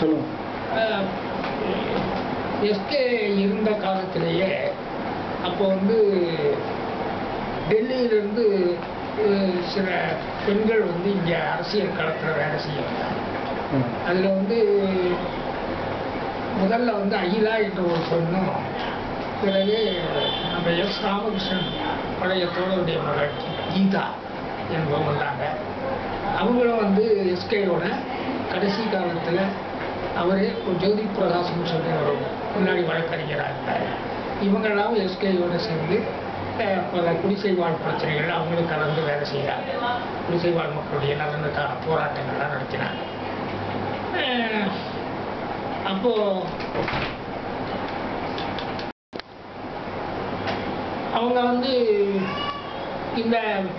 சொல்லுங்கள் எஸ்கே இருந்த காலத்திலேயே அப்போ வந்து டெல்லியிலிருந்து அஹ், சில பெண்கள் வந்து இங்கே அரசியல் களத்தில் வேலை செய்ய வந்தாங்க ம் அதில் வந்து முதல்ல வந்து அகிலா என்ற ஒரு பெண்ணும் பிறகு நம்ம எஸ் ராமகிருஷ்ணன் பழைய தோழருடைய மகள் கீதா என்பவங்க வந்தாங்க அவங்களும் வந்து எஸ்கேயோட கடைசி காலத்தில் அவரே ஒரு ஜோதி பிரகாசம் சொல்லி ஒரு முன்னாடி வழக்கறிஞராக இருந்தார் இவங்கெல்லாம் எஸ்கேயோட சேர்ந்து அஹ், பல குடிசை வாழ் பிரச்சனைகள் அவங்களும் கலந்து வேலை செய்கிறாங்க குடிசை வாழ் மக்களுடைய நலனுக்கான போராட்டங்கள்லாம் நடத்தினாங்க அஹ், அப்போ அவங்க வந்து இந்த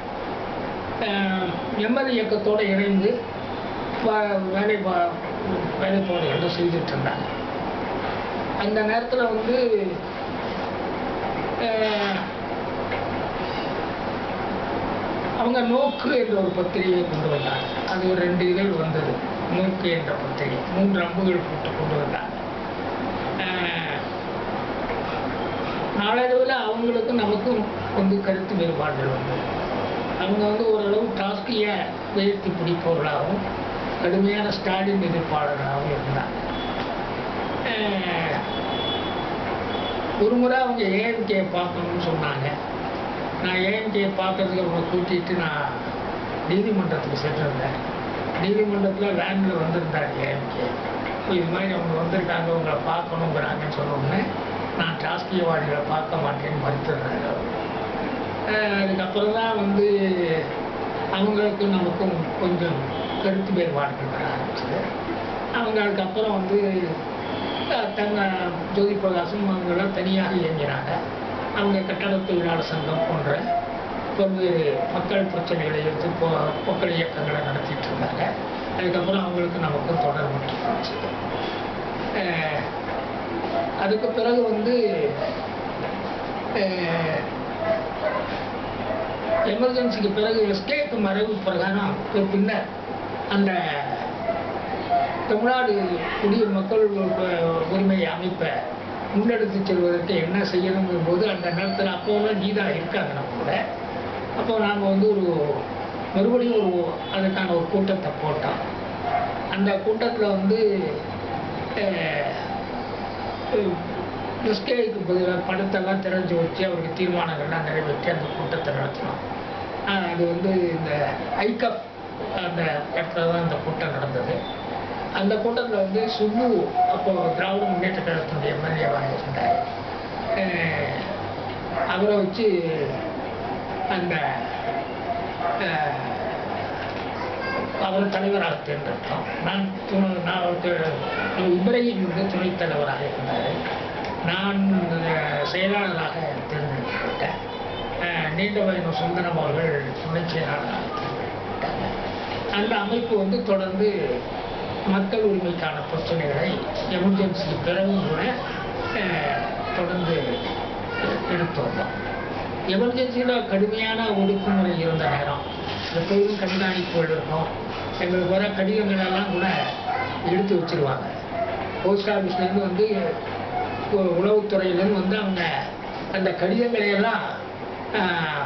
எம்எல் இயக்கத்தோடு இணைந்து வ- வேலை பா- வேலைப்பாடுகள் செய்துட்டு இருந்தாங்க அந்த நேரத்தில் வந்து அஹ், அவங்க நோக்கு என்ற ஒரு பத்திரிகையை கொண்டு வந்தாங்க அது ஒரு ரெண்டு இதழ் வந்தது நோக்கு என்ற பத்திரிகை மூன்று அம்புகள் போட்டு கொண்டு வந்தாங்க அஹ், நாளடைவில் அவங்களுக்கும் நமக்கும் வந்து கருத்து வேறுபாடுகள் வந்தது அவங்க வந்து ஓரளவு டாஸ்கியை உயர்த்தி பிடிப்பவர்களாகவும் கடுமையான ஸ்டாலின் எதிர்ப்பாளர்களாகவும் இருந்தாங்க அஹ், ஒரு முறை அவங்க ஏஎம்கே பார்க்கணும்னு சொன்னாங்க நான் ஏஎம்கே பார்க்கறதுக்கு அவங்களை கூட்டிகிட்டு நான் நீதிமன்றத்துக்கு சென்றிருந்தேன் நீதிமன்றத்தில் வேனில் வந்திருந்தார் ஏஎம்கே இது மாதிரி அவங்க வந்திருக்காங்க உங்களை பார்க்கணுங்கிறாங்கன்னு சொன்ன உடனே நான் டாஸ்கியவாதிகளை பார்க்க மாட்டேன்னு மறுத்துடுறாரு அவர். அஹ் அதுக்கப்புறம் தான் வந்து அவங்களுக்கு நமக்கும் கொஞ்சம் கருத்து வேறுபாடுகள் வர ஆரம்பிச்சது அவங்க அதுக்கப்புறம் வந்து அஹ், தங்க ஜோதி பிரகாசம் அவங்களாம் தனியாக இயங்கினாங்க அவங்க கட்டட தொழிலாளர் சங்கம் போன்ற பல்வேறு மக்கள் பிரச்சனைகளை எடுத்து பொ மக்கள் இயக்கங்களை நடத்திட்டு இருந்தாங்க அதுக்கப்புறம் அவங்களுக்கு நமக்கும் தொடர்பு இருந்துச்சு. அஹ், அதுக்கு பிறகு வந்து அஹ், எமர்ஜென்சிக்கு பிறகு எஸ்கேக்கு மறைவு பிரகாரம் ஒரு பின்னர் அந்த தமிழ்நாடு குடிய மக்கள் உ- உரிமை அமைப்பை முன்னெடுத்து செல்வதற்கு என்ன செய்யணுங்கும் போது அந்த நேரத்தில் அப்போலாம் நீதா இருக்காங்க நம்ம கூட அப்போ நாம் வந்து ஒரு மறுபடியும் ஒரு அதுக்கான ஒரு கூட்டத்தை போட்டோம் அந்த கூட்டத்தில் வந்து எஸ்கேக்கு பதிலாக படத்தெல்லாம் திறந்து வச்சு அவருக்கு தீர்மானங்கள்லாம் நிறைவேற்றி அந்த கூட்டத்தை நடத்தினோம் ஆஹ் அது வந்து இந்த ஐகப் அந்த இடத்துல தான் அந்த கூட்டம் நடந்தது அந்த கூட்டத்தில் வந்து சுப்பு அப்போ திராவிட முன்னேற்ற கழகத்தினுடைய எம்எல்ஏவாக இருந்தார் ஆஹ் அவரை வச்சு அந்த ஆஹ், அவர் தலைவராக தேர்ந்தெடுத்தோம் நான் துணை- நான் வந்து இப்ராஹிம் வந்து துணைத் தலைவராக இருந்தார் நான் அஹ், செயலாளராக தேர்ந்தெடுக்கப்பட்டேன் அஹ், நீண்ட வயது சுந்தரம் அவர்கள் துணை செயலாளராக தேர்ந்தெடுக்கப்பட்டாங்க அந்த அமைப்பு வந்து தொடர்ந்து மக்கள் உரிமைக்கான பிரச்சனைகளை எமர்ஜென்சி பிறகும் கூட அஹ், தொடர்ந்து எடுத்து வந்தோம் எமர்ஜென்சியில் கடுமையான ஒடுக்குமுறை இருந்த நேரம் எப்போதும் கண்காணிப்புகள் இருக்கும் எங்களுக்கு வர கடிதங்கள் எல்லாம் கூட எடுத்து வச்சிருவாங்க போஸ்ட் ஆஃபீஸ்லேருந்து வந்து உ- உளவுத்துறையிலேருந்து வந்து அவங்க அந்த கடிதங்களை எல்லாம் ஆஹ்,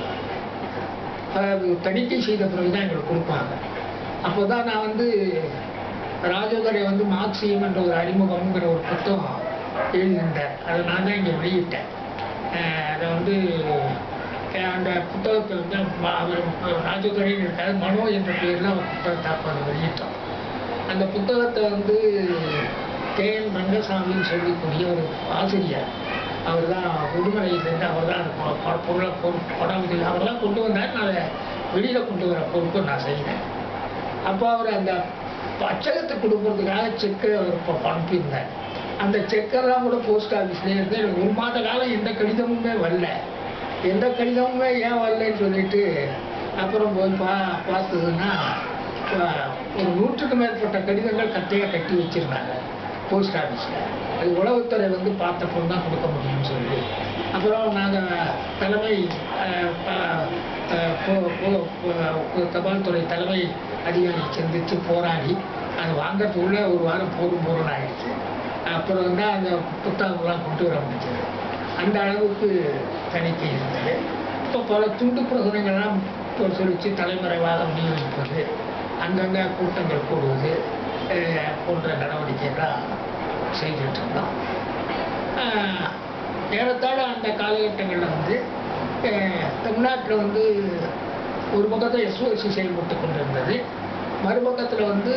ஆஹ், தணிக்கை செய்த பிறகு தான் எங்களுக்கு கொடுப்பாங்க அப்போ தான் நான் வந்து ராஜதுரை வந்து மார்க்சியம் என்ற ஒரு அறிமுகம்ங்கிற ஒரு புத்தகம் எழுதியிருந்தேன் அதை நான் தான் இங்கே வெளியிட்டேன் ஆஹ் அதை வந்து ஆஹ் அந்த புத்தகத்தை வந்து ம- அவர் ராஜதுரைன்னு இருக்காரு மனோ என்ற பேரில் அவர் புத்தகத்தை அப்போ அதை வெளியிட்டோம் அந்த புத்தகத்தை வந்து கே என் ரங்கசாமின்னு சொல்லக்கூடிய ஒரு ஆசிரியர் அவர் தான் உடுமலையிலேருந்து அவர் தான் பொருளை பொருள் படம் இது அவர் தான் கொண்டு வந்தார் நான் அதை வெளியில் கொண்டு வர பொறுப்பு நான் செய்தேன் அப்போ அவர் அந்த அச்சகத்தை கொடுக்கறதுக்காக செக்கு அவர் இப்போ அனுப்பியிருந்தார் அந்த செக்கெல்லாம் கூட போஸ்ட் ஆஃபீஸ்லேயே இருந்து எனக்கு ஒரு மாத காலம் எந்த கடிதமுமே வரல எந்த கடிதமுமே ஏன் வரலன்னு சொல்லிட்டு அப்புறம் போய் பா பார்த்ததுன்னா ஆஹ், ஒரு நூற்றுக்கு மேற்பட்ட கடிதங்கள் கட்டையாக கட்டி வச்சிருந்தாங்க போஸ்ட் ஆஃபீஸில் அது உளவுத்துறை வந்து பார்த்தப்போ தான் கொடுக்க முடியும்னு சொல்லி அப்புறம் நாங்கள் தலைமை ஆஹ், ப- ஆஹ், போ- போ- போ- தபால் துறை தலைமை அதிகாரி சந்தித்து போராடி அது வாங்கறதுக்குள்ளே ஒரு வாரம் போதும் போதும் ஆயிடுச்சு அப்புறம் தான் அந்த புத்தகங்கள்லாம் கொண்டு வர முடிஞ்சது அந்த அளவுக்கு தணிக்கை இருந்தது இப்போ பல துண்டு பிரசுரங்கள்லாம் சொல்லிச்சு தலைமறைவாக விநியோகிப்பது அங்கங்கே கூட்டங்கள் கூடுவது அஹ், போன்ற நடவடிக்கைகள்லாம் செய்துட்டு இருந்தோம் ஆஹ், ஏறத்தாழ அந்த காலகட்டங்களில் வந்து அஹ், தமிழ்நாட்டில் வந்து ஒரு பக்கத்தில் எஸ்ஓசி செயல்பட்டு கொண்டிருந்தது மறுபக்கத்தில் வந்து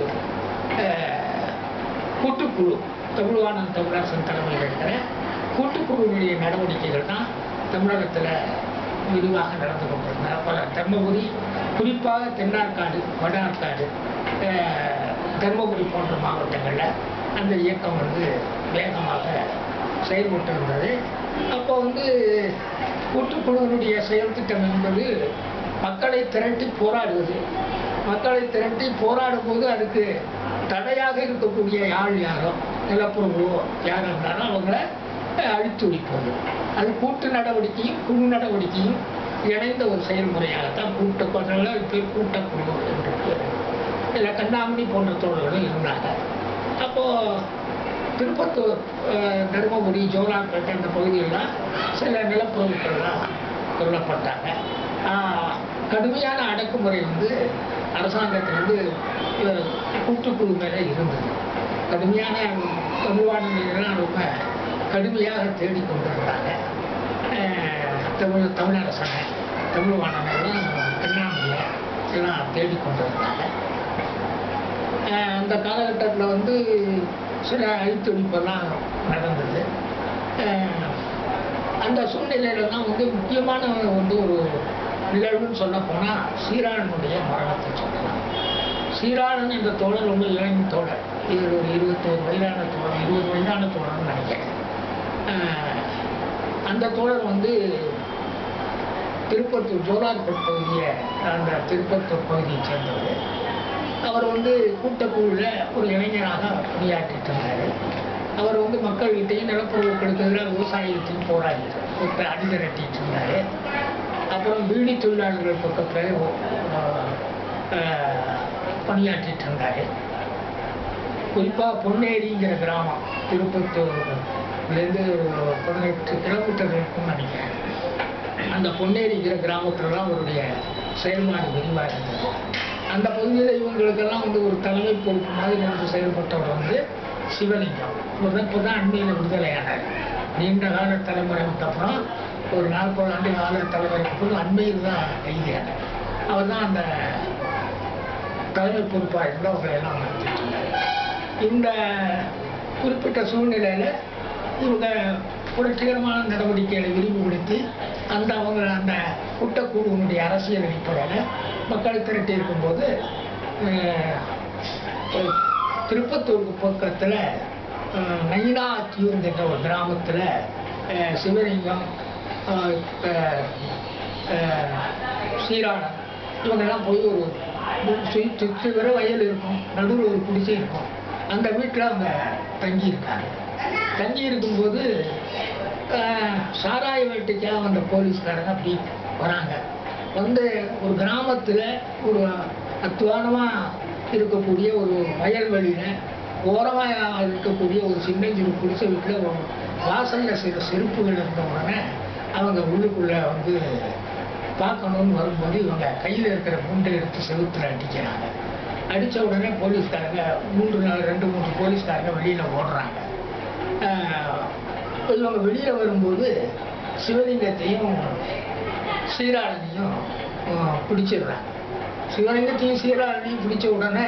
அஹ், கூட்டுக்குழு தமிழ்வாணன் தமிழரசன் தலைமையில் இருக்கிற கூட்டுக்குழுவுடைய நடவடிக்கைகள் தான் தமிழகத்தில் விரிவாக நடந்து கொண்டிருந்தன பல தர்மபுரி குறிப்பாக தென்னார்காடு வட ஆற்காடு அஹ், தர்மபுரி போன்ற மாவட்டங்களில் அந்த இயக்கம் வந்து வேகமாக செயல்பட்டு இருந்தது அப்போ வந்து கூட்டுக்குழுவினுடைய செயல் திட்டம் என்பது மக்களை திரட்டி போராடுவது மக்களை திரட்டி போராடும் போது அதுக்கு தடையாக இருக்கக்கூடிய யாழ் யாரோ நிலப்பரவோ யார் இருந்தாலும் அவங்கள அஹ், அழித்து ஒழிப்பது அது கூட்டு நடவடிக்கையும் குழு நடவடிக்கையும் இணைந்த ஒரு செயல்முறையாகத்தான் கூட்ட கொஞ்சம் பேர் கூட்டக்குழு என்று பேர். இல்லை கண்ணாமணி போன்ற தோழர்களும் இருந்தாங்க அப்போது திருப்பத்தூர் அஹ், தருமபுரி ஜோலார்பேட்டை அந்த பகுதியெல்லாம் சில நிலப்பொருட்கள்லாம் கொல்லப்பட்டாங்க ஆஹ், கடுமையான அடக்குமுறை வந்து அரசாங்கத்திலிருந்து அஹ், கூட்டுக்குழு மேலே இருந்தது கடுமையான தமிழ்வாழ்நிலையெல்லாம் ரொம்ப கடுமையாக தேடிக்கொண்டிருந்தாங்க அஹ், தமிழ் தமிழரசனை தமிழ்வாணனெல்லாம் தென்னாமணியை எல்லாம் தேடிக்கொண்டிருந்தாங்க அஹ் அந்த காலகட்டத்தில் வந்து சில அழித்தொழிப்பெல்லாம் நடந்தது அஹ் அந்த சூழ்நிலையில தான் வந்து முக்கியமான வந்து ஒரு நிகழ்வுன்னு சொல்ல போனால் சீராளனுடைய மரணத்தை சொல்லலாம் சீராளன் என்ற தோழர் ரொம்ப இளம் தோழர் இது ஒரு இருபத்தோரு வயதான தோழர் இருபது வயதான தோழர்னு நினைக்கிறேன் அஹ் அந்த தோழர் வந்து திருப்பத்தூர் ஜோலார்பேட் பகுதியை அந்த திருப்பத்தூர் பகுதியை சேர்ந்தவர் அவர் வந்து கூட்டக்குழுவில் ஒரு இளைஞராக பணியாற்றிட்டு இருந்தார் அவர் வந்து மக்கள்கிட்டையும் நிலப்பொருட்களுக்கு எதிராக விவசாயிகிட்டையும் போராடிட்டு அணிதிரட்டிட்டு இருந்தார் அப்புறம் பீடி தொழிலாளர்கள் பக்கத்தில் பணியாற்றிட்டு இருந்தார் குறிப்பாக பொன்னேரிங்கிற கிராமம் திருப்பத்தூர்லேருந்து ஒரு பதினெட்டு கிலோமீட்டர் இருக்கும்னு நினைக்கிறேன் அந்த பொன்னேரிங்கிற கிராமத்துலலாம் அவருடைய செயல்பாடு விரிவாக இருந்தது அந்த பகுதியில் இவங்களுக்கெல்லாம் வந்து ஒரு தலைமை பொறுப்பு மாதிரி இருந்து செயல்பட்டவர் வந்து சிவலிங்கம் இவர் தான் இப்போ தான் அண்மையில் விடுதலையானார் நீண்ட கால தலைமுறைக்கு அப்புறம் ஒரு நாற்பது ஆண்டு கால தலைமுறைக்கு அப்புறம் அண்மையில் தான் கைதியானார் அவர் தான் அந்த தலைமை பொறுப்பாக இருந்து அவங்களை எல்லாம் நடத்திட்டு இருந்தார் இந்த குறிப்பிட்ட சூழ்நிலையில் இவங்க புரட்சிகரமான நடவடிக்கைகளை விரிவுபடுத்தி அந்த அவங்க அந்த கூட்டக்குழுவினுடைய அரசியல் அடிப்படையில் மக்களை திரட்டி இருக்கும்போது அஹ், ஒரு திருப்பத்தூருக்கு பக்கத்தில் நயினா தீவுங்க என்ற ஒரு கிராமத்தில் சிவலிங்கம் அஹ், அஹ், அஹ், சீராளன் இவங்கெல்லாம் போய் ஒரு சுற்றி சுற்றி வர வயல் இருக்கும் நடுவில் ஒரு குடிசை இருக்கும் அந்த வீட்டில் அவங்க தங்கி இருக்காங்க தங்கி இருக்கும்போது ஆஹ், சாராய வேட்டைக்காக வந்த போலீஸ்காரங்க அப்படி வராங்க வந்து ஒரு கிராமத்தில் ஒரு அத்துவானமாக இருக்கக்கூடிய ஒரு வயல்வெளியில் ஓரமாக இருக்கக்கூடிய ஒரு சின்னஞ்சிறு குடிசை வீட்டில் ஒரு வாசலில் சில செருப்புகள் இருந்த உடனே அவங்க உள்ளுக்குள்ளே வந்து பார்க்கணும்னு வரும்போது இவங்க கையில் இருக்கிற குண்டை எடுத்து செவுத்துல அடிக்கிறாங்க அடித்த உடனே போலீஸ்காரங்க மூன்று நாள் ரெண்டு மூன்று போலீஸ்காரங்க வெளியில் ஓடுறாங்க ஆஹ் இவங்க வெளியில் வரும்போது சிவலிங்கத்தையும் சீராளனையும் ஆஹ் பிடிச்சிடுறாங்க சிவலிங்கத்தையும் சீராளனையும் பிடிச்ச உடனே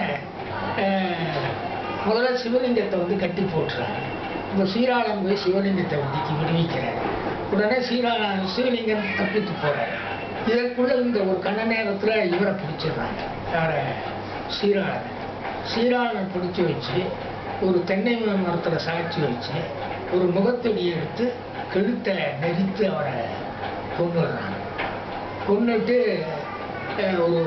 ஆஹ் முதல்ல சிவலிங்கத்தை வந்து கட்டி போட்டுறாங்க இப்போ சீராளன் போய் சிவலிங்கத்தை விடுவிக்க விடுவிக்கிறார் உடனே சீராள சிவலிங்கம் தப்பித்து போறாரு இதற்குள்ள இந்த ஒரு கண்ண நேரத்தில் இவரை பிடிச்சிடுறாங்க யார சீராளன் சீராளனை பிடிச்சி வச்சு ஒரு தென்னை மரத்தில் சாய்ச்சி வச்சு ஒரு முகத்தடியை எடுத்து கழுத்தை நெரித்து அவரை கொண்டுடுறாங்க கொண்டுட்டு அஹ், ஒரு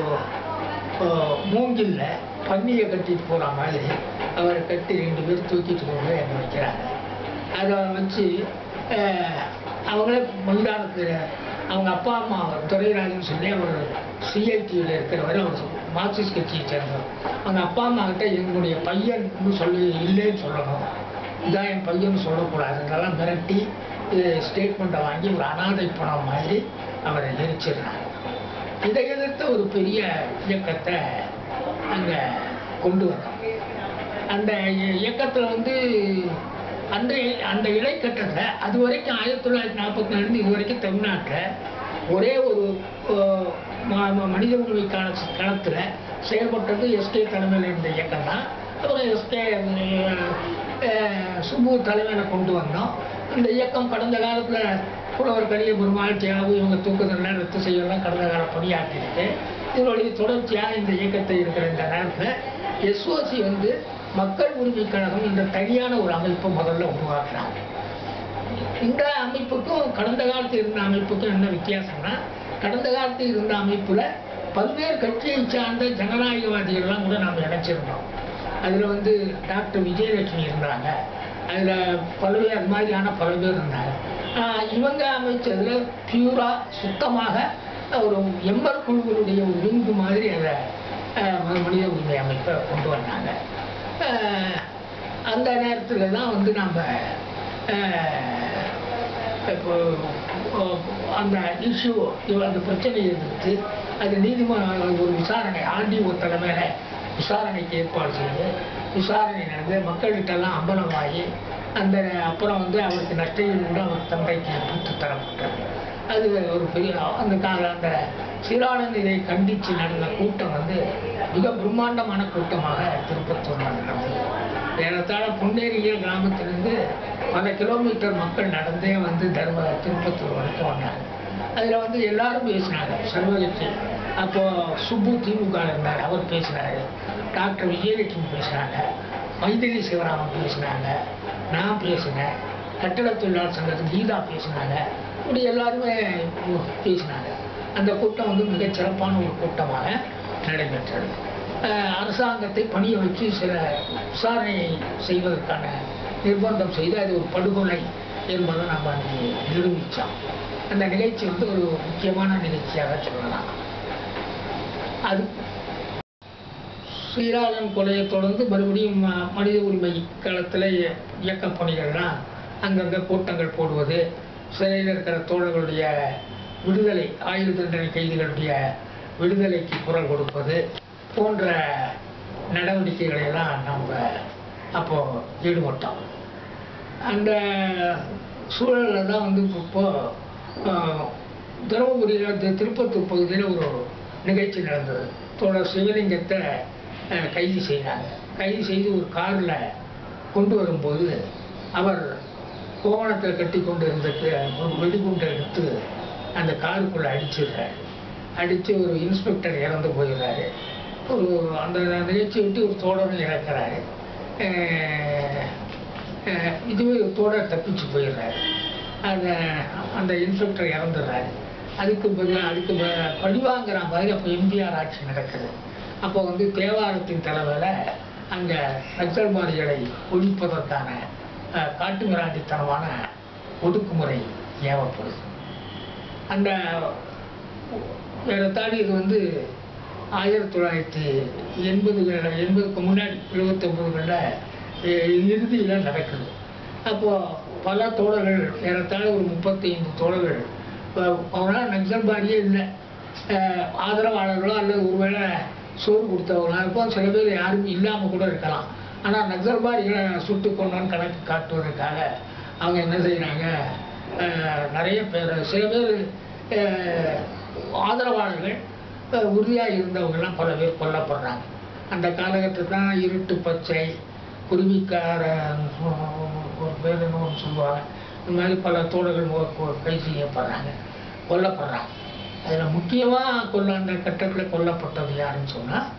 அஹ், மூங்கில்ல பன்னியை கட்டிட்டு போகிற மாதிரி அவரை கட்டி ரெண்டு பேர் தூக்கிட்டு கொண்டு போய் அங்கே வைக்கிறாங்க அதை வச்சு அஹ், அவங்களே மைதானத்தில் அவங்க அப்பா அம்மா துரைராஜன் சொல்லி அவர் சிஐடியில் இருக்கிறவர் அவர் மார்க்சிஸ்ட் கட்சியை சேர்ந்தவர் அவங்க அப்பா அம்மா கிட்ட எங்களுடைய பையன் சொல்லி இல்லைன்னு சொல்லணும் இதான் என் பையன் சொல்லக்கூடாது இதெல்லாம் மிரட்டி ஸ்டேட்மெண்ட்டை வாங்கி ஒரு அனாதை பணம் மாதிரி அவரை எரிச்சிடுறாங்க இதை எதிர்த்து ஒரு பெரிய இயக்கத்தை அங்கே கொண்டு வந்தோம் அந்த இ- இயக்கத்துல வந்து அந்த இ- அந்த இடைக்கட்டத்தில் அது வரைக்கும் ஆயிரத்தி தொள்ளாயிரத்தி நாற்பத்தி நாலுலேருந்து இது வரைக்கும் தமிழ்நாட்டில் ஒரே ஒரு அஹ், ம- ம- மனித உரிமைக்கான களத்தில் செயல்பட்டது எஸ்கே தலைமையில் இருந்த இயக்கம் தான் அப்புறம் எஸ்கே சுப்பு தலைமையில் கொண்டு வந்தோம் இந்த இயக்கம் கடந்த காலத்தில் புலவர் கலிய பெருமாள் தியாகு இவங்க தூக்குதல்லாம் ரத்து செய்யலாம் கடந்த கால பணியாற்றிருக்கு இதனுடைய தொடர்ச்சியாக இந்த இயக்கத்தை இருக்கிற இந்த நேரத்தில் எஸ்ஓசி வந்து மக்கள் உரிமை கழகம் என்ற தனியான ஒரு அமைப்பை முதல்ல உருவாக்குறாங்க இந்த அமைப்புக்கும் கடந்த காலத்தில் இருந்த அமைப்புக்கும் என்ன வித்தியாசம்னா கடந்த காலத்தில் இருந்த அமைப்புல பல்வேறு கட்சியை சார்ந்த ஜனநாயகவாதிகள்லாம் கூட நாம் இணைச்சிருந்தோம் அதில் வந்து டாக்டர் விஜயலட்சுமி இருந்தாங்க அதில் பல்வேறு அது மாதிரியான பல பேர் இருந்தாங்க ஆஹ் இவங்க அமைச்சதில் பியூரா சுத்தமாக ஒரு எம்எல் குழுவினுடைய ஒரு விங்கு மாதிரி அதை ஆஹ் மனித உரிமை அமைப்பை கொண்டு வந்தாங்க ஆஹ் அந்த நேரத்தில் தான் வந்து நம்ம இப்போ அஹ், அந்த இஷ்யூ அந்த பிரச்சனை இருந்துச்சு அது நீதிமன்றம் ஒரு விசாரணை ஆர்டிஓ தலைமையில் விசாரணைக்கு ஏற்பாடு செய்து விசாரணை நடந்து மக்கள்கிட்டலாம் அம்பலமாகி அந்த அப்புறம் வந்து அவருக்கு நஷ்டஈடு கூட அவர் தந்தைக்கு பெற்று தரப்பட்டது அது ஒரு பெரிய அந்த கால அந்த சீரானந்த் இதை கண்டித்து நடந்த கூட்டம் வந்து மிக பிரம்மாண்டமான கூட்டமாக திருப்பத்தூர் நடந்தது ஏறத்தாழ பொன்னேரியிய கிராமத்திலிருந்து பல கிலோமீட்டர் மக்கள் நடந்தே வந்து தர்ம திருப்பத்தூர் வரைக்கும் வந்தாங்க அதில் வந்து எல்லாரும் பேசினாங்க சர்வகட்சி அப்போ சுப்பு திமுக இருந்தார் அவர் பேசினாரு டாக்டர் விஜயலட்சுமி பேசினாங்க மைதிலி சிவராமன் பேசினாங்க நான் பேசினேன் கட்டட தொழிலாளர் சங்கத்து கீதா பேசினாங்க இப்படி எல்லாருமே பேசினாங்க அந்த கூட்டம் வந்து மிகச் சிறப்பான ஒரு கூட்டமாக நடைபெற்றது அஹ் அரசாங்கத்தை பணிய வச்சு சில விசாரணை செய்வதற்கான நிர்பந்தம் செய்து அது ஒரு படுகொலை என்பதை நம்ம அங்கே நிரூபித்தோம் அந்த நிகழ்ச்சி வந்து ஒரு முக்கியமான நிகழ்ச்சியாக சொல்லலாம் அது ஸ்ரீராமன் கொலையை தொடர்ந்து மறுபடியும் ம- மனித உரிமை களத்தில் இயக்க பணிகள்லாம் அங்கங்கே கூட்டங்கள் போடுவது சிறையில் இருக்கிற தோழர்களுடைய விடுதலை ஆயுள் தண்டனை கைதிகளுடைய விடுதலைக்கு குரல் கொடுப்பது போன்ற நடவடிக்கைகளை எல்லாம் நம்ம அப்போ ஈடுபட்டோம் அந்த சூழலில் தான் வந்து இப்போ ஆஹ், தருமபுரியில் தி- திருப்பத்தூர் பகுதியில் ஒரு நிகழ்ச்சி நடந்தது தோழர் சிவலிங்கத்தை ஆஹ், கைது செய்தாங்க கைது செய்து ஒரு காரில் கொண்டு வரும்போது அவர் கோவணத்தில் கட்டி கொண்டு இருந்த க- ஒரு வெடிகுண்டை எடுத்து அந்த காருக்குள்ளே அடிச்சிடுறாரு அடித்து ஒரு இன்ஸ்பெக்டர் இறந்து போயிடுறாரு ஒரு அந்த நிகழ்ச்சி விட்டு ஒரு தோழரும் இறக்குறாரு ஆஹ், ஆஹ், இதுவே ஒரு தோழர் தப்பிச்சு போயிடுறாரு அந்த அந்த இன்ஸ்பெக்டர் இறந்துடுறாரு அதுக்கு பதில் அதுக்கு ப- பழிவாங்கிற மாதிரி அப்போ எம்ஜிஆர் ஆட்சி நடக்குது அப்போ வந்து தேவாரத்தின் தலைமையில் அங்கே நக்சல்வாதிகளை ஒழிப்பதற்கான ஆஹ், காட்டுமிராண்டித்தனமான ஒடுக்குமுறை ஏவப்படுது அந்த ஏறத்தாழ இது வந்து ஆயிரத்தி தொள்ளாயிரத்தி எண்பதுகளில் எண்பதுக்கு முன்னாடி எழுபத்தொம்பதுகளில் இறுதியில் நடக்குது அப்போது பல தோழர்கள் ஏறத்தாழ ஒரு முப்பத்தைந்து தோழர்கள் அவங்களாம் நக்சல்பாரியே இல்லை அஹ் ஆதரவாளர்களோ அல்லது ஒருவேளை சோறு கொடுத்தவங்களா இருக்கும் சில பேர் யாருமே இல்லாமல் கூட இருக்கலாம் ஆனால் நக்சல்பாரிகளை சுட்டு கொண்டோன்னு கணக்கு காட்டுவதற்காக அவங்க என்ன செய்கிறாங்க நிறைய பேர் சில பேர் அஹ், ஆதரவாளர்கள் உறுதியாக இருந்தவங்கெல்லாம் பல பேர் கொல்லப்படுறாங்க அந்த காலகட்டத்தில் தான் இருட்டு பச்சை குருவிக்கார ஒரு பேர் என்னன்னு சொல்லுவாங்க இந்த மாதிரி பல தோழர்கள் கொ- கொ- கைது செய்யப்படுறாங்க கொல்லப்படுறாங்க அதில் முக்கியமாக கொல்ல அந்த கட்டத்தில் கொல்லப்பட்டது யாருன்னு சொன்னால்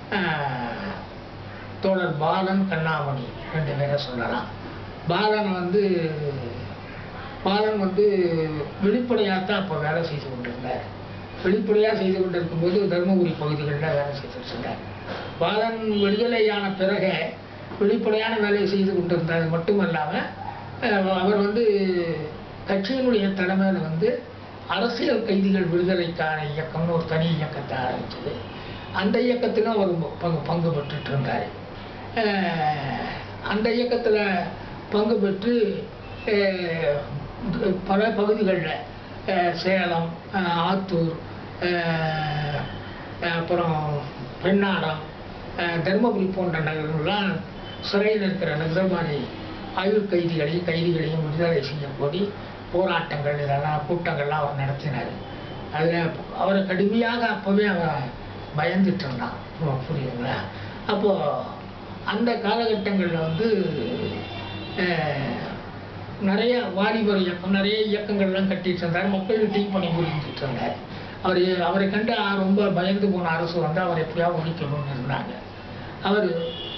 தோழர் பாலன் கண்ணாமணி ரெண்டு பேரை சொல்லலாம் பாலன் வந்து பாலன் வந்து வெளிப்படையாக தான் அப்போ வேலை செய்து கொண்டிருந்தார் வெளிப்படையாக செய்து கொண்டிருக்கும்போது தருமபுரி பகுதிகளில் வேலை செய்துட்டு இருந்தார் பாலன் விடுதலையான பிறகு வெளிப்படையான வேலையை செய்து கொண்டிருந்தது மட்டுமல்லாமல் அஹ், அவர் வந்து கட்சியினுடைய தலைமையில் வந்து அரசியல் கைதிகள் விடுதலைக்கான இயக்கம்னு ஒரு தனி இயக்கத்தை ஆரம்பிச்சது அந்த இயக்கத்திலும் அவர் பங்கு பங்கு பெற்றுட்டு இருந்தார் அஹ், அந்த இயக்கத்தில் பங்கு பெற்று அஹ், பல பகுதிகளில் சேலம் அஹ், ஆத்தூர் அஹ், அப்புறம் பெண்ணாடம் அஹ், தருமபுரி போன்ற நகரங்கள்லாம் சிறையில் இருக்கிற நிகழ்மாரி ஆயுள் கைதிகளையும் கைதிகளையும் விடுதலை செய்யக்கோரி போராட்டங்கள் இதெல்லாம் கூட்டங்கள்லாம் அவர் நடத்தினார் அதில் அவரை கடுமையாக அப்போவே அவன் பயந்துட்டு இருந்தான் உம், புரியுதுங்களா அப்போது அந்த காலகட்டங்களில் வந்து அஹ், நிறைய வாலிபர் இயக்கம் நிறைய இயக்கங்கள்லாம் கட்டிட்டு இருந்தார் மக்கள்கிட்டையும் பணி புரிஞ்சுட்டு இருந்தார் அவர் அவரை கண்டு ஆ- ரொம்ப பயந்து போன அரசு வந்து அவரை எப்படியாவது ஒழிக்கணும்னு இருந்தாங்க அவர்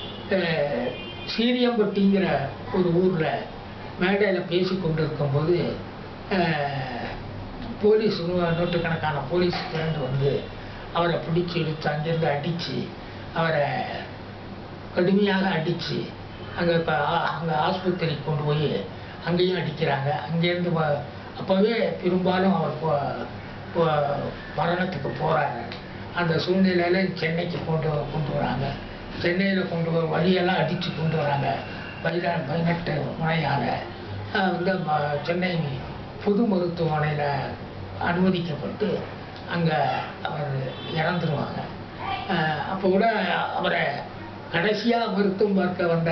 சீரியம்பட்டிங்கிற ஒரு ஊரில் மேடையில் பேசி கொண்டு இருக்கும்போது அஹ், போலீஸ் நூ- நூற்றுக்கணக்கான போலீஸ் திரண்டு வந்து அவரை பிடிச்சி இழுத்து அங்கேருந்து அடித்து அவரை கடுமையாக அடித்து அங்கே அங்கே ஆஸ்பத்திரிக்கு கொண்டு போய் அங்கேயும் அடிக்கிறாங்க அங்கேருந்து வ- அப்போவே பெரும்பாலும் அவர் போ- போ- மரணத்துக்கு போகிறாரு அந்த சூழ்நிலையில் சென்னைக்கு கொண்டு கொண்டு வராங்க சென்னையில் கொண்டு வர வழியெல்லாம் அடித்து கொண்டு வராங்க பதினா பதினெட்டு முனையால் வந்து ம- சென்னை பொது மருத்துவமனையில் அனுமதிக்கப்பட்டு அங்கே அவர் இறந்துருவாங்க அஹ் அப்போ கூட அவரை கடைசியாக மருத்துவம் பார்க்க வந்த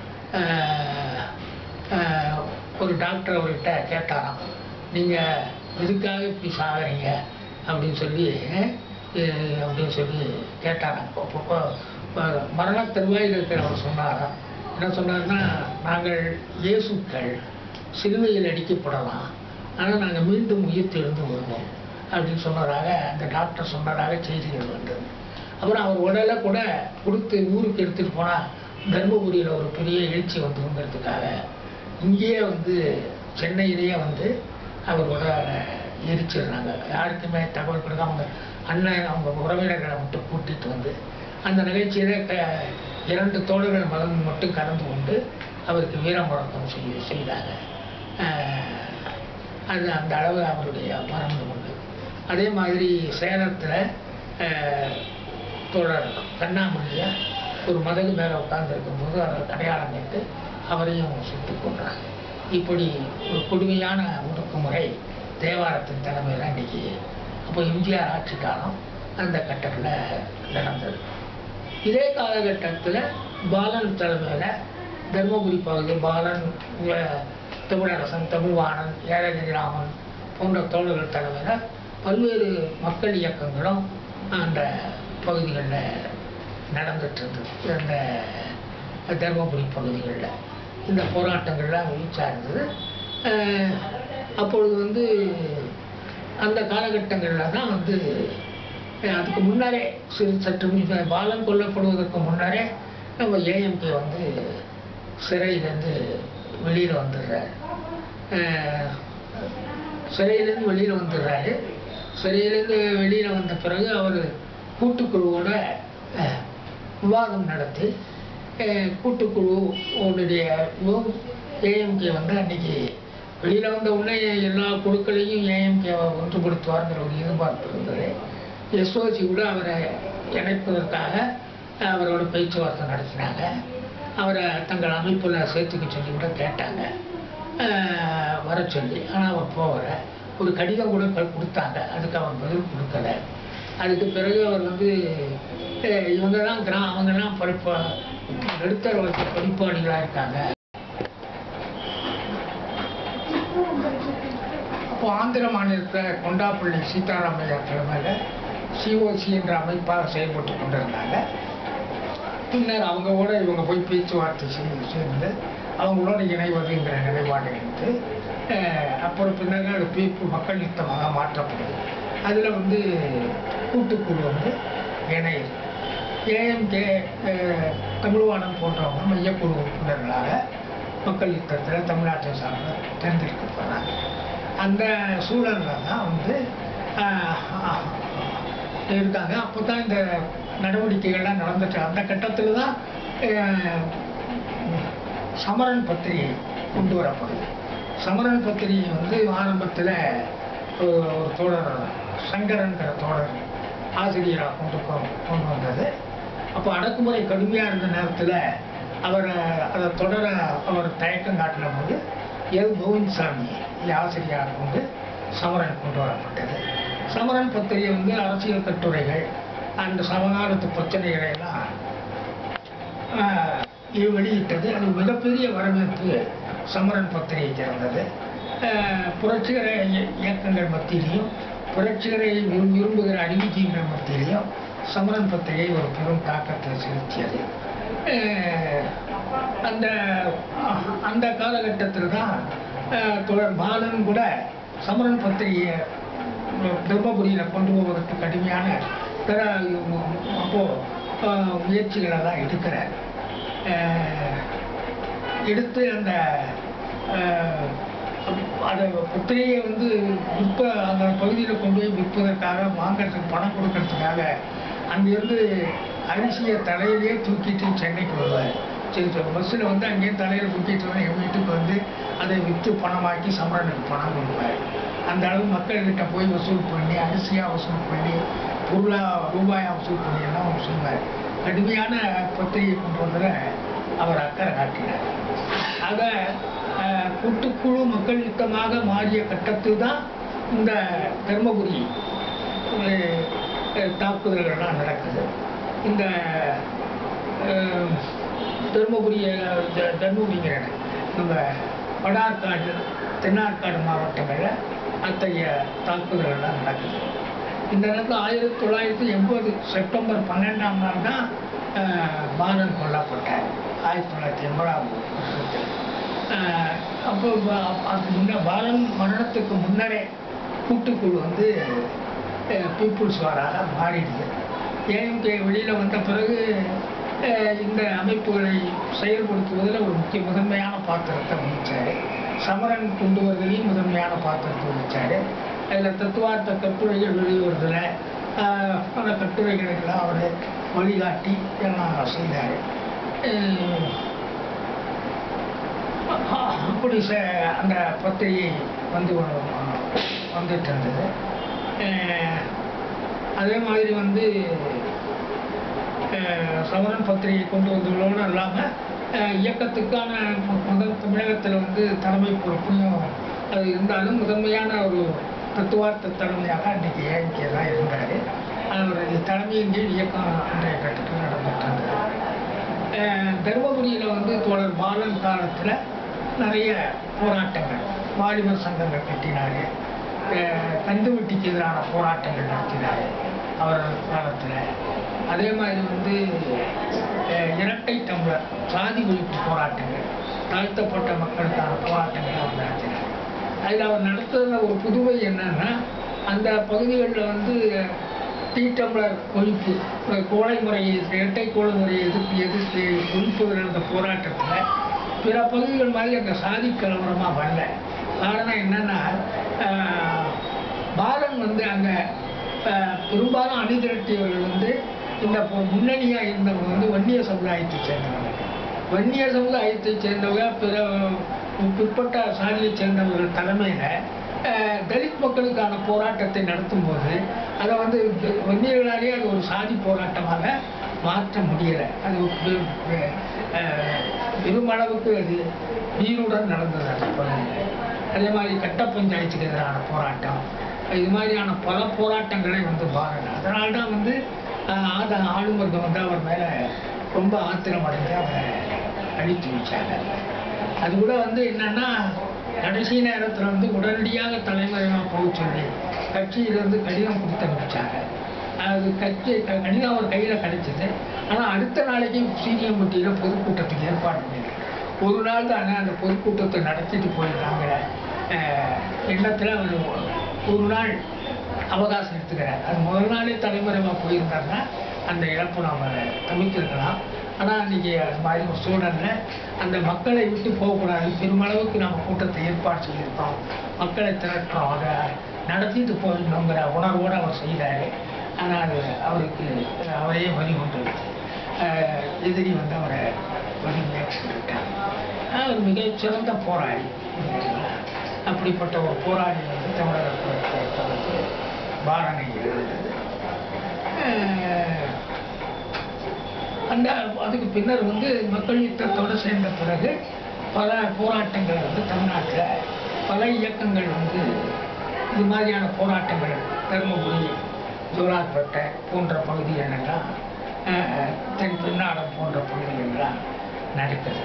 அஹ், அஹ், ஒரு டாக்டர் அவர்கிட்ட கேட்டாராம் நீங்கள் எதுக்காக இப்படி சாகுறீங்க அப்படின்னு சொல்லி அஹ், அப்படின்னு சொல்லி கேட்டாராம் அப்போ அப்போ மரண தருவாயில் இருக்கிறவர் சொன்னாராம் என்ன சொன்னார்னா நாங்கள் இயேசுக்கள் சிலுவையில் அடிக்கப்படலாம் ஆனால் நாங்கள் மீண்டும் உயிர் தெழுந்து வருவோம் அப்படின்னு சொன்னதாக அந்த டாக்டர் சொன்னதாக செய்திகள் வந்தது அப்புறம் அவர் உடலை கூட கொடுத்து ஊருக்கு எடுத்துகிட்டு போனால் தர்மபுரியில் ஒரு பெரிய எழுச்சி வந்துருங்கிறதுக்காக இங்கேயே வந்து சென்னையிலேயே வந்து அவர் உடலை எரிச்சிடுறாங்க யாருக்குமே தகவல் கொடுக்காம அவங்க அண்ணன் அவங்க உறவினர்களை மட்டும் கூட்டிகிட்டு வந்து அந்த நிகழ்ச்சியில் க இரண்டு தோழர்கள் மகன் மட்டும் கலந்து கொண்டு அவருக்கு வீர முழக்கம் செய்ய செய்தாங்க அஹ் அது அந்த அளவு அவருடைய மரணம் உண்டு அதே மாதிரி சேலத்தில் தோழர் கண்ணாமணியை ஒரு மதகு மேலே உட்கார்ந்துருக்கும் போது அவர் அடையாளம் கண்டு அவரையும் சுட்டு கொண்டாங்க இப்படி ஒரு கொடுமையான ஒடுக்குமுறை தேவாரத்தின் தலைமையில் இன்னைக்கு அப்போ எம்ஜிஆர் ஆட்சி காலம் அந்த கட்டத்தில் நடந்தது இதே காலகட்டத்தில் பாலன் தலைமையில் தர்மபுரி பகுதி பாலன் அஹ், தமிழரசன் தமிழ்வாணன் ஏழகிரி ராமன் போன்ற தோழர்கள் தலைமையில் பல்வேறு மக்கள் இயக்கங்களும் அந்த பகுதிகளில் நடந்துட்டு இருந்தது அந்த தர்மபுரி பகுதிகளில் இந்த போராட்டங்கள்லாம் வீழ்ச்சா இருந்தது அஹ், அப்பொழுது வந்து அந்த காலகட்டங்களில் தான் வந்து அஹ், அதுக்கு முன்னாலே சிறு சற்று முன்ன- பாலன் கொல்லப்படுவதற்கு முன்னரே நம்ம ஏஎம்கே வந்து சிறையிலேருந்து வெளியில் வந்துடுறாரு அஹ், சிறையிலேருந்து வெளியில் வந்துடுறாரு சிறையிலேருந்து வெளியில் வந்த பிறகு அவர் கூட்டுக்குழுவோட அஹ், விவாதம் நடத்தி அஹ், கூட்டுக்குழு உடைய ஏஎம்கே வந்து அன்னைக்கு வெளியில் வந்த உடனே எல்லா குழுக்களையும் ஏஎம்கே ஒன்றுபடுத்துவார்ங்கிற ஒரு எதிர்பார்ப்பு இருந்தது எஸ்ஓசி கூட அவரை இணைப்பதற்காக அவரோட பேச்சுவார்த்தை நடத்தினாங்க அவரை தங்கள் அமைப்பில் சேர்த்துக்க சொல்லி கூட கேட்டாங்க அஹ் வர சொல்லி ஆனால் அவர் போகல ஒரு கடிதம் கூட க- கொடுத்தாங்க அதுக்கு அவர் பதில் கொடுக்கல அதுக்கு பிறகு அவர் வந்து அஹ் இவங்க தான் கிரா அவங்கெல்லாம் படிப்பா நடுத்தர வர்க்க படிப்பாளிகளாக இருக்காங்க அப்போ ஆந்திர மாநிலத்தில் கொண்டாப்பள்ளி சீதாராமையா தலைமையில் சிஓசி என்ற அமைப்பாக செயல்பட்டு கொண்டிருந்தாங்க பின்னர் அவங்க கூட இவங்க போய் பேச்சுவார்த்தை செய்து சேர்ந்து அவங்களோட இணைவதுங்கிற நிலைப்பாடு எடுத்து அஹ், அப்புறம் பின்னர் அது பீப்பு மக்கள் யுத்தமாக மாற்றப்படுது அதில் வந்து கூட்டுக்குழு வந்து இணையுது ஏஎம்கே தமிழ்வாணம் போன்றவங்க மையக்குழு உறுப்பினர்களாக மக்கள் யுத்தத்தில் தமிழ்நாட்டை சார்ந்த தேர்ந்தெடுக்கப்படுறாங்க அந்த சூழலில் தான் வந்து ஆஹ், ஆஹ், இருக்காங்க அப்போ தான் இந்த நடவடிக்கைகள்லாம் நடந்துச்சு அந்த கட்டத்தில் தான் ஆஹ், சமரன் பத்திரிகை கொண்டு வரப்படுது சமரன் பத்திரிகை வந்து ஆரம்பத்தில் ஒரு தோழர் சங்கரன்கிற தோழர் ஆசிரியராக கொண்டு கொ- கொண்டு வந்தது அப்போ அடக்குமுறை கடுமையாக இருந்த நேரத்தில் அவரை அதை தொடர அவர் தயக்கம் காட்டின போது எல் கோவிந்தசாமி ஆசிரியராக கொண்டு சமரன் கொண்டு வரப்பட்டது சமரன் பத்திரிகை வந்து அரசியல் கட்டுரைகள் அந்த சமகாலத்து பிரச்சனைகளை எல்லாம் ஆஹ், இது வெளியிட்டது அது மிகப்பெரிய வரவேற்பு சமரன் பத்திரிகைக்கு இருந்தது ஆஹ், புரட்சிகர இய- இயக்கங்கள் மத்தியிலையும் புரட்சிகரை விரும்- விரும்புகிற அறிவிக்கைகள் மத்தியிலையும் சமரன் பத்திரிகை ஒரு பெரும் தாக்கத்தை செலுத்தியது ஆஹ், அந்த அஹ், அந்த காலகட்டத்தில் தான் ஆஹ், தோழர் பாலன் கூட சமரன் பத்திரிகையை தர்மபுரியில் கொண்டு போவதற்கு கடுமையான பிற அப்போ ஆஹ், முயற்சிகளை தான் எடுக்கிறார் ஆஹ், எடுத்து அந்த ஆஹ், அந்த பத்திரிகையை வந்து விற்ப அந்த பகுதியில் கொண்டு போய் விற்பதற்காக வாங்குறதுக்கு பணம் கொடுக்கறதுக்காக அங்கேருந்து அரிசியை தலையிலேயே தூக்கிட்டு சென்னைக்கு வருவார் சரி சரி பஸ்ஸில் வந்து அங்கேயே தலையில் தூக்கிட்டு வந்து என் வீட்டுக்கு வந்து அதை விற்று பணமாக்கி சமரனுக்கு பணம் கொடுப்பார் அந்த அளவு மக்கள்கிட்ட போய் வசூல் பண்ணி அரிசியாக வசூல் பண்ணி பொருளாக ரூபாயாக வசூல் பண்ணி எல்லாம் அவர் சொல்வார் கடுமையான பத்திரிகை கொண்டு வந்தத அவர் அக்கறை காட்டினார் ஆக அஹ், கூட்டுக்குழு மக்கள் யுத்தமாக மாறிய கட்டத்தில் தான் இந்த தர்மபுரி அஹ், அஹ், தாக்குதல்கள்லாம் நடக்குது இந்த அஹ், தர்மபுரி அஹ், த- தர்மபுரிங்கிற இடம். நம்ம வடார்காடு தென்னார்காடு மாவட்டங்களில் அத்தகைய தாக்குதல்கள்லாம் நடக்குது இந்த நேரத்தில் ஆயிரத்தி தொள்ளாயிரத்தி எண்பது செப்டம்பர் பன்னெண்டாம் நாள் தான் அஹ், பாலன் கொல்லப்பட்டார் ஆயிரத்தி தொள்ளாயிரத்தி எண்பதாம் வருஷத்தில் அஹ், அப்போ பா- அதுக்கு முன்ன பாலன் மரணத்துக்கு முன்னரே கூட்டுக்குழு வந்து பீப்புள்ஸ் வாராக மாறிடுது ஏஎம்கே வெளியில் வந்த பிறகு அஹ், இந்த அமைப்புகளை செயல்படுத்துவதில் ஒரு முக்கிய முதன்மையான பாத்திரத்தை வகிச்சார் சமரன் கொண்டு வருவதிலையும் முதன்மையான பாத்திரத்தை வகிச்சார் அதில் தத்துவார்த்த கட்டுரைகள் வெளிவருதில் அந்த கட்டுரைகளுக்கெல்லாம் அவர் வழிகாட்டி எல்லாம் செய்தார் அப்படி ச அந்த பத்திரிகை வந்து கொண்டு- வந்துட்டு இருந்தது அஹ், அதே மாதிரி வந்து அஹ், சமரன் பத்திரிகை கொண்டு வந்ததோடு இல்லாமல் இயக்கத்துக்கான மு- முதல் தமிழகத்தில் வந்து தலைமை பொறுப்பையும் அது இருந்தாலும் முதன்மையான ஒரு தத்துவார்த்த தலைமையாக அன்றைக்கி ஏஎம்கே தான் இருந்தார் அவருடைய தலைமையின் கீழ் இயக்கம் அன்றைய கட்டத்தில் நடந்துட்டு இருந்தது அஹ் தருமபுரியில் வந்து தோழர் பாலன் காலத்தில் நிறைய போராட்டங்கள் வாலிபர் சங்கங்கள் கட்டினார் கந்துவட்டிக்கு எதிரான போராட்டங்கள் நடத்தினார் அவர் காலத்தில் அதே மாதிரி வந்து அஹ், இரட்டை டம்ளர் சாதி ஒழிப்பு போராட்டங்கள் தாழ்த்தப்பட்ட மக்களுக்கான போராட்டங்கள் அவர் நடத்தினார் அதில் அவர் நடத்துகிற ஒரு புதுமை என்னன்னா அந்த பகுதிகளில் வந்து டீ டம்ளர் ஒழிப்பு அஹ் கோழை முறையை இரட்டை கோழை முறையை எதிர்ப்பு எதிர்த்து ஒழிப்பதில் இருந்த போராட்டத்தில் பிற பகுதிகள் மாதிரி அந்த சாதி கலவரமாக வரல காரணம் என்னன்னா ஆஹ், பாலன் வந்து அங்கே பெரும்பாலும் அணிதிரட்டியவர்கள் வந்து இந்த பொ- முன்னணியா இருந்தவங்க வந்து வன்னிய சமுதாயத்தை சேர்ந்தவங்க வன்னிய சமுதாயத்தை சேர்ந்தவங்க பிற பிற்பட்ட சாதியை சேர்ந்தவர்கள் தலைமையில் தலித் மக்களுக்கான போராட்டத்தை நடத்தும்போது அதை வந்து த- வன்னியர்களாலேயே அது ஒரு சாதி போராட்டமாக மாற்ற முடியலை அது பெ- பெ- அஹ், பெருமளவுக்கு அது நீருடன் நடந்தது அந்த பகுதியில் அதே மாதிரி கட்ட பஞ்சாயத்துக்கு எதிரான போராட்டம் இது மாதிரியான பல போராட்டங்களை வந்து பாருங்க அதனால தான் வந்து ஆஹ், ஆத ஆளுநர்கள் வந்து அவர் மேலே ரொம்ப ஆத்திரம் அடைஞ்சு அவரை அழித்து வச்சாங்க அது கூட வந்து என்னன்னா கடைசி நேரத்தில் வந்து உடனடியாக தலைமறைவாக போக சொல்லி கட்சியிலிருந்து கடிதம் கொடுத்து அனுப்பிச்சாங்க அது கட்சி க- கடிதம் அவர் கையில் கிடைச்சது ஆனால் அடுத்த நாளைக்கு சீனியம்பட்டியில் பொதுக்கூட்டத்துக்கு ஏற்பாடு பண்ணிடு ஒரு நாள் தானே அந்த பொதுக்கூட்டத்தை நடத்திட்டு போயிடலாங்கிற எண்ணத்தில் அவர் ஒரு நாள் அவகாசம் எடுத்துக்கிறார் அது முதல் நாளே தலைமறைவாக போயிருந்தாருன்னா அந்த இழப்பு நாம் தவிர்த்திருக்கலாம் ஆனால் அன்றைக்கி அது மாதிரி ஒரு சூழலில் அந்த மக்களை விட்டு போகக்கூடாது பெருமளவுக்கு நம்ம கூட்டத்தை ஏற்பாடு செய்திருக்கோம் மக்களை திரட்டுறோம் அதை நடத்திட்டு போயிடணுங்கிற உணர்வோடு அவர் செய்தார் ஆனால் அது அவருக்கு அவரே வழி கொண்டு அஹ், எதிரி வந்து அவரை வலிமையாக சொல்லிட்டார் அவர் மிகச்சிறந்த போராளி அப்படிப்பட்ட ஒரு போராளி வந்து தமிழக புரட்சி இயக்கம் வந்து பாரதி இருந்தது அஹ், அந்த அதுக்கு பின்னர் வந்து மக்கள் யுத்தத்தோடு சேர்ந்த பிறகு பல போராட்டங்கள் வந்து தமிழ்நாட்டில் பல இயக்கங்கள் வந்து இது மாதிரியான போராட்டங்கள் தருமபுரி ஜோலார்பேட்டை போன்ற பகுதிகளெல்லாம் அஹ், தென் பின்னாடம் போன்ற பகுதிகளெல்லாம் நடக்குது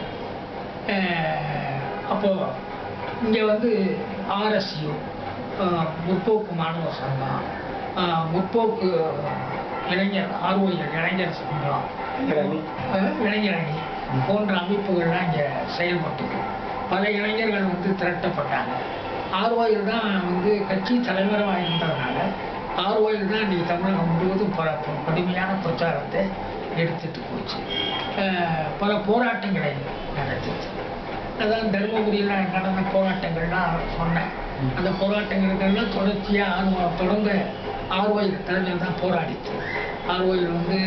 அஹ், அப்போ இங்கே வந்து ஆர்எஸ்யூ முற்போக்கு மாணவர் சங்கம் அஹ், முற்போக்கு இளைஞர் ஆர்வலர் இளைஞர் சங்கம் இளைஞரணி. அஹ், இளைஞரணி போன்ற அமைப்புகள்லாம் இங்கே செயல்பட்டுது பல இளைஞர்கள் வந்து திரட்டப்பட்டாங்க ஆர்வாயில் தான் வந்து கட்சி தலைவராக இருந்ததுனால ஆர்வாயில் தான் இன்னைக்கு தமிழகம் முழுவதும் பல ப- கடுமையான பிரச்சாரத்தை எடுத்துட்டு போச்சு அஹ், பல போராட்டங்களை நடத்திச்சு அதான் தருமபுரியில் நடந்த போராட்டங்கள்லாம் சொன்னேன் அந்த போராட்டங்களுக்கெல்லாம் தொடர்ச்சியாக ஆர்வா தொடர்ந்து ஆர்வாயில் தலைமையில் தான் போராடிச்சு ஆர்வாயில் வந்து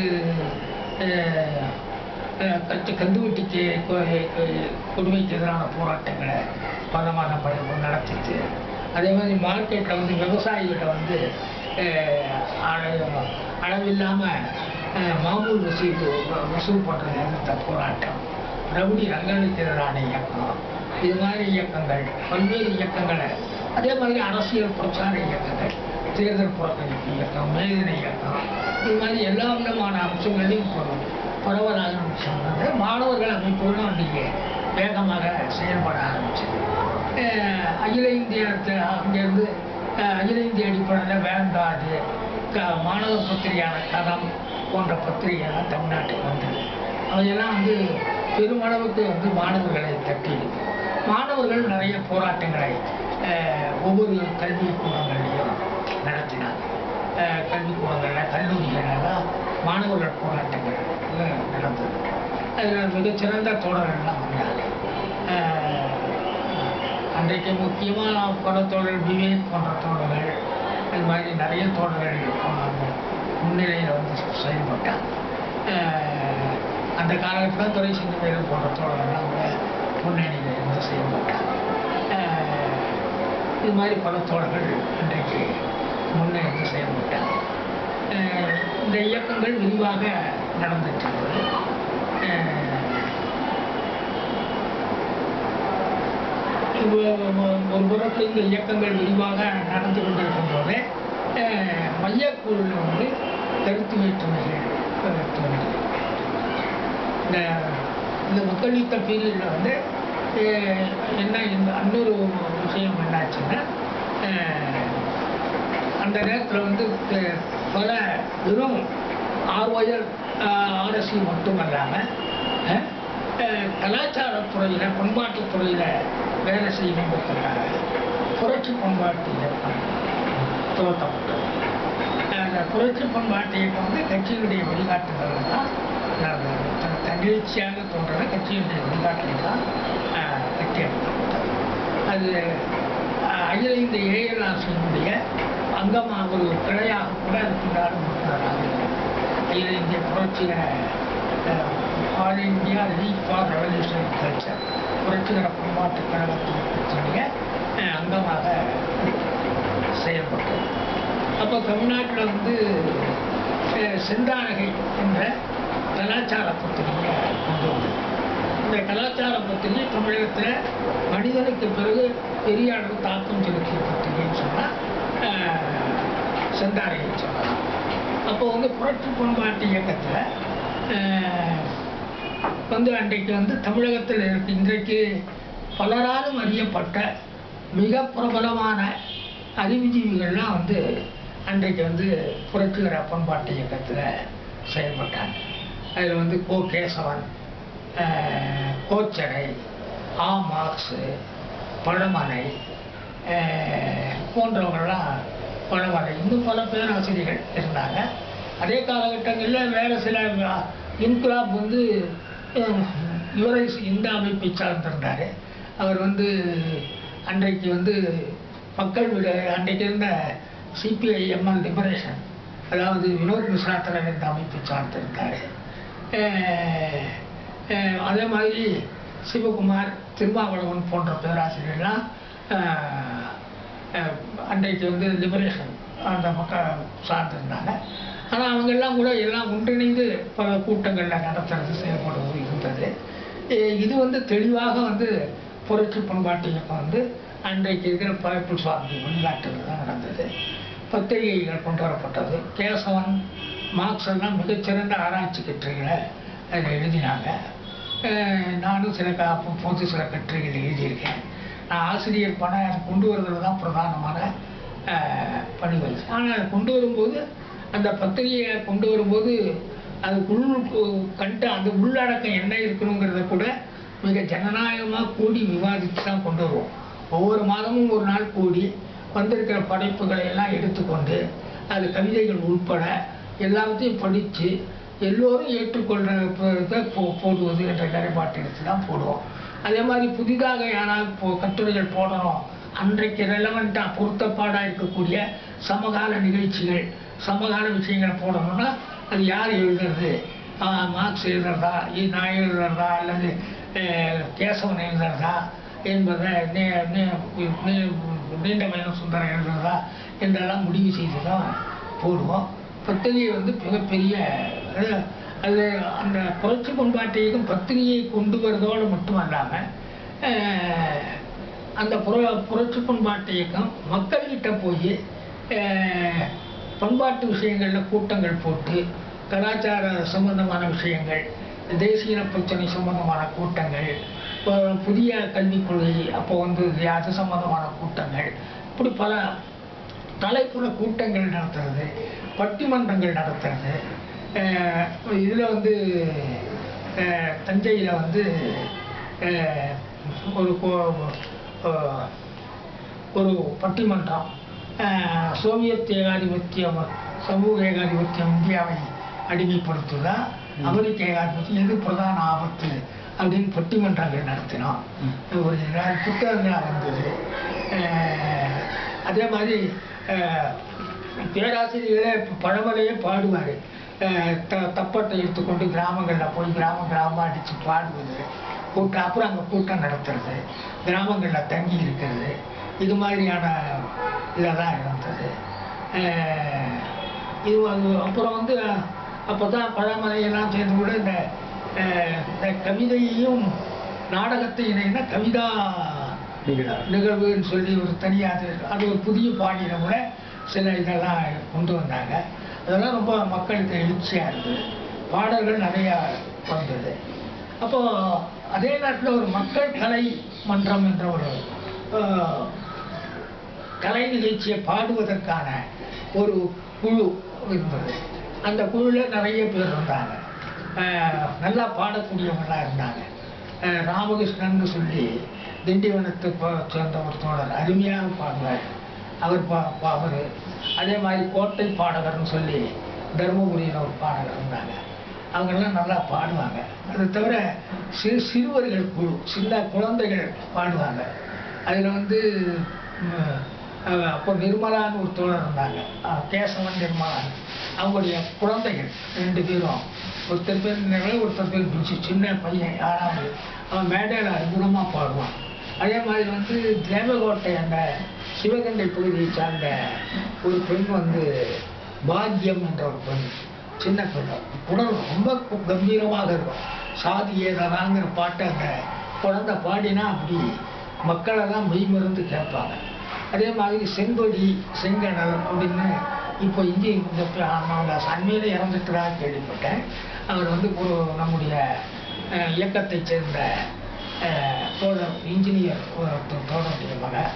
அஹ், அஹ், கட்டு கந்துவட்டிக்கு கொ- கொ- கொடுமைக்கு எதிரான போராட்டங்களை பலமான படம் நடத்திச்சு அதே மாதிரி மார்க்கெட்டில் வந்து விவசாயிகிட்ட வந்து அஹ், அள- அளவில்லாமல் மாமூல் வசூல் வசூல் பண்ணுறது எதிர்த்த போராட்டம் ரவுடி ரங்களுக்கு எதிரான இயக்கம் இது மாதிரி இயக்கங்கள் பல்வேறு இயக்கங்களை அதே மாதிரி அரசியல் பிரச்சார இயக்கங்கள் தேர்தல் புறக்கணிப்பு இயக்கம் மேதின இயக்கம் இது மாதிரி எல்லா விதமான அம்சங்களையும் இப்போ பரவலாக ஆரம்பிச்சாங்க மாணவர்கள் அமைப்புகளும் அன்றைக்கி வேகமாக செயல்பட ஆரம்பிச்சது அஹ் அகில இந்திய த- அங்கேருந்து அஹ் அகில இந்திய அடிப்படையில் வேங்காடு க மாணவர் பத்திரிகையான கதம் போன்ற பத்திரிகைகள்லாம் தமிழ்நாட்டுக்கு வந்தது அவையெல்லாம் வந்து பெருமளவுக்கு வந்து மாணவர்களை தட்டி மாணவர்கள் நிறைய போராட்டங்களை அஹ், ஒவ்வொரு கல்விக்கூடங்கள்லையும் நடத்தினாங்க அஹ், கல்விக்கூடங்களில் கல்லூரிகளெல்லாம் மாணவர்கள் போராட்டங்கள் அஹ், நடந்தது அதில் மிகச்சிறந்த தோழர்கள்லாம் வந்தாங்க அஹ், அன்றைக்கு முக்கியமாக படத்தோழர் விவேக் போன்ற தோழர்கள் இது மாதிரி நிறைய தோழர்கள் போனாங்க முன்னிலையில் வந்து செயல்பட்டாங்க அஹ் அந்த காலகட்டத்தில் துறை சிந்தனைகள் போன்ற தோழர்கள்லாம் கூட முன்னணியில் இருந்து செயல்பட்டாங்க அஹ் இது மாதிரி பல தோழர்கள் இன்றைக்கு முன்னே இருந்து செயல்பட்டாங்க அஹ் இந்த இயக்கங்கள் விரிவாக நடந்துட்டு இருந்தது அஹ் இது ஒரு புறத்தில் இந்த இயக்கங்கள் விரிவாக நடந்து கொண்டிருக்கும் போது அஹ், மையக்குழுவில் வந்து கருத்து வேற்றுமைகள் அஹ், தோன்றியது. இந்த இந்த மக்கள் யுத்த பீரியடில் வந்து அஹ், என்ன இந்த இன்னொரு விஷயம் என்னாச்சுன்னா அஹ், அந்த நேரத்தில் வந்து அஹ், பல வெறும் ஆர்வயர் ஆர்எஸ்சி மட்டும் இல்லாமல் கலாச்சாரத்துறையில் பண்பாட்டுத் துறையில் வேலை செய்யணுங்கிறதுக்காக புரட்சி பண்பாட்டு இயக்கம் துவக்கப்பட்டது அந்த புரட்சி பண்பாட்டு இயக்கம் வந்து கட்சியினுடைய வழிகாட்டுதல் தான் நடந்தது த- தன்னிச்சையாக தோன்றது கட்சியினுடைய வழிகாட்டில் தான் ஆஹ், கட்டியெழுப்பப்பட்டது அது ஆஹ், அகில இந்த ஏஎல்ஆர்சியினுடைய அங்கமாக ஒரு கிளையாக கூட அது பின்னாடி உறுப்பினராக இருக்கிறது. அகில இந்திய புரட்சிகர all India league for revolutionary culture புரட்சிகர பண்பாட்டு கழகத்தின் பிரச்சனைய அஹ், அங்கமாக செயல்பட்டது அப்போ தமிழ்நாட்டில் வந்து அஹ், செந்தாழகை என்ற கலாச்சார பத்திரிகையை கொண்டு வந்தது இந்த கலாச்சார பத்திரிகை தமிழகத்தில் மனிதனுக்கு பிறகு பெரிய அளவு தாக்கம் செலுத்திய பத்திரிகைன்னு சொன்னால் செந்தாழகை சொல்லலாம் அப்போ வந்து புரட்சி பண்பாட்டு இயக்கத்தில் வந்து அன்றைக்கு வந்து தமிழகத்தில் இருக்கு இன்றைக்கு பலராலும் அறியப்பட்ட மிக பிரபலமான அறிவுஜீவிகள்லாம் வந்து அன்றைக்கு வந்து புரட்சிகர பண்பாட்டு இயக்கத்தில் செயல்பட்டாங்க அதில் வந்து கோ கேசவன் அஹ், கோச்சடை ஆ மார்க்ஸு பழமனை அஹ், போன்றவங்கள்லாம் பழமனை இன்னும் பல பேராசிரியர்கள் இருந்தாங்க அதே காலகட்டங்களில் வேறு சில அஹ், இன்குலாப் வந்து அஹ், இவரை இந்த அமைப்பை சார்ந்திருந்தார் அவர் வந்து அன்றைக்கு வந்து மக்கள் விட அன்றைக்கு இருந்த சிபிஐ எம்எல் லிபரேஷன் அதாவது வினோத் மிஸ்ரா தலைவர் இந்த அமைப்பை சார்ந்திருந்தார் அஹ், அஹ், அதே மாதிரி சிவகுமார் திருமாவளவன் போன்ற பேராசிரியர்லாம் அஹ், அஹ், அன்றைக்கு வந்து லிபரேஷன் அந்த மக்கள் சார்ந்திருந்தாங்க ஆனால் அவங்கெல்லாம் கூட எல்லாம் ஒன்றிணைந்து பல கூட்டங்களில் நடத்துறது செயல்படுவது இருந்தது இ- இது வந்து தெளிவாக வந்து புரட்சி பண்பாட்டு இயக்கம் வந்து அன்றைக்கு இருக்கிற பைப்பிள் சுவாமி வெளிநாட்டில் தான் நடந்தது பத்திரிகைகள் கொண்டு வரப்பட்டது கேசவன் மார்க்ஸ் எல்லாம் மிகச்சிறந்த ஆராய்ச்சி கட்டுரைகளை அதில் எழுதினாங்க அஹ் நானும் சில க அப்போ பொது சில கட்டுரைகள் எழுதியிருக்கேன் நான் ஆசிரியர் பணம் அதை கொண்டு வரதுல தான் பிரதானமான அஹ், பணி வச்சு ஆனால் அதை கொண்டு வரும்போது அந்த பத்திரிகையை கொண்டு வரும்போது அதுக்குள் கண்ட அந்த உள்ளடக்கம் என்ன இருக்கணுங்கிறத கூட மிக ஜனநாயகமாக கூடி விவாதித்து தான் கொண்டு வருவோம் ஒவ்வொரு மாதமும் ஒரு நாள் கூடி வந்திருக்கிற படைப்புகளை எல்லாம் எடுத்துக்கொண்டு அது கவிதைகள் உட்பட எல்லாத்தையும் படித்து எல்லோரும் ஏற்றுக்கொள்கிற இதை போ போடுவது என்ற நிலைப்பாட்டை எடுத்து தான் போடுவோம் அதே மாதிரி புதிதாக யாராவது போ கட்டுரைகள் போடணும் அன்றைக்கு ரெலவெண்ட்டாக பொருத்தப்பாடாக இருக்கக்கூடிய சமகால நிகழ்ச்சிகள் சமகால விஷயங்களை போடணும்னா அது யார் எழுதுறது ஆஹ் மார்க்ஸ் எழுதுறதா இ- நான் எழுதுறதா அல்லது அஹ், கேசவன் எழுதுறதா என்பதை நே நே- நே- நீண்ட மயிலும் சுந்தரம் எழுதுறதா என்றெல்லாம் முடிவு செய்து தான் போடுவோம் பத்திரிகை வந்து மிகப்பெரிய அது அது அந்த புரட்சி பண்பாட்டையும் பத்திரிகையை கொண்டு வரதோடு மட்டும் அல்லாமல் அந்த புர புரட்சி பண்பாட்டு இயக்கம் மக்கள்கிட்ட போய் அஹ், பண்பாட்டு விஷயங்களில் கூட்டங்கள் போட்டு கலாச்சார சம்பந்தமான விஷயங்கள் தேசிய பிரச்சனை சம்பந்தமான கூட்டங்கள் இப்போ புதிய கல்விக் கொள்கை அப்போ வந்து அது சம்பந்தமான கூட்டங்கள் இப்படி பல தலைப்புற கூட்டங்கள் நடத்துறது பட்டிமன்றங்கள் நடத்துறது இதில் வந்து அஹ், தஞ்சையில் வந்து அஹ், ஒரு கோ- அஹ், ஒரு பட்டிமன்றம் அஹ், சோவியத் ஏகாதிபத்தியம் சமூக ஏகாதிபத்தியம் இந்தியாவை அடிமைப்படுத்துதா அமெரிக்க ஏகாதிபத்தியம் எது பிரதான ஆபத்து அப்படின்னு பட்டிமன்றங்கள் நடத்தினோம் ஒரு நாலு புத்தகங்களாக வந்தது அஹ், அதே மாதிரி அஹ், பேராசிரியர்களே பழமலையே பாடுவார் த தப்பட்டை எடுத்துக்கொண்டு கிராமங்களில் போய் கிராமம் கிராமம் அடித்து பாடுவது கூட்டம் அப்புறம் அங்கே கூட்டம் நடத்துறது கிராமங்களில் தங்கி இருக்கிறது இது மாதிரியான இதெல்லாம் இருந்தது அஹ், இது வந்து அப்புறம் வந்து அப்போ தான் பழமலையெல்லாம் சேர்ந்து கூட இந்த அஹ், இந்த கவிதையையும் நாடகத்தை இணைந்த கவிதா நிகழ்வுன்னு சொல்லி ஒரு தனியாக அது ஒரு புதிய பாணியில கூட சில இதெல்லாம் கொண்டு வந்தாங்க அதெல்லாம் ரொம்ப மக்களுக்கு எழுச்சியாக இருந்தது பாடல்கள் நிறையா வந்தது அப்போ அதே நேரத்தில் ஒரு மக்கள் கலை மன்றம் என்ற ஒரு அஹ், கலை நிகழ்ச்சியை பாடுவதற்கான ஒரு குழு இருந்தது அந்த குழுவில் நிறைய பேர் இருந்தாங்க அஹ், நல்லா பாடக்கூடியவங்களாம் இருந்தாங்க அஹ், ராமகிருஷ்ணன் சொல்லி திண்டிவனத்தை ப- சேர்ந்த ஒரு தோழர் அருமையாக பாடுவார் அவர் பா பா- அவர் அதே மாதிரி கோட்டை பாடகர்னு சொல்லி தருமபுரியில் ஒரு பாடகர் இருந்தாங்க அவங்கெல்லாம் நல்லா பாடுவாங்க அது தவிர சிறு சிறுவர்கள் குழு சின்ன குழந்தைகள் பாடுவாங்க அதில் வந்து ம், அஹ், அப்போ நிர்மலான்னு ஒரு தோழர் இருந்தாங்க அஹ், கேசவன் நிர்மலான்னு அவங்களுடைய குழந்தைகள் ரெண்டு பேரும் ஒருத்தர் பேர் நிர்மலா ஒருத்தர் பேர் பிடிச்சி சின்ன பையன் யாராவது அவன் மேடையில் அற்புதமாக பாடுவான் அதே மாதிரி வந்து தேவகோட்டை அந்த சிவகங்கை பகுதியை சார்ந்த ஒரு பெண் வந்து பாக்யம் என்ற ஒரு பெண் சின்ன பெண் குரல் ரொம்ப கு- கம்பீரமாக இருக்கும் சாதி ஏதாதாங்கிற பாட்டை அந்த குழந்தை பாடினா அப்படி மக்களெல்லாம் மெய்மருந்து கேட்பாங்க அதே மாதிரி செங்கொடி செங்கடல் அப்படின்னு இப்போ இங்கே இந்த ப- அவங்க அண்மையில் இறந்துட்டதாக கேள்விப்பட்டேன் அவர் வந்து ஒரு நம்முடைய அஹ், இயக்கத்தைச் சேர்ந்த அஹ், தோழர் இன்ஜினியர் ஒரு தோ- தோழருடைய மகன்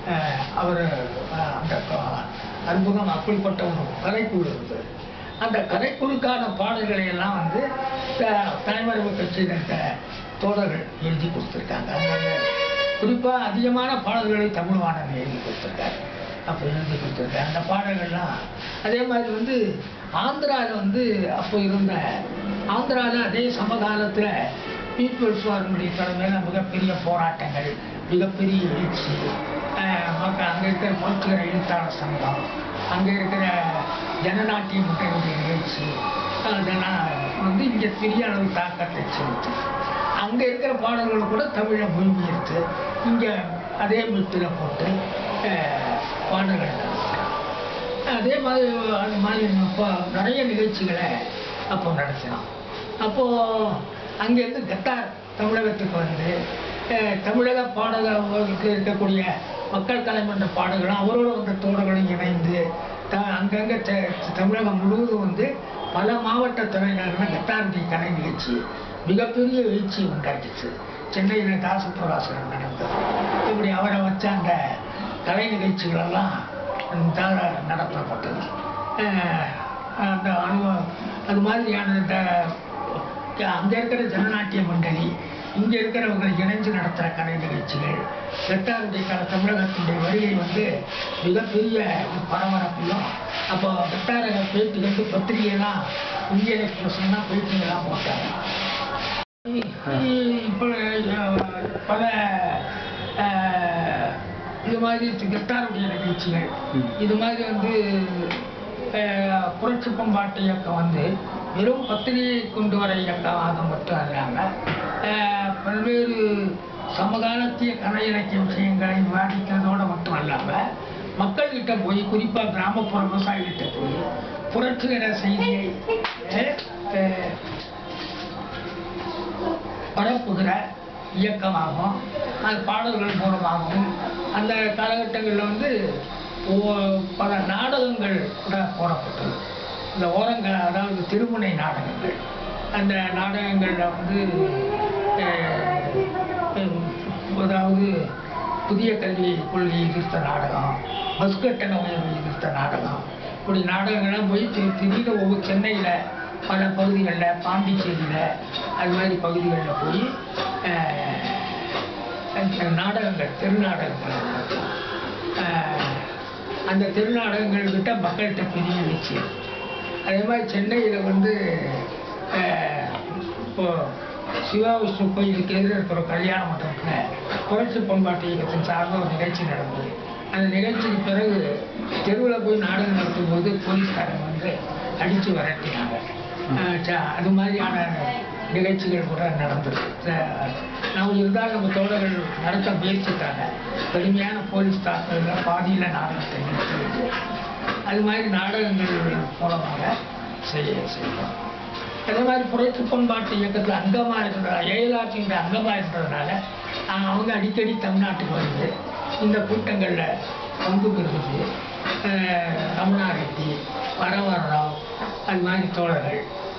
அவர் அந்த க- அற்புதம் அப்படிப்பட்ட ஒரு கலைக்குழு இருந்தது அந்த கலைக்குழுக்கான பாடல்களை எல்லாம் வந்து த- தலைமறைவு கட்சியில் இருக்க தோழர்கள் எழுதி கொடுத்துருக்காங்க அவங்க குறிப்பாக அதிகமான பாடல்களை தமிழ்வாணன் எழுதி கொடுத்துருக்காரு அப்போ எழுதி கொடுத்துருக்காரு அந்த பாடல்கள்லாம் அதே மாதிரி வந்து ஆந்திராவில் வந்து அப்போ இருந்த ஆந்திராவில் அதே சமகாலத்தில் பீப்புள்ஸ் வாரனுடைய தலைமையில் மிகப்பெரிய போராட்டங்கள் மிகப்பெரிய எழுச்சி அஹ் மக்கள் அங்கே இருக்கிற புரட்சிகர எழுத்தாளர் சங்கம் அங்கே இருக்கிற ஜனநாட்டிய மக்களுடைய நிகழ்ச்சி அதெல்லாம் வந்து இங்கே பெரிய அளவு தாக்கத்தை செலுத்து அங்கே இருக்கிற பாடல்கள் கூட தமிழை மொழிபெயர்த்து இங்கே அதே மீட்டில் போட்டு அஹ், பாடல்கள் நடத்துறாங்க. அதே மாதிரி அது மாதிரி அப்போ நிறைய நிகழ்ச்சிகளை அப்போ நடத்தினோம் அப்போது அங்கேருந்து கத்தார் தமிழகத்துக்கு வந்து அஹ், தமிழக பாடகர்களுக்கு இருக்கக்கூடிய மக்கள் கலைமன்ற பாடல்களும் அவரோட வந்த தோழர்களும் இணைந்து த அங்கங்கே த தமிழகம் முழுவதும் வந்து பல மாவட்ட தலைநகரில் கத்தாருடைய கலை நிகழ்ச்சி மிகப்பெரிய எழுச்சி உண்டாக்கிச்சு சென்னையில் தாசப்புராசனம் நடந்தது இப்படி அவரை வச்ச அந்த கலை நிகழ்ச்சிகளெல்லாம் தான் நடத்தப்பட்டது அஹ் அந்த அனுபவம் அது மாதிரியான இந்த அங்கே இருக்கிற ஜனநாட்டிய மண்டலி இங்கே இருக்கிறவங்க இணைஞ்சு நடத்துகிற கலை நிகழ்ச்சிகள் வெட்டாருடைய கல தமிழகத்தினுடைய வருகை வந்து மிகப்பெரிய பரபரப்பையும் அப்போ வெட்டார பேட்டி வந்து பத்திரிகையெல்லாம் இந்திய எக்ஸ்பிரஸ்லாம் பேட்டிகள்லாம் போட்டாங்க இப்போ பல அஹ், இது மாதிரி கெட்டாருடைய நிகழ்ச்சிகள் ம். இது மாதிரி வந்து அஹ், புரட்சி பண்பாட்டு இயக்கம் வந்து வெறும் பத்திரிகை கொண்டு வர இயக்கமாக மட்டும் இல்லாமல் பல்வேறு சமகாலத்திய கலை இலக்கிய விஷயங்களை விவாதிக்கிறதோடு மட்டும் இல்லாமல் மக்கள்கிட்ட போய் குறிப்பாக கிராமப்புற விவசாயிகிட்ட போய் புரட்சிகர செய்தியை அஹ், அஹ், பரப்புகிற இயக்கமாகவும் அது பாடல்கள் மூலமாகவும் அந்த காலகட்டங்களில் வந்து ஓ- பல நாடகங்கள் கூட போடப்பட்டது இந்த ஓரங்கள் அதாவது திருமுனை நாடகங்கள் அந்த நாடகங்களில் வந்து அஹ், உம், அதாவது புதிய கல்விக் கொள்கை எதிர்த்த நாடகம் பஸ் கட்டண உயர்வு எதிர்த்த நாடகம் இப்படி நாடகங்கள்லாம் போய் தி- திடீர்னு ஒவ்வொரு சென்னையில் பல பகுதிகளில் பாண்டிச்சேரியில் அது மாதிரி பகுதிகளில் போய் அஹ், அந்த நாடகங்கள் தெருநாடகங்கள் நடத்தும். அஹ், அந்த தெருநாடகங்கள் கிட்ட மக்கள்கிட்ட பெரிய நிச்சயம் அதே மாதிரி சென்னையில் வந்து அஹ், இப்போ சிவா விஷ்ணு கோயிலுக்கு எதிர இருக்கிற கல்யாண மண்டபத்தில் புரட்சி பண்பாட்டு இயக்கத்தின் சார்ந்த ஒரு நிகழ்ச்சி நடந்தது அந்த நிகழ்ச்சிக்கு பிறகு தெருவில் போய் நாடகம் நடத்தும் போது போலீஸ்காரங்க வந்து அடித்து விரட்டினாங்க அஹ் ச- அது மாதிரியான நிகழ்ச்சிகள் கூட நடந்தது அஹ் நாம் இருந்தால் நம்ம தோழர்கள் நடத்த முயற்சித்தாங்க கடுமையான போலீஸ் தாக்குதலில் பாதியில் நாடகத்தை நிறுத்தி வச்சு அது மாதிரி நாடகங்கள் மூலமாக செய்ய செய்வோம் அதே மாதிரி புரட்சி பண்பாட்டு இயக்கத்தில் அங்கமாக இருக்கிற ஏழாட்சியின் அங்கமாக இருக்கிறதுனால ஆஹ், அவங்க அடிக்கடி தமிழ்நாட்டுக்கு வந்து இந்த கூட்டங்களில் பங்கு பெறுவது ஆஹ், ரமணா ரெட்டி வரவரராவ் அது மாதிரி தோழர்கள்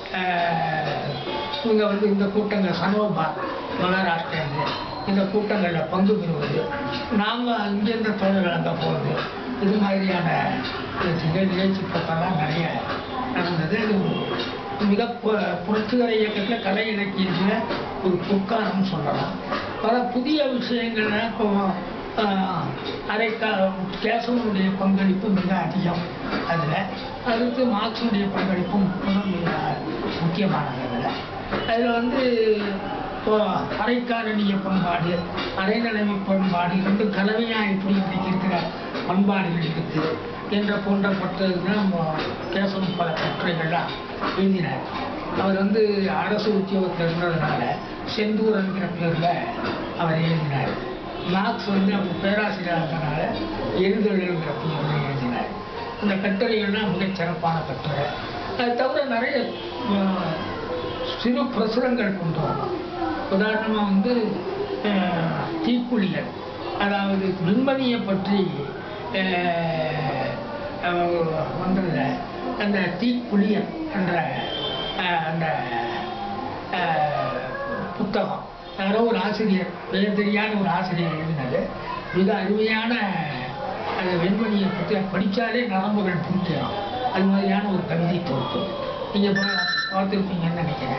ஆஹ், இவங்க வந்து இந்த கூட்டங்கள் சனோபா மகாராஷ்டிரந்து இந்த கூட்டங்களில் பங்கு பெறுவது நாம் இங்கேருந்த தோழர்கள் அங்கே போகிறது இது மாதிரியான நிகழ் நிகழ்ச்சி பக்கம்லாம் நிறைய நடந்தது இது மிக பு- புரட்சிகர இயக்கத்தில் கலை இலக்கியத்தில் ஒரு பொற்காலம் சொல்லலாம் பல புதிய விஷயங்கள்ல இப்போ ஆஹ், அரைக்கா கேசவனுடைய பங்களிப்பு மிக அதிகம் அதில் அடுத்து மார்க்ஸுடைய பங்களிப்பும் கூட மிக முக்கியமானது அதில் அதில் வந்து இப்போ அரைக்காரணிய பண்பாடு அரைநிலைமை பண்பாடு ரெண்டும் கலவையாக எப்படி இன்றைக்கு இருக்கிற பண்பாடுகள் இருக்குது என்ற போன்ற பட்டதுதான் கேசவன் பல கட்டுரைகள்லாம் எழுதினார் அவர் வந்து அரசு உத்தியோகத்தில் இருந்ததுனால செந்தூரங்கிற பேரில் அவர் எழுதினார் மார்க்ஸ் வந்து அவர் பேராசிரியர் இருந்தனால எழுதலுங்கிற பேரில் எழுதினார் அந்த கட்டுரைகள்லாம் மிகச் சிறப்பான கட்டுரை அது தவிர நிறைய ஆஹ், சிறு பிரசுரங்கள் கொண்டு வரோம் உதாரணமாக வந்து அஹ், தீக்குளியல் அதாவது விண்மணியை பற்றி அஹ், அஹ், வந்ததுல அந்த தீக்குளியல் என்ற அஹ், அந்த அஹ், புத்தகம் யாரோ ஒரு ஆசிரியர் பெயர் தெரியாத ஒரு ஆசிரியர் எழுதினது மிக அருமையான அந்த வெண்மணியை பற்றி படித்தாலே நரம்புகள் பிடிக்கணும் அது மாதிரியான ஒரு கவிதை தொகுப்பு நீங்கள் பார்த்துருப்பீங்கன்னு நினைக்கிறேன்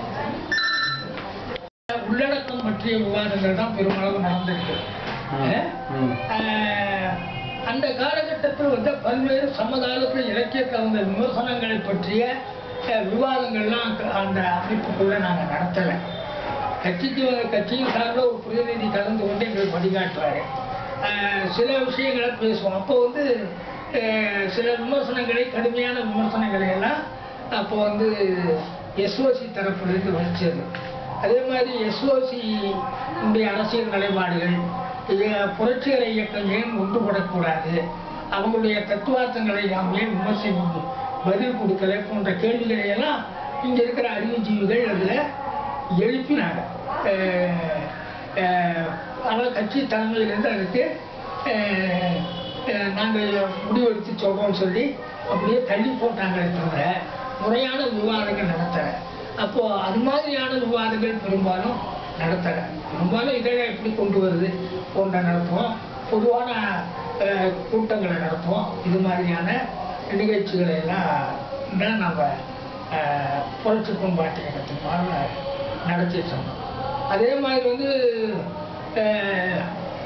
உள்ளடக்கம் பற்றிய விவாதங்கள் தான் பெருமளவு நடந்திருக்கு அஹ், ம். அஹ், அந்த காலகட்டத்தில் வந்து பல்வேறு சமகாலத்தில் இலக்கியத்தில் வந்த விமர்சனங்களை பற்றிய அஹ், விவாதங்கள்லாம் க- அந்த அமைப்புக்குள்ள நாங்கள் நடத்தலை கட்சிக்கு கட்சியின் சார்ந்த ஒரு பிரதிநிதி கலந்து கொண்டு எங்களுக்கு வழிகாட்டுவார் சில விஷயங்களை பேசுவோம் அப்போ வந்து அஹ், சில விமர்சனங்களை கடுமையான விமர்சனங்களை எல்லாம் அப்போ வந்து எஸ்ஓசி தரப்பிலிருந்து வச்சது அதே மாதிரி எஸ்ஓசி அரசியல் நிலைப்பாடுகள் இது புரட்சிகர இயக்கம் ஏன் ஒன்றுபடக்கூடாது அவங்களுடைய தத்துவார்த்தங்களை நாம் ஏன் விமர்சனம் பதில் கொடுக்கல போன்ற கேள்விகளை எல்லாம் இங்க இருக்கிற அறிவுஜீவிகள் அதுல எழுப்பினாங்க அஹ் அஹ் ஆனால் கட்சி தலைமையிலேருந்து அதுக்கு அஹ் அஹ் நாங்கள் முடிவெடுத்து சொல்றோம்னு சொல்லி அப்படியே தள்ளி போட்டாங்களே தவிர முறையான விவாதங்கள் நடத்தலை அப்போ அது மாதிரியான விவாதங்கள் பெரும்பாலும் நடத்தலை பெரும்பாலும் இதழை எப்படி கொண்டு வருது போன்ற நடத்துவோம் பொதுவான அஹ், கூட்டங்களை நடத்துவோம் இது மாதிரியான நிகழ்ச்சிகளை எல்லாம் தான் நம்ம அஹ், புரட்சி பண்பாட்டு இயக்கத்தின் நடத்திட்டு இருந்தோம் அதே மாதிரி வந்து அஹ்,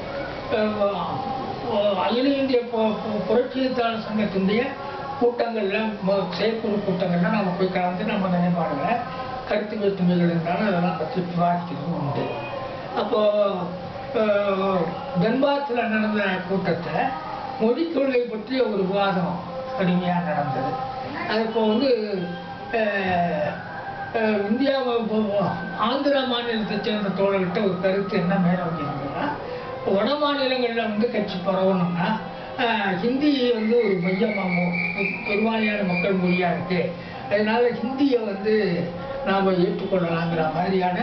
அஹ், அகில இந்திய பு- பு- புரட்சியத்தாளர் சங்கத்தினுடைய கூட்டங்கள்ல ம- செயற்குழு கூட்டங்கள்ல நம்ம போய் கலந்து நம்ம நிலைப்பாடுகளை கருத்து வேற்றுமைகள் இருந்தாலும் அதெல்லாம் பற்றி விவாதிக்கிறது உண்டு அப்போ அஹ், தன்பாத்தில் நடந்த கூட்டத்தை மொழிக் கொள்கை பற்றிய ஒரு விவாதம் கடுமையாக நடந்தது அது இப்போ வந்து அஹ், அஹ், இந்தியா வ- வ- ஆந்திரா மாநிலத்தை சேர்ந்த தோழர்கிட்ட ஒரு கருத்து என்ன மேல வச்சிருந்ததுன்னா வட மாநிலங்களில் வந்து கட்சி பரவணும்னா அஹ், ஹிந்தி வந்து ஒரு மையமாக பெருவாரியான மக்கள் மொழியாக இருக்கு அதனால ஹிந்தியை வந்து நாம் ஏற்றுக்கொள்ளலாங்கிற மாதிரியான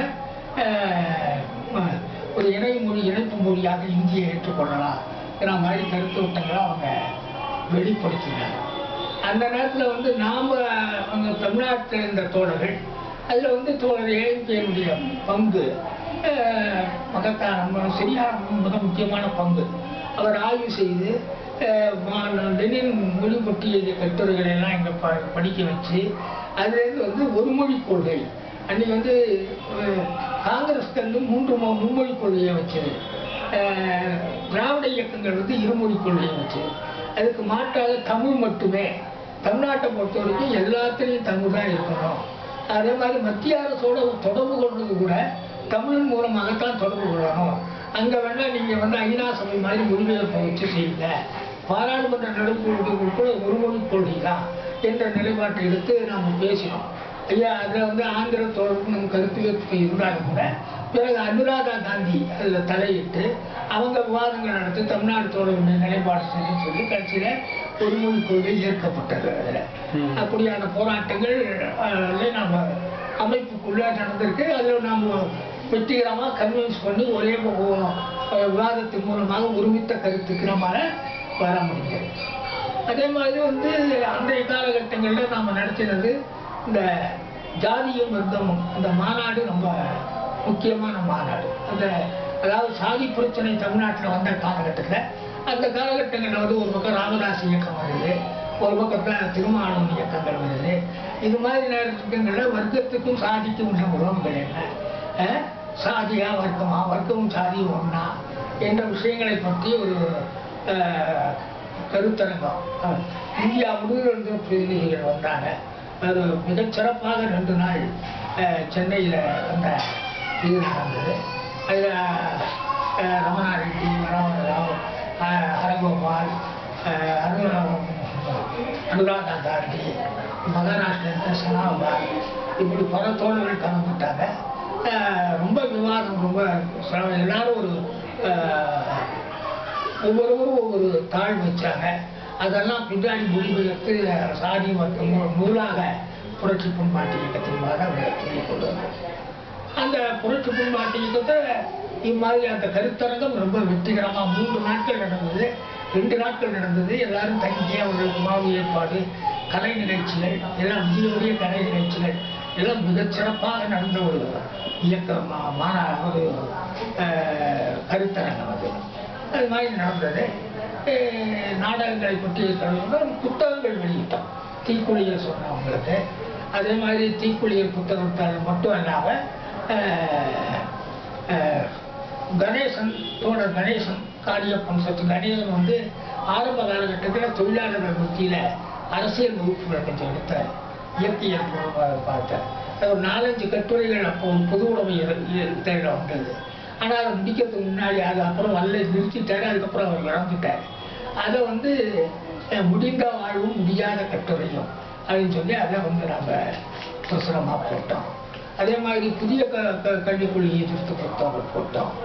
அஹ், ம- ஒரு இணை மொழி இணைப்பு மொழியாக இந்தியை ஏற்றுக்கொள்ளலாம்ங்கிற மாதிரி கருத்தோட்டங்களை அவங்க வெளிப்படுத்தினாங்க அந்த நேரத்தில் வந்து நாம் அவங்க தமிழ்நாட்டில் இருந்த தோழர்கள் அதில் வந்து தோழர் ஏஎம்பியனுடைய பங்கு அஹ், மகத்தான சரியான மிக முக்கியமான பங்கு அவர் ஆய்வு செய்து அஹ், மா- லெனின் மொழி பற்றி எழுதிய கட்டுரைகளை எல்லாம் இங்கே ப படிக்க வச்சு அதுலேருந்து வந்து ஒரு மொழி கொள்கை அன்னைக்கு வந்து அஹ், காங்கிரஸ் வந்து மூன்று மொ- மும்மொழி கொள்கையை வச்சது அஹ், திராவிட இயக்கங்கள் வந்து இருமொழி கொள்கையை வச்சது அதுக்கு மாற்றாக தமிழ் மட்டுமே தமிழ்நாட்டை பொறுத்த வரைக்கும் எல்லாத்துலேயும் தமிழ் தான் இருக்கணும் அதே மாதிரி மத்திய அரசோட தொடர்பு கொள்வது கூட தமிழ் மூலமாகத்தான் தொடர்பு கொள்ளணும் அங்கே வேணா நீங்கள் வந்து ஐநா சபை மாதிரி மொழிபெயர்ப்பை வச்சு செய்யுங்க பாராளுமன்ற நடவடிக்கைகள் கூட ஒரு மொழி கொள்கை தான் என்ற நிலைப்பாட்டை எடுத்து நாம் பேசினோம் ஐயா அதில் வந்து ஆந்திர தொடர்பு நம்ம கருத்து வேற்றுமை இருந்தாலும் கூட பிறகு அனுராதா காந்தி அதில் தலையிட்டு அவங்க விவாதங்கள் நடத்தி தமிழ்நாடு தொடர்பு நிலைப்பாடு செய்யணும்னு சொல்லி கட்சியில் ஒரு மொழி கொள்கை ஏற்கப்பட்டது அதில் ம். அப்படியான போராட்டங்கள் அதில் நம்ம அமைப்புக்குள்ளே நடந்திருக்கு அதில் நாம் வெற்றிகரமாக கன்வின்ஸ் பண்ணி ஒரே ஒ- அஹ் விவாதத்தின் மூலமாக ஒருமித்த கருத்துக்கு நம்மளால வர முடிஞ்சது அதே மாதிரி வந்து அன்றைய காலகட்டங்களில் நாம் நடத்தினது இந்த ஜாதியும் வர்க்கமும் அந்த மாநாடு ரொம்ப முக்கியமான மாநாடு அந்த அதாவது சாதி பிரச்சனை தமிழ்நாட்டில் வந்த காலகட்டத்தில் அந்த காலகட்டங்களில் வந்து ஒரு பக்கம் ராமதாஸ் இயக்கம் வருது ஒரு பக்கம் திருமாவளவன் இயக்கங்கள் வருது இது மாதிரி நேரத்துங்களில் வர்க்கத்துக்கும் சாதிக்கும் உள்ள உறவுகள் என்ன அஹ், சாதியா வர்க்கமா வர்க்கமும் சாதியும் ஒன்றா என்ற விஷயங்களை பற்றி ஒரு அஹ், கருத்தரங்கம் அஹ், இந்தியா முழுவதிலிருந்து பிரதிநிதிகள் வந்தாங்க அது மிகச் சிறப்பாக ரெண்டு நாள் அஹ், சென்னையில் அந்த இது நடந்தது அதில் ரமணா ரெட்டி வனவராவ் ஹரகோபால் அஹ், அனு அனுராதா காந்தி மகாராஷ்டிரத்தில் சனாபால் இப்படி பல தோழர்கள் கலந்துட்டாங்க அஹ், ரொம்ப விவாதம் ரொம்ப சிரமம். எல்லாரும் ஒரு அஹ், ஒவ்வொருவரும் ஒவ்வொரு தாழ் வச்சாங்க அதெல்லாம் பின்னாடி மொழிபெயர்த்து சாதி மற்றும் நூலாக புரட்சி பண்பாட்டு இயக்கத்தின் மாதிரி அவங்க சொல்லிக் கொள்வாங்க அந்த புரட்சி பண்பாட்டு இயக்கத்தை இம்மாதிரி அந்த கருத்தரங்கம் ரொம்ப வெற்றிகரமாக மூன்று நாட்கள் நடந்தது ரெண்டு நாட்கள் நடந்தது எல்லாரும் தங்கிய ஒரு உணவு ஏற்பாடு கலை நிகழ்ச்சிகள் எல்லாம் விஜயோடைய கலை நிகழ்ச்சிகள் எல்லாம் மிகச் சிறப்பாக நடந்த ஒரு இயக்கம் மா- மாநா ஒரு அஹ், கருத்தரங்கம் அது அது மாதிரி நடந்தது அஹ், நாடகங்களை பற்றி இருக்கிறவங்க புத்தகங்கள் வெளியிட்டோம் தீக்குளியல் சொன்னவங்களுக்கு அதே மாதிரி தீக்குளியல் புத்தகத்தால் மட்டும் இல்லாமல் அஹ், அஹ், கணேசன் தோழர் கணேசன் காளியப்பன் சத்து கணேசன் வந்து ஆரம்ப காலகட்டத்தில் தொழிலாளர்கள் மத்தியில் அரசியல் வகுப்புகளை கொஞ்சம் எடுத்தார் இயற்கையல் மூலமாக பார்த்தேன் அது ஒரு நாலஞ்சு கட்டுரைகள் அப்போ ஒரு பொது உடைமை தேட வந்தது ஆனால் அதை முடிக்கிறதுக்கு முன்னாடி அது அப்புறம் வரல நிறுத்திட்டாரு அதுக்கப்புறம் அவர் இறந்துட்டார் அதை வந்து அஹ், முடிந்த வாழ்வும் முடியாத கட்டுரையும் அப்படின்னு சொல்லி அதை வந்து நம்ம பிரசுரமாக போட்டோம் அதே மாதிரி புதிய க க கல்விக் கொள்கையை எதிர்த்து புத்தகம் போட்டோம்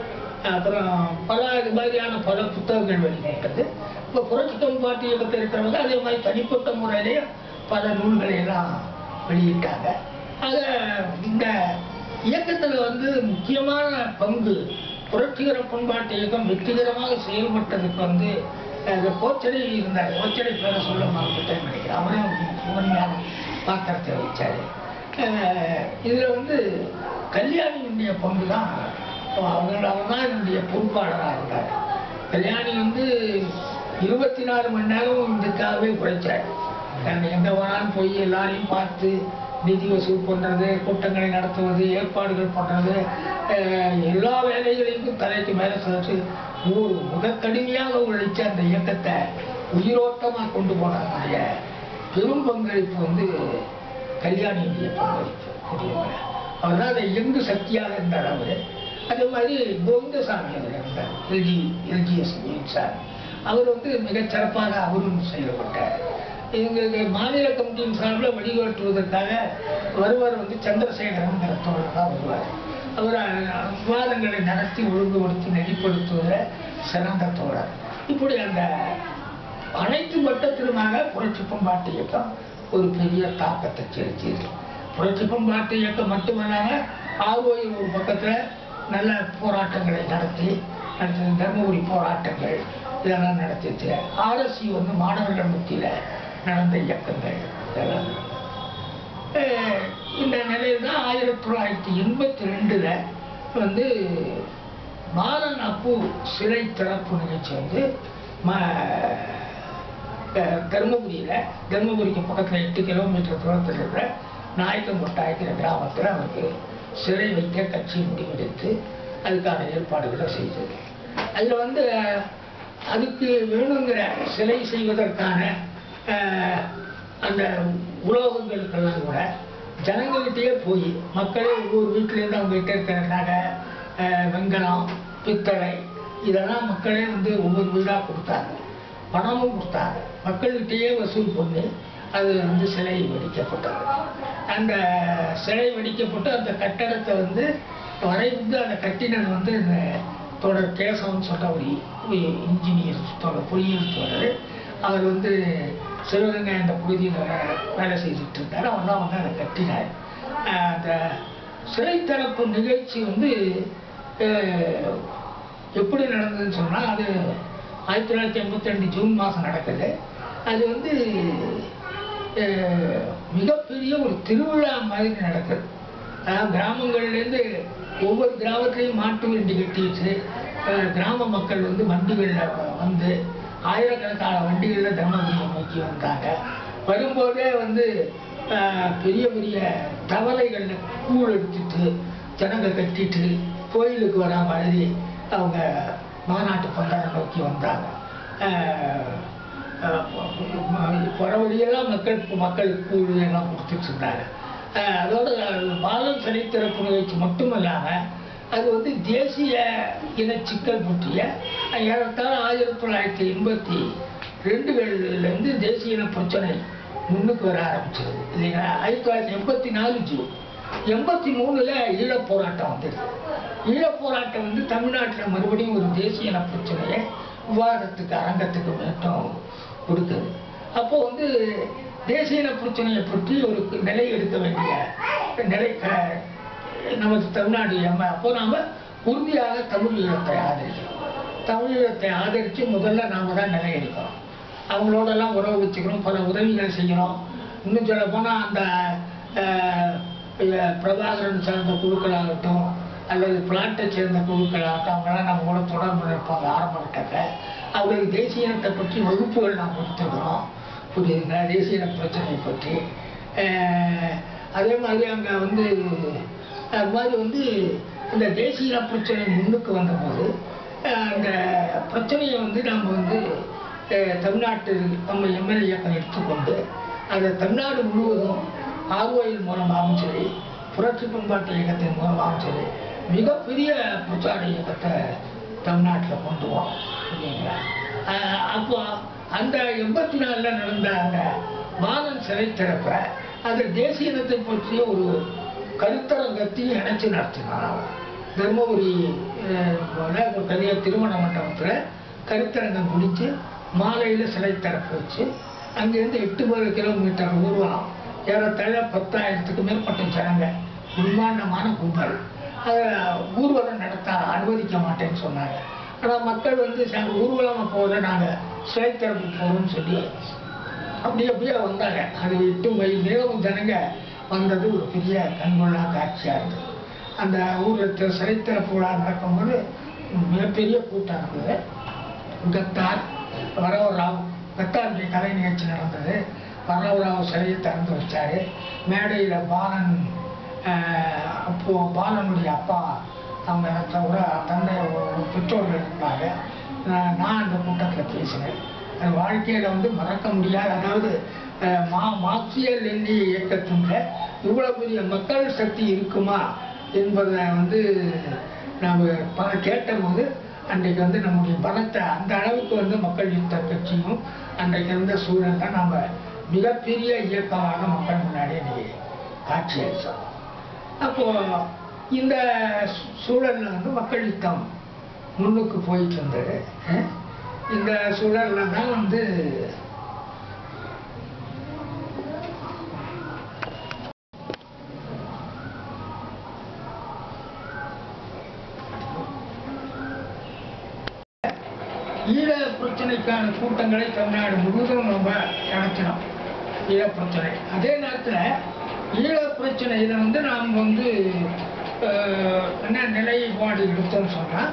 அப்புறம் பல இது மாதிரியான பல புத்தகங்கள் வெளியிட்டது இப்போ புரட்சிக்கம் பாட்டு இயக்கத்தில் இருக்கிறவங்க அதே மாதிரி தனிப்பட்ட முறையிலேயே பல நூல்களை எல்லாம் வெளியிட்டாங்க ஆக இந்த இயக்கத்தில் வந்து முக்கியமான பங்கு புரட்சிகர பண்பாட்டு இயக்கம் வெற்றிகரமாக செயல்பட்டதுக்கு வந்து அஹ், கோச்சடை இருந்தார் கோச்சடை பேரை சொல்ல மறந்துட்டேன்னு நினைக்கிறேன் அவரும் முழுமையான பாத்திரத்தை வச்சாரு அஹ், இதுல வந்து கல்யாணியினுடைய பங்கு தான் அவங்க அவர் தான் என்னுடைய பொறுப்பாளராக இருந்தார் கல்யாணி வந்து இருபத்தி நாலு மணி நேரம் இதுக்காகவே உழைச்சார் நான் எங்க வேணாலும் போய் எல்லாரையும் பார்த்து நிதி வசூல் பண்றது கூட்டங்களை நடத்துவது ஏற்பாடுகள் பண்றது அஹ், எல்லா வேலைகளையும் தலைக்கு மேலே சேர்த்து ஒரு மிக கடுமையாக உழைச்ச அந்த இயக்கத்தை உயிரோட்டமாக கொண்டு போனதுடைய பெரும் பங்களிப்பு வந்து கல்யாணியுடைய பங்களிப்பு தெரியுங்களா அவர் தான் அதை எங்கு சக்தியாக இருந்தார் அவர் அதே மாதிரி கோவிந்தசாமி அவர் இருந்தார் எல்ஜி எல்ஜிஎஸ் சார் அவர் வந்து மிகச் சிறப்பாக அவரும் செயல்பட்டார் எங்களுக்கு மாநில கமிட்டியின் சார்பில் வழிகாட்டுவதற்காக வருவார் வந்து சந்திரசேகரங்கிற தோழர் தான் வருவார் அவர் அஹ், விவாதங்களை நடத்தி ஒழுங்குபடுத்தி நெறிப்படுத்துவதில் சிறந்த தோழர் இப்படி அந்த அனைத்து மட்டத்திலுமாக புரட்சி பண்பாட்டு இயக்கம் ஒரு பெரிய தாக்கத்தை செலுத்தியது புரட்சி பண்பாட்டு இயக்கம் மட்டுமல்லாம ஆர்ஓயில் ஒரு பக்கத்தில் நல்ல போராட்டங்களை நடத்தி அடுத்தது தர்மபுரி போராட்டங்கள் இதெல்லாம் நடத்திச்சு ஆர்எஸ்சி வந்து மாணவர்கள் மத்தியில் நடந்த இயக்கங்கள் இதெல்லாம் அஹ் இந்த நிலையில் தான் ஆயிரத்தி தொள்ளாயிரத்தி எண்பத்தி ரெண்டில் வந்து மாறன் அப்பு சிலை திறப்பு நிகழ்ச்சி வந்து ம அஹ் தருமபுரியில் தருமபுரிக்கு பக்கத்தில் எட்டு கிலோமீட்டர் தூரத்தில் இருக்கிற நாயக்கம்பட்டாய்க்கிற கிராமத்தில் அவருக்கு சிலை வைக்க கட்சி முடிவெடுத்து அதுக்கான ஏற்பாடுகளை செய்தது அதில் வந்து அஹ், அதுக்கு வேணுங்கிற சிலை செய்வதற்கான அஹ், அந்த உலோகங்களுக்கெல்லாம் கூட ஜனங்கள்கிட்டயே போய் மக்களே ஒவ்வொரு வீட்டிலேருந்து அவங்க கிட்ட இருக்கிற நகை அஹ், வெங்கலம் பித்தளை இதெல்லாம் மக்களே வந்து ஒவ்வொரு வீடாக கொடுத்தாங்க பணமும் கொடுத்தாங்க மக்கள்கிட்டயே வசூல் பண்ணி அது வந்து சிலை வெடிக்கப்பட்டது அந்த சிலை வெடிக்கப்பட்டு அந்த கட்டடத்தை வந்து வரைந்து அந்த கட்டினர் வந்து இந்த தொடர் கேசவன் சொல்ற ஒரு இன்ஜினியர் தொடர் பொறியியல் தொடர் அவர் வந்து சிவகங்கை அந்த பகுதியில் வேலை செய்துட்டு இருந்தார் அவர் தான் வந்து அதை கட்டினார் அஹ் அந்த சிலை திறப்பு நிகழ்ச்சி வந்து அஹ், எப்படி நடந்ததுன்னு சொன்னால் அது ஆயிரத்தி தொள்ளாயிரத்தி எண்பத்தி ரெண்டு ஜூன் மாதம் நடக்குது அது வந்து அஹ், மிகப்பெரிய ஒரு திருவிழா மாதிரி நடக்குது அதாவது கிராமங்கள்லேருந்து ஒவ்வொரு கிராமத்துலேயும் மாட்டு வண்டி கட்டிட்டு அஹ், கிராம மக்கள் வந்து வண்டிகளில் வந்து ஆயிரக்கணக்கான வண்டிகளில் தர்மபுரியை நோக்கி வந்தாங்க வரும்போதே வந்து அஹ், பெரிய பெரிய தவளைகளில் கூழ் எடுத்துட்டு ஜனங்க கட்டிட்டு கோயிலுக்கு வரா மாதிரி அவங்க மாநாட்டு பந்தரை நோக்கி வந்தாங்க அஹ், அஹ், பரவழியெல்லாம் மக்கள் மக்களுக்கு கூழ் எல்லாம் கொடுத்துட்டு இருந்தாங்க அஹ், அதோட பாலம் சிலை திறப்பு நிகழ்ச்சி மட்டுமல்லாமல் அது வந்து தேசிய இன சிக்கல் பற்றிய ஏறத்தாழ ஆயிரத்தி தொள்ளாயிரத்தி எண்பத்தி ரெண்டுகள்லேருந்து தேசிய இன பிரச்சனை முன்னுக்கு வர ஆரம்பிச்சது இல்லைங்களா ஆயிரத்தி தொள்ளாயிரத்தி எண்பத்தி நாலு ஜூன் எண்பத்தி மூணுல ஈழப் போராட்டம் வந்துடுது ஈழப் போராட்டம் வந்து தமிழ்நாட்டில் மறுபடியும் ஒரு தேசிய இன பிரச்சனையை விவாதத்துக்கு அரங்கத்துக்கு மட்டும் கொடுக்குது அப்போ வந்து தேசிய இன பிரச்சனையை பற்றி ஒரு நிலை எடுக்க வேண்டிய நிலை க- நமக்கு தமிழ்நாடு எம்ம அப்போ நாம உறுதியாக தமிழ் ஈழத்தை ஆதரிக்கிறோம் தமிழ் ஈழத்தை ஆதரித்து முதல்ல நாம தான் நிலை எடுக்கிறோம் அவங்களோடெல்லாம் உறவு வச்சுக்கிறோம் பல உதவிகள் செய்கிறோம் இன்னும் சொல்ல போனால் அந்த அஹ், அஹ், பிரபாகரன் சார்ந்த குழுக்களாகட்டும் அல்லது பிளாட்டை சேர்ந்த குழுக்களாகட்டும் அவங்களாம் நம்ம கூட தொடர்பு இருப்பாங்க ஆரம்ப கட்டத்தை அவங்களுக்கு தேசிய இனத்தை பற்றி வகுப்புகள் நாம் கொடுத்துருக்குறோம் புரியுதுங்களா தேசிய இன பிரச்சனையை பற்றி அஹ், அதே மாதிரி அங்கே வந்து அது மாதிரி வந்து இந்த தேசிய இன பிரச்சனை முன்னுக்கு வந்தபோது அஹ், அந்த பிரச்சனையை வந்து நம்ம வந்து அஹ், தமிழ்நாட்டு நம்ம எம்எல்ஏ இயக்கம் எடுத்துக்கொண்டு அதை தமிழ்நாடு முழுவதும் ஆர்ஓயில் மூலமாகவும் சரி புரட்சி பண்பாட்டு இயக்கத்தின் மூலமாகவும் சரி மிகப்பெரிய பிரச்சார இயக்கத்தை தமிழ்நாட்டில் கொண்டு போனோம் இல்லைங்களா அஹ், அப்போ அந்த எண்பத்தி நாலில் நடந்த அந்த மாதன் சிறை திறப்பை அந்த தேசிய இனத்தை பற்றிய ஒரு கருத்தரங்கத்தையும் இணைச்சு நடத்தினான் அவன். தர்மபுரி அஹ், ஒரு பெரிய திருமண மண்டபத்தில் கருத்தரங்கம் முடித்து மாலையில் சிலை திறப்பு வச்சு அங்கேருந்து எட்டு பது கிலோமீட்டர் ஊர்வலம் ஏறத்தாழ பத்தாயிரத்துக்கு மேற்பட்ட ஜனங்க பிரம்மாண்டமான கும்பல் அதை ஊர்வலம் நடத்த அனுமதிக்க மாட்டேன்னு சொன்னாங்க ஆனால் மக்கள் வந்து ச- ஊர்வலமாக போகல நாங்கள் சிலை திறப்பு போகிறோம்னு சொல்லி அப்படி அப்படியே வந்தாங்க அது எட்டு மைல் நேரம் ஜனங்க வந்தது ஒரு பெரிய கண்கொள்ளா காட்சியாக இருந்தது அந்த ஊரில் சிறைத்திறப்பு விழா நடக்கும்போது மிகப்பெரிய கூட்டம் இருந்தது கத்தார் வரவராவ் கத்தாருடைய கலை நிகழ்ச்சி நடந்தது வரவராவ் சிலையை திறந்து வச்சாரு மேடையில் பாலன் ஆஹ், அப்போ பாலனுடைய அப்பா அவங்க தவிர தந்தை ஒரு பெற்றோர்கள் இருந்தாங்க நான் நான் அந்த கூட்டத்தில் பேசினேன் அது வாழ்க்கையில் வந்து மறக்க முடியாத அதாவது அஹ், மா மார்க்சியல் எண்ணிய இயக்கத்தின் இவ்வளோ பெரிய மக்கள் சக்தி இருக்குமா என்பதை வந்து நாம் பல கேட்டபோது அன்றைக்கு வந்து நம்முடைய பலத்தை அந்த அளவுக்கு வந்து மக்கள் யுத்த கட்சியும் அன்றைக்கு இருந்த சூழல் தான் நாம் மிகப்பெரிய இயக்கமாக மக்கள் முன்னாடி இன்னைக்கு காட்சி அளித்தோம் அப்போ இந்த சூ- சூழல்ல வந்து மக்கள் யுத்தம் முன்னுக்கு போயிட்டு இருந்தது அஹ் இந்த சூழல்ல தான் வந்து ஈழ பிரச்சனைக்கான கூட்டங்களை தமிழ்நாடு முழுவதும் நம்ம நடத்தினோம் ஈழ பிரச்சனை அதே நேரத்தில் ஈழ பிரச்சனையில் வந்து நாம் வந்து அஹ், என்ன நிலைப்பாடு எடுத்தோம்னு சொன்னால்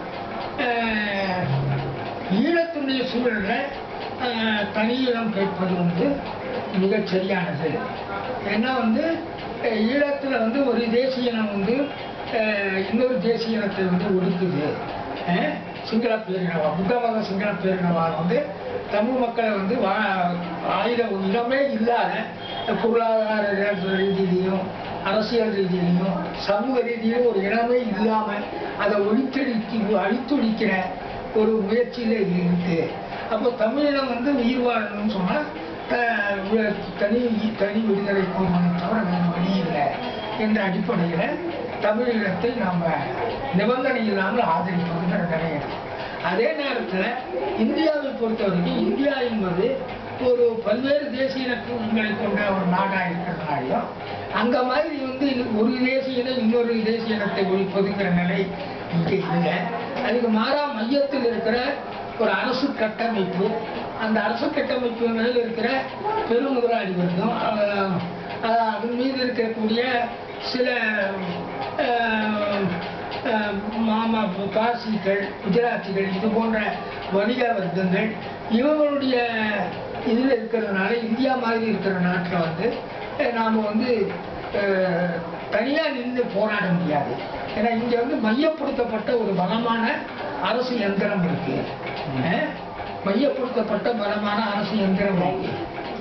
ஈழத்துடைய சூழலில் அஹ், தனியிடம் கேட்பது வந்து மிகச் சரியானது ஏன்னா வந்து அஹ், ஈழத்துல வந்து ஒரு தேசிய இனம் வந்து அஹ், இன்னொரு தேசிய இனத்தை வந்து ஒடுக்குது அஹ், சிங்கள பேரினவா புத்தமத சிங்கள பேரினவா வந்து தமிழ் மக்களை வந்து வா ஆயுத இடமே இல்லாத பொருளாதார ரீதியிலையும் அரசியல் ரீதியிலையும் சமூக ரீதியிலும் ஒரு இடமே இல்லாமல் அதை ஒழித்தடிக்கு அழித்தொழிக்கிற ஒரு முயற்சியில் இது இருக்கு அப்போ தமிழினம் வந்து உயிர் வாழணும்னு சொன்னால் தனி தனி விடுதலை கோரணும் தவிர வேறு வழி இல்லை என்ற அடிப்படையில் தமிழீழத்தை நாம் நிபந்தனை இல்லாமல் ஆதரிப்பதுங்கிற நிலை இருக்கு அதே நேரத்தில் இந்தியாவை பொறுத்தவரைக்கும் இந்தியா என்பது ஒரு பல்வேறு தேசிய இனங்களை கொண்ட ஒரு நாடாக இருக்கிறதுனாலையும் அங்க மாதிரி வந்து இது ஒரு தேசிய இனம் இன்னொரு தேசிய இனத்தை ஒழிப்பதுங்கிற நிலை இங்கே இல்லை அதுக்கு மாறா மையத்தில் இருக்கிற ஒரு அரசு கட்டமைப்பு அந்த அரசு கட்டமைப்பு மேல இருக்கிற பெருமுதலாளி வர்க்கம் அஹ், அஹ், அதன் மீது இருக்கக்கூடிய சில அஹ், அஹ், மாமா காசிகள் குஜராத்திகள் இது போன்ற வணிக வர்க்கங்கள் இவங்களுடைய இதில் இருக்கிறதுனால இந்தியா மாதிரி இருக்கிற நாட்டில் வந்து அஹ், நாம வந்து அஹ், தனியா நின்று போராட முடியாது ஏன்னா இங்க வந்து மையப்படுத்தப்பட்ட ஒரு பலமான அரசு எந்திரம் இருக்கு அஹ், மையப்படுத்தப்பட்ட பலமான அரசு எந்திரம் இருக்கு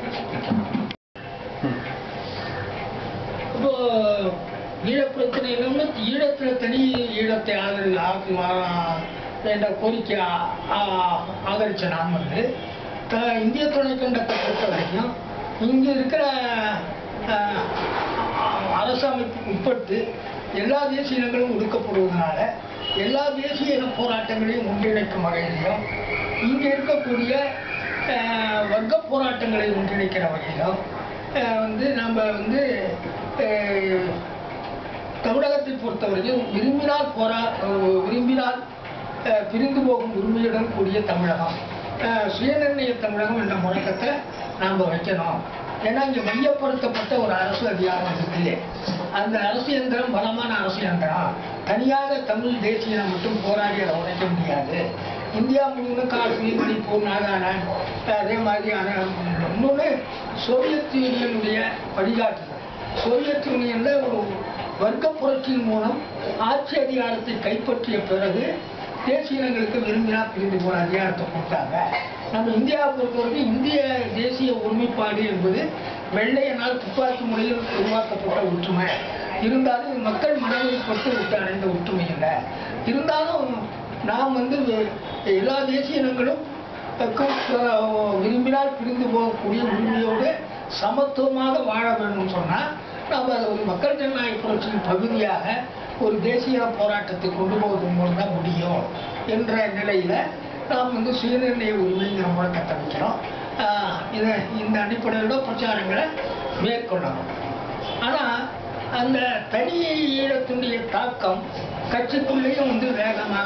இப்போ ஈழ பிரச்சனை இல்லாம ஈழத்துல தனி ஈழத்தை ஆதரி ஆக்கு- ஆ- என்ற கோரிக்கை ஆ- ஆ- ஆதரிச்ச நான் வந்து த- இந்திய துணைக்கண்டத்தை பொறுத்த வரைக்கும் இங்க இருக்கிற ஆஹ், அரசமைப்புக்கு உட்பட்டு எல்லா தேசிய இனங்களும் ஒடுக்கப்படுவதனால எல்லா தேசிய இன போராட்டங்களையும் ஒன்றிணைக்கும் வகையிலையும் இங்க இருக்கக்கூடிய ஆஹ், வர்க்க போராட்டங்களை ஒன்றிணைக்கிற வகையிலும் ஆஹ், வந்து நம்ம வந்து ஆஹ், தமிழகத்தை பொறுத்தவரையும் விரும்பினால் போரா அஹ் விரும்பினால் அஹ், பிரிந்து போகும் உரிமையுடன் கூடிய தமிழகம் அஹ், சுயநிர்ணய தமிழகம் என்ற முழக்கத்தை நாம் வைக்கணும் ஏன்னா இங்கே மையப்படுத்தப்பட்ட ஒரு அரசு அதிகாரம் இருக்கு அந்த அரசு இயந்திரம் பலமான அரசு இயந்திரம் தனியாக தமிழ் தேசியம் மட்டும் போராடி அதை உடைக்க முடியாது இந்தியா முழுவதும் காஷ்மீர் மணிப்பூர் நாகாலாந்து அதே மாதிரியான இன்னொன்று சோவியத் யூனியனுடைய வழிகாட்டுதல் சோவியத் யூனியன்ல ஒரு வர்க்க புரட்சியின் மூலம் ஆட்சி அதிகாரத்தை கைப்பற்றிய பிறகு தேசிய இனங்களுக்கு விரும்பினா பிரிந்து போன அதிகாரத்தை கொடுத்தாங்க நம்ம இந்தியாவை பொறுத்தவரைக்கும் இந்திய தேசிய ஒருமைப்பாடு என்பது வெள்ளையனால் துப்பாக்கி முறையில் உருவாக்கப்பட்ட ஒற்றுமை இருந்தாலும் இது மக்கள் மனதில் பட்டு விட்டு அடைந்த ஒற்றுமை இல்லை இருந்தாலும் நாம் வந்து வெ- எல்லா தேசிய இனங்களும் தக்கும் அஹ், விரும்பினால் பிரிந்து போகக்கூடிய உரிமையோடு சமத்துவமாக வாழ வேண்டும் சொன்னால் நாம் அதை ஒரு மக்கள் ஜனநாயக புரட்சியின் பகுதியாக ஒரு தேசிய போராட்டத்தை கொண்டு போகும்போது தான் முடியும் என்ற நிலையில் நாம் வந்து சுயநிர்ணய உரிமைங்கிற முழக்கத்தை வைக்கிறோம் ஆஹ் இதை இந்த அடிப்படையில் பிரச்சாரங்களை மேற்கொள்ளணும் ஆனால் அந்த தனி ஈழத்தினுடைய தாக்கம் கட்சிக்குள்ளேயும் வந்து வேகமாக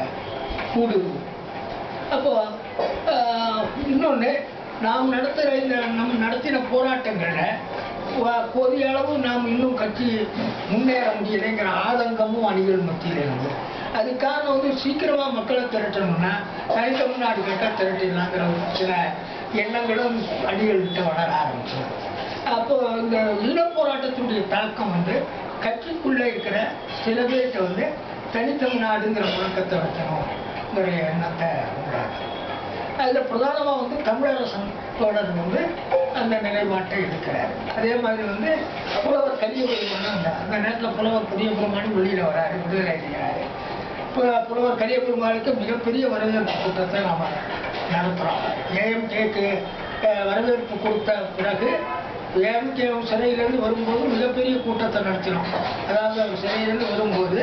கூடுது அப்போ ஆஹ், இன்னொன்று நாம் நடத்துகிற இந்த நம் நடத்தின போராட்டங்களில் வ- போதிய அளவு நாம் இன்னும் கட்சி முன்னேற முடியலைங்கிற ஆதங்கமும் அணிகள் மத்தியில் இருந்தது அது காரணம் வந்து சீக்கிரமாக மக்களை திரட்டணும்னா தனித்தமிழ்நாடு கேட்ட திரட்டிடலாங்கிற ஒரு சில எண்ணங்களும் அணிகள்கிட்ட வளர ஆரம்பிச்சது அப்போ இந்த ஈழப் போராட்டத்தினுடைய தாக்கம் வந்து கட்சிக்குள்ளே இருக்கிற சில பேர்கிட்ட வந்து தனித்தமிழ்நாடுங்கிற முழக்கத்தை வைக்கணுங்கிற எண்ணத்தை உண்டாக்குது அதில் பிரதானமாக வந்து தமிழரசன் தோழர் வந்து அந்த நிலைப்பாட்டை எடுக்கிறார் அதே மாதிரி வந்து புலவர் கரிய பெருமானும் அந்த அந்த நேரத்தில் புலவர் பெரிய பெருமானும் வெளியில் வராரு விடுதலை அடைகிறாரு இப்போ புலவர் கரிய பெருமாளுக்கு மிகப்பெரிய வரவேற்பு கூட்டத்தை நாம் நடத்துகிறோம் ஏஎம்கேக்கு வரவேற்பு கொடுத்த பிறகு ஏஎம்கே சிறையிலேருந்து வரும்போது மிகப்பெரிய கூட்டத்தை நடத்தினோம் அதாவது அவர் சிறையிலேருந்து வரும்போது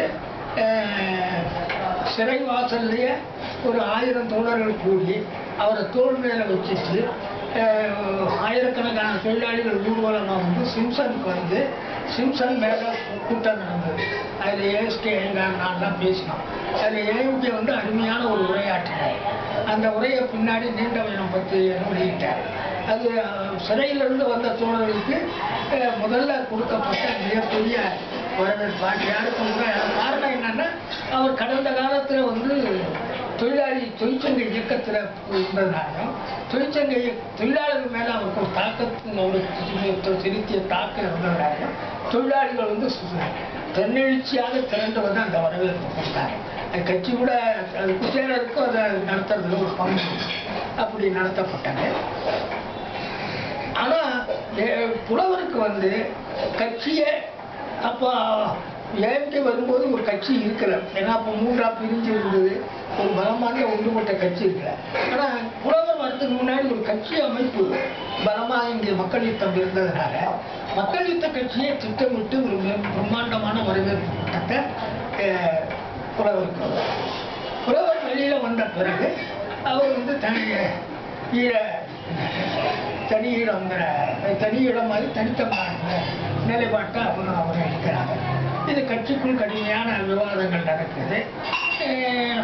அஹ், சிறை வாசல்லையே ஒரு ஆயிரம் தோழர்கள் கூடி அவரை தோல் மேலே வச்சுட்டு அஹ், ஆயிரக்கணக்கான தொழிலாளிகள் ஊர்வலமாக வந்து சிம்சனுக்கு வந்து சிம்சன் மேலே கூட்டம் நடந்தது அதில் ஏஎஸ்கே எங்கள் நான்லாம் பேசினோம் அதில் ஏஎம்கே வந்து அருமையான ஒரு உரையாற்றினார் அந்த உரையை பின்னாடி நீண்ட பயணம் பற்றி வெளியிட்டார் அது அஹ், சிறையிலிருந்து வந்த தோழர்களுக்கு அஹ், முதல்ல கொடுக்கப்பட்ட மிகப்பெரிய வரவேற்பு அது யாருக்கும் கூட காரணம் என்னன்னா அவர் கடந்த காலத்தில் வந்து தொழிலாளி தொழிற்சங்க இயக்கத்தில் இருந்ததுனாலும் தொழிற்சங்க இய- தொழிலாளர்கள் மேலே அவருக்கு ஒரு தாக்கத்தின் ஒரு செலுத்திய தாக்கம் இருந்ததுனாலும் தொழிலாளிகள் வந்து சு- தன்னெழுச்சியாக திரண்டு வந்து அந்த வரவேற்பு கொடுத்தாங்க அது கட்சி கூட அது குசேலருக்கும் அதை நடத்துறதுல ஒரு பங்கு அப்படி நடத்தப்பட்டது ஆனா ஏ- புலவருக்கு வந்து கட்சியே அப்போ ஏஎம்கே வரும்போது ஒரு கட்சி இருக்கல ஏன்னா அப்போ மூன்றா பிரிஞ்சு இருந்தது ஒரு பலமான ஒன்றுபட்ட கட்சி இருக்கல ஆனா புலவர் வரதுக்கு முன்னாடி ஒரு கட்சி அமைப்பு பலமாக இங்கே மக்கள் யுத்தம் இருந்ததுனால மக்கள் யுத்த கட்சியை திட்டமிட்டு ஒரு மிக பிரம்மாண்டமான வரவேற்பு கூட்டத்தை அஹ், புலவருக்கு வந்தார். புலவர் வெளியில வந்த பிறகு அவர் வந்து தனி ஈழ தனி இடங்கிற தனி இடம் மாதிரி தனித்தமான நிலைப்பாட்டை அவங்க அவங்க எடுக்கிறாங்க இது கட்சிக்குள் கடுமையான விவாதங்கள் நடக்குது அஹ்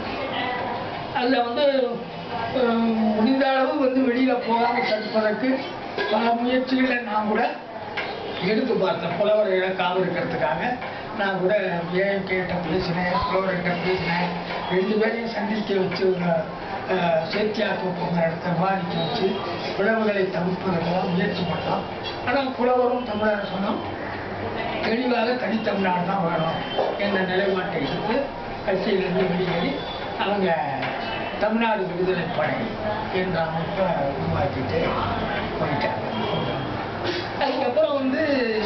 அதில் வந்து அஹ், முடிந்த அளவு வந்து வெளியில் போகாமல் தடுப்பதற்கு பல முயற்சிகளை நான் கூட எடுத்து பார்த்தேன் புலவர்களை காவிருக்கிறதுக்காக நான் கூட ஏன் கேட்ட பேசினேன் புலவர்கிட்ட பேசினேன் ரெண்டு பேரையும் சந்திக்க வச்சு ஒரு அஹ், சேத்தியாக்கு போகிற இடத்த விவாதிக்க வச்சு பிளவுகளை தவிர்ப்பதற்காக முயற்சி பண்ணோம் ஆனால் புலவரும் தமிழரசனும் தெளிவாக தனித்தமிழ்நாடு தான் வேணும் என்ற நிலைப்பாட்டை எடுத்து கட்சியிலிருந்து வெளியேறி அவங்க தமிழ்நாடு விடுதலை படை என்ற அமைப்பை உருவாக்கிட்டு போயிட்டாங்க அதுக்கப்புறம் வந்து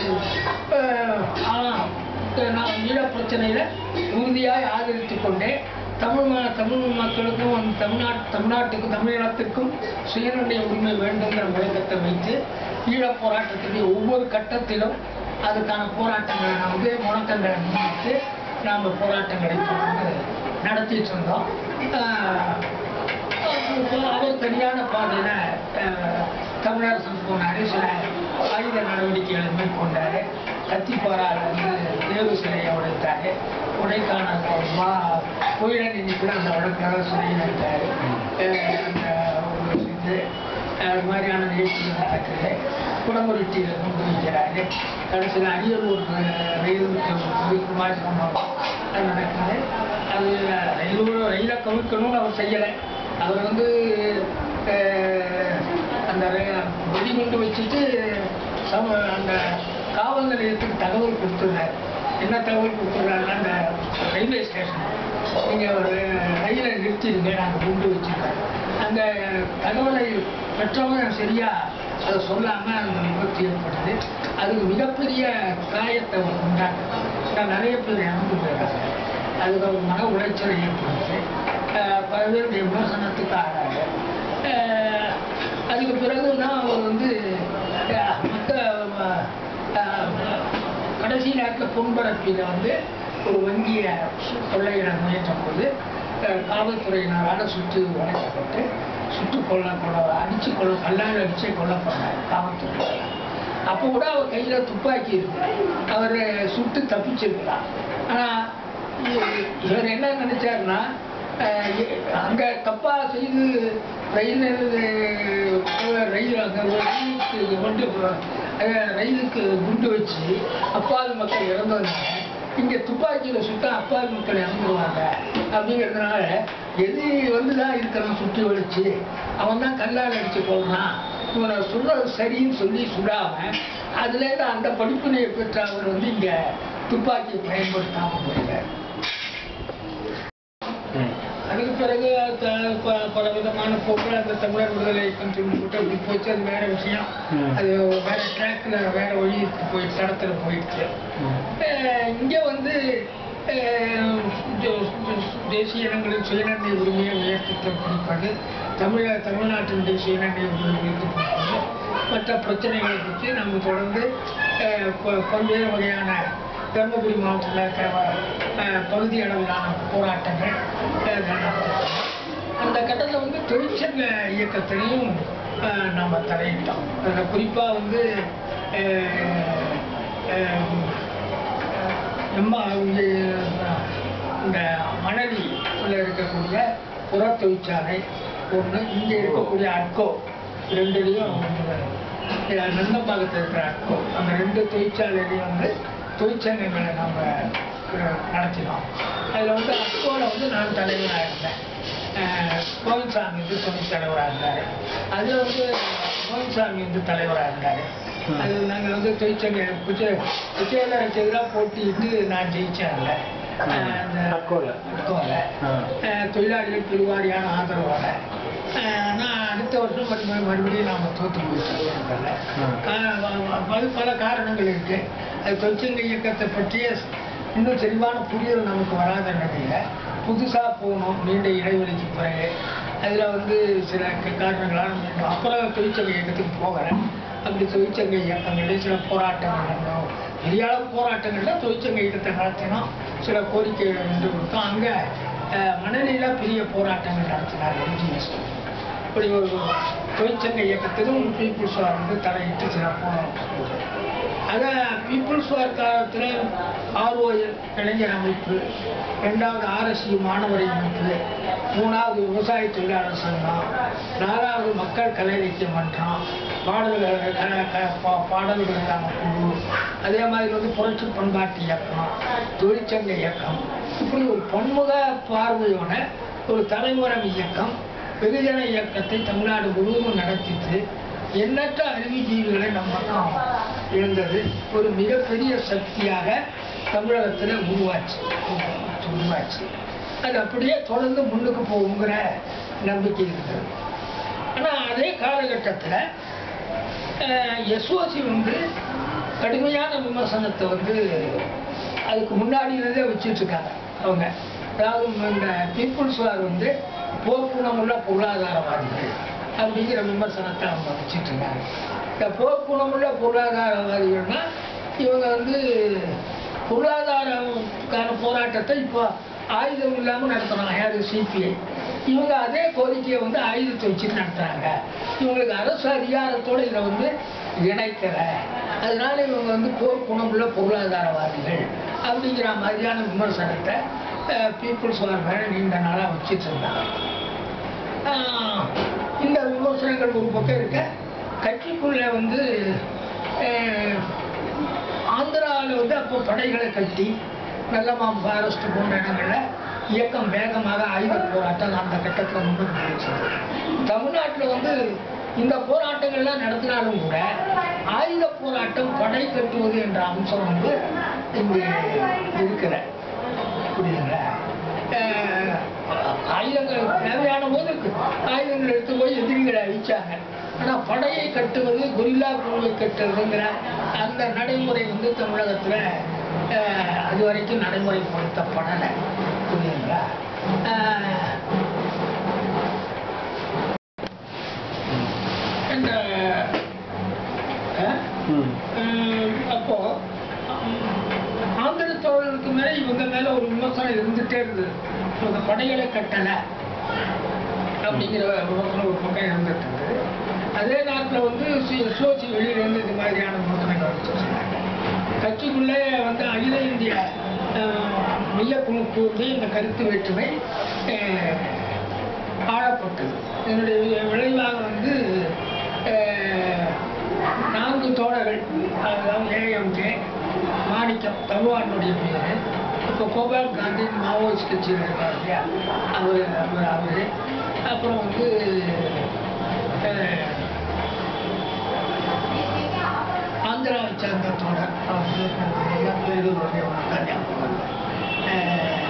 அஹ், ஆனா, நான் ஈழ பிரச்சனையில் உறுதியாக ஆதரித்து கொண்டே தமிழ் ம- தமிழ் மக்களுக்கும் அந்த தமிழ்நாட்டு தமிழ்நாட்டுக்கும் தமிழகத்திற்கும் சுயநிர்ணய உரிமை வேண்டுங்கிற முழக்கத்தை வைத்து ஈழப் போராட்டத்துடைய ஒவ்வொரு கட்டத்திலும் அதுக்கான போராட்டங்களை நான் வந்து முழக்கங்களை முன்னிட்டு நாம் போராட்டங்களை தொடர்ந்து நடத்திட்டு இருந்தோம் அஹ், இப்போ அவர் தனியான பாதையில் தமிழரசன் போனார் சில ஆயுத நடவடிக்கைகளை மேற்கொண்டார் கத்திப்பாரால் வந்து தேர்வு சிலையை உடைத்தார் கொடைக்கானல் மா கோயிலன் இன்னைக்குள்ள அந்த வழக்காக சிலையை வைத்தார் அந்த ஒரு இது அது மாதிரியான நிகழ்ச்சிகள் நடக்குது குடமுருட்டியில் கொண்டு வைக்கிறாரு கடைசியில் அரியலூர் ரயில் குமார் சம்பவம் அது நடக்குது அது ரயில் ரயிலை கவிழ்க்கணும்னு அவர் செய்யலை அவர் வந்து அஹ், அந்த ர- வெடிகுண்டு வச்சுட்டு சம அந்த காவல் நிலையத்துக்கு தகவல் கொடுத்துருந்தார் என்ன தகவல் கொடுத்துருக்காருன்னா அந்த ரயில்வே ஸ்டேஷன் நீங்கள் ஒரு ரயிலை நிறுத்திடுங்க நாங்கள் குண்டு வச்சுருக்கோம் அந்த தகவலை பெற்றவங்க சரியாக அதை சொல்லாமல் அந்த விபத்து ஏற்படுது அது மிகப்பெரிய காயத்தை உண்டாக்குது நிறைய பேர் இறந்து போயிடுறாங்க அதுக்கு ஒரு மன உளைச்சலை ஏற்படுத்து அஹ் பல பேருடைய விமர்சனத்துக்கு ஆகிறாங்க அஹ் அதுக்கு பிறகு தான் அவர் வந்து அஹ் மத்த அஹ், கடைசி நேரத்தில் பொன்பரப்பில் வந்து ஒரு வங்கியை கொள்ளையிட முயன்ற போது அஹ், காவல்துறையினரால் சுட்டு வளைக்கப்பட்டு சுட்டு கொல்ல கொள்ள அடித்து கொள்ள கல்லால் அடித்து கொல்லப்பட்டார் காவல்துறை அப்போ கூட அவர் கையில் துப்பாக்கி இருக்கு அவர் சுட்டு தப்பிச்சிருக்கலாம் ஆனால் இவர் என்ன நினைச்சாருன்னா அஹ், இ- அங்க தப்பா செய்து ரயில் அஹ், ரயில் அங்க ஒரு ரயிலுக்கு கொண்டு போ- அஹ், ரயிலுக்கு குண்டு வச்சு அப்பாவி மக்கள் இறந்ததுனால இங்க துப்பாக்கியில சுட்டா அப்பாவி மக்கள் இறந்துருவாங்க அப்படிங்கிறதுனால எது வந்துதான் இருக்கிறவன் சுற்றி வலிச்சு அவன் தான் கல்லால் அடிச்சு கொள்றான் இவனை சொல்றது சரின்னு சொல்லி சுடாம அதுல இருந்து அந்த படிப்பினையை பெற்ற அவர் வந்து இங்க துப்பாக்கியை பயன்படுத்தாம போயிட்டார் ம். அதுக்கு பிறகு த- ப- பல விதமான போக்குகள் அந்த தமிழர் விடுதலை இயக்கம் சொல்லி போட்டு அப்படி போச்சு அது வேற விஷயம் ம். அது வேற ட்ராக்ல வேற வழிக்கு போய் தடத்துல போயிடுச்சு ம். அஹ் இங்க வந்து அஹ், ஜோ- ஜோ- தேசிய இனங்களின் சுயநன்மை உரிமையை உயர்த்தி பிடிப்பது தமிழ தமிழ்நாட்டினுடைய சுயநன்மை உரிமையை உயர்த்தி பிடிப்பது மற்ற பிரச்சனைகளை பற்றி நம்ம தொடர்ந்து அஹ், ப- பல்வேறு வகையான தருமபுரி மாவட்டத்தில் இருக்கிற அஹ், பகுதி அளவிலான போராட்டங்கள் அஹ், நடத்திருக்கோம். அந்த கட்டத்தில் வந்து தொழிற்சங்க இயக்கத்திலையும் அஹ், நாம தலையிட்டோம் அதில் குறிப்பாக வந்து அஹ், அஹ், நம்ம இங்கே இந்த மணலி உள்ள இருக்கக்கூடிய புற தொழிற்சாலை ஒன்று இங்கே இருக்கக்கூடிய அட்கோ ரெண்டுலேயும் நந்தம்பாக்கத்தில் இருக்கிற அட்கோ அந்த ரெண்டு தொழிற்சாலையிலையும் வந்து தொழிற்சங்கங்களை நம்ம அஹ், நடத்தினோம் அதில் வந்து அட்கோவில் வந்து நான் தலைவராக இருந்தேன் அஹ், கோவில்சாமி வந்து துணைத் தலைவராக இருந்தார் அதில் வந்து கோவில்சாமி வந்து தலைவராக இருந்தார் ம். அது நாங்கள் வந்து தொழிற்சங்க விஜய விஜயதர எதிராக போட்டியிட்டு நான் ஜெயிச்சேன் அதில் அட்கோல. ஆ. தொழிலாளிகள் பெருவாரியான ஆதரவோட அஹ், நான் அடுத்த வருஷம் மறுபடியும் மறுபடியும் நாம் தோற்று போயிட்டோம் ம். பல பல காரணங்கள் இருக்கு அது தொழிற்சங்க இயக்கத்தை பற்றிய இன்னும் தெளிவான புரிதல் நமக்கு வராத நிலையில புதுசா போகணும் நீண்ட இடைவெளிக்கு பிறகு அதுல வந்து சில க- காரணங்களால் மீண்டும் அப்புறம் தொழிற்சங்க இயக்கத்துக்கு போகிறேன் அப்படி தொழிற்சங்க இயக்கங்களில் சில போராட்டங்கள் நடந்தோம் பெரிய அளவு போராட்டங்கள்ல தொழிற்சங்க இயக்கத்தை நடத்தினோம் சில கோரிக்கைகளை நின்று கொடுத்தோம் அங்கே மணலியில் பெரிய போராட்டங்கள் நடத்தினார் எம்ஜிஎஸ் இப்படி ஒரு தொழிற்சங்க இயக்கத்திலும் பீப்புள்ஸ் வார் வந்து தலையிட்டு சிறப்பாக அதை பீப்புள்ஸ் வார் காலத்தில் ஆர்ஓஎல் இளைஞர் அமைப்பு ரெண்டாவது ஆர்எஸ்யு மாணவர் அமைப்பு மூணாவது விவசாய தொழிலாளர் சங்கம் நாலாவது மக்கள் கலை இலக்கிய மன்றம் பாடல்கள் க- க- பா- பாடல்களுக்கான குழு அதே மாதிரி வந்து புரட்சி பண்பாட்டு இயக்கம் தொழிற்சங்க இயக்கம் இப்படி ஒரு பன்முக பார்வையோட ஒரு தலைமுறை இயக்கம் வெகுஜன இயக்கத்தை தமிழ்நாடு முழுவதும் நடத்திட்டு எண்ணற்ற அறிவுஜீவிகளை நம்ம பக்கம் இருந்தது ஒரு மிகப்பெரிய சக்தியாக தமிழகத்தில் உருவாச்சு உருவாச்சு அது அப்படியே தொடர்ந்து முன்னுக்கு போகுங்கிற நம்பிக்கை இருந்தது ஆனால் அதே காலகட்டத்தில் எஸ்ஓசி வந்து கடுமையான விமர்சனத்தை வந்து அதுக்கு முன்னாடி இருந்தே வச்சுட்டு இருக்காங்க அவங்க அதாவது இந்த பீப்புள்ஸ் வார் வந்து போர்க்குணமுள்ள பொருளாதாரவாதிகள் அப்படிங்கிற விமர்சனத்தை அவங்க வச்சுட்டு இருக்காங்க இந்த போர்க்குணமுள்ள பொருளாதாரவாதிகள்னா இவங்க வந்து பொருளாதாரக்கான போராட்டத்தை இப்போ ஆயுதம் இல்லாமல் நடத்துகிறாங்க யார் சிபிஐ இவங்க அதே கோரிக்கையை வந்து ஆயுதத்தை வச்சு நடத்துகிறாங்க இவங்களுக்கு அரசு அதிகாரத்தோடு இதை வந்து இணைக்கல அதனால இவங்க வந்து போர் குணமுள்ள பொருளாதாரவாதிகள் அப்படிங்கிற மாதிரியான விமர்சனத்தை பீப்புள்ஸ் வார் மேலே நீண்ட நாளாக வச்சுட்டு இருந்தாங்க ஆஹ் இந்த விமர்சனங்கள் ஒரு பக்கம் இருக்க கட்சிக்குள்ள வந்து ஆந்திராவில் வந்து அப்போ படைகளை கட்டி வெள்ளமாம் ஃபாரஸ்ட் போன்ற இடங்களில் இயக்கம் வேகமாக ஆயுத போராட்டம் அந்த கட்டத்தில் முன்னுக்கு போயிடுச்சு தமிழ்நாட்டில் வந்து இந்த போராட்டங்கள்லாம் நடத்தினாலும் கூட ஆயுத போராட்டம் படை கட்டுவது என்ற அம்சம் வந்து இங்கே இருக்கிற புரியுதுங்களா அஹ் ஆயுதங்கள் தேவையான போது ஆயுதங்கள் எடுத்து போய் எதிரிகளை அழிச்சாங்க ஆனால் படையை கட்டுவது குரில்லா குழுவை கட்டுறதுங்கிற அந்த நடைமுறை வந்து தமிழகத்தில் அது வரைக்கும் நடைமுறைப்படுத்தப்படலை புரியுதுங்களா அஹ் இந்த அஹ் ம். ஹம், அப்போ ஹம், ஆந்திர தோழர்களுக்கு மேல இவங்க மேல வந்துகிட்டே இருந்தது இவங்க படைகளை கட்டலை அப்படிங்கிற விமர்சனம் ஒரு பக்கம் இருந்துட்டு இருந்தது அதே நேரத்தில் வந்து சி- சோசி வெளியிலேருந்து இது மாதிரியான விமர்சனங்கள் வச்சு சொன்னாங்க கட்சிக்குள்ளே வந்து அகில இந்திய அஹ், மையக்குழுக்கு வந்து இந்த கருத்து வேற்றுமை அஹ், ஆழப்பட்டது இதனுடைய விளைவாக வந்து அஹ், நான்கு தோழர்கள் அதாவது ஏஎம்கே மாணிக்கம் தருவானுடைய பேர் இப்போ கோபால் காந்தி மாவோயிஸ்ட் கட்சியில் இருக்கார் இல்லையா அவர் அவர் அவர் அப்புறம் வந்து அஹ், ஆந்திராவை சேர்ந்த தோழர் அவர் பேர் எனக்கு எல்லா பேர்களுடைய ஒரு ஞாபகம் வரல. அஹ்,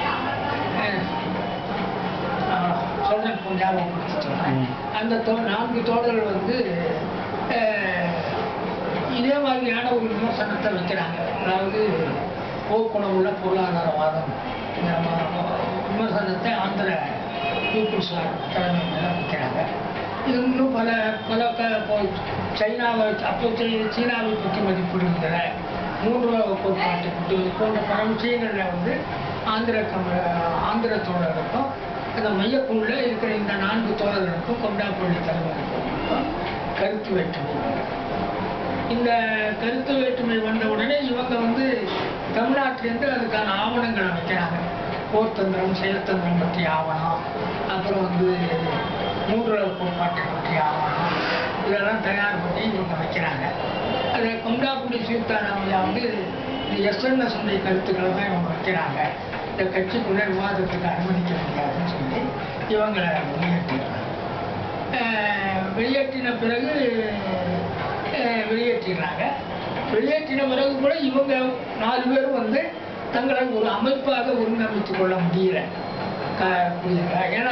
அஹ், சொல்றேன் கொஞ்சம் ஞாபகப்படுத்தி சொல்றேன் ம். அந்த தோ நான்கு தோழர்கள் வந்து அஹ், இதே மாதிரியான ஒரு விமர்சனத்தை வைக்கிறாங்க அதாவது போக்குணவுள்ள பொருளாதாரவாதம் இந்த ம- விமர்சனத்தை ஆந்திர பீப்புள்ஸ் தலைமையில் வைக்கிறாங்க இது இன்னும் பல பல க- இப்போ சைனாவை அப்போ சீ- சீனாவை பற்றி மதிப்பிடுகிற மூன்றாவது கோட்பாட்டை பற்றி போன்ற பல விஷயங்களில் வந்து ஆந்திர கம ஆந்திர தோழர்களுக்கும் அந்த மையக்குழுல இருக்கிற இந்த நான்கு தோழர்களுக்கும் கொண்டாப்பள்ளி தலைவர்களுக்கும் கருத்து வேற்றுமை இந்த கருத்து வேற்றுமை வந்த உடனே இவங்க வந்து தமிழ்நாட்டிலேருந்து அதுக்கான ஆவணங்களை வைக்கிறாங்க போர்த்தந்திரம் செயல்தந்திரம் பற்றிய ஆவணம் அப்புறம் வந்து மூன்றுலக கோட்பாட்டை பற்றிய ஆவணம் இதெல்லாம் தயார் பண்ணி இவங்க வைக்கிறாங்க அதை கொண்டாக்குடி சீதாராமையா வந்து இந்த எஸ்என்எஸ் கருத்துக்களை தான் இவங்க வைக்கிறாங்க இந்த கட்சிக்குள்ளே விவாதத்துக்கு அனுமதிக்க முடியாதுன்னு சொல்லி இவங்களை வெளியேற்றிடுறாங்க அஹ் வெளியேற்றின பிறகு அஹ் வெளியேற்றிடுறாங்க வெளியேற்றின பிறகு கூட இவங்க நாலு பேரும் வந்து தங்களை ஒரு அமைப்பாக ஒருங்கமைத்துக் கொள்ள முடியல க- புரியுதுங்களா ஏன்னா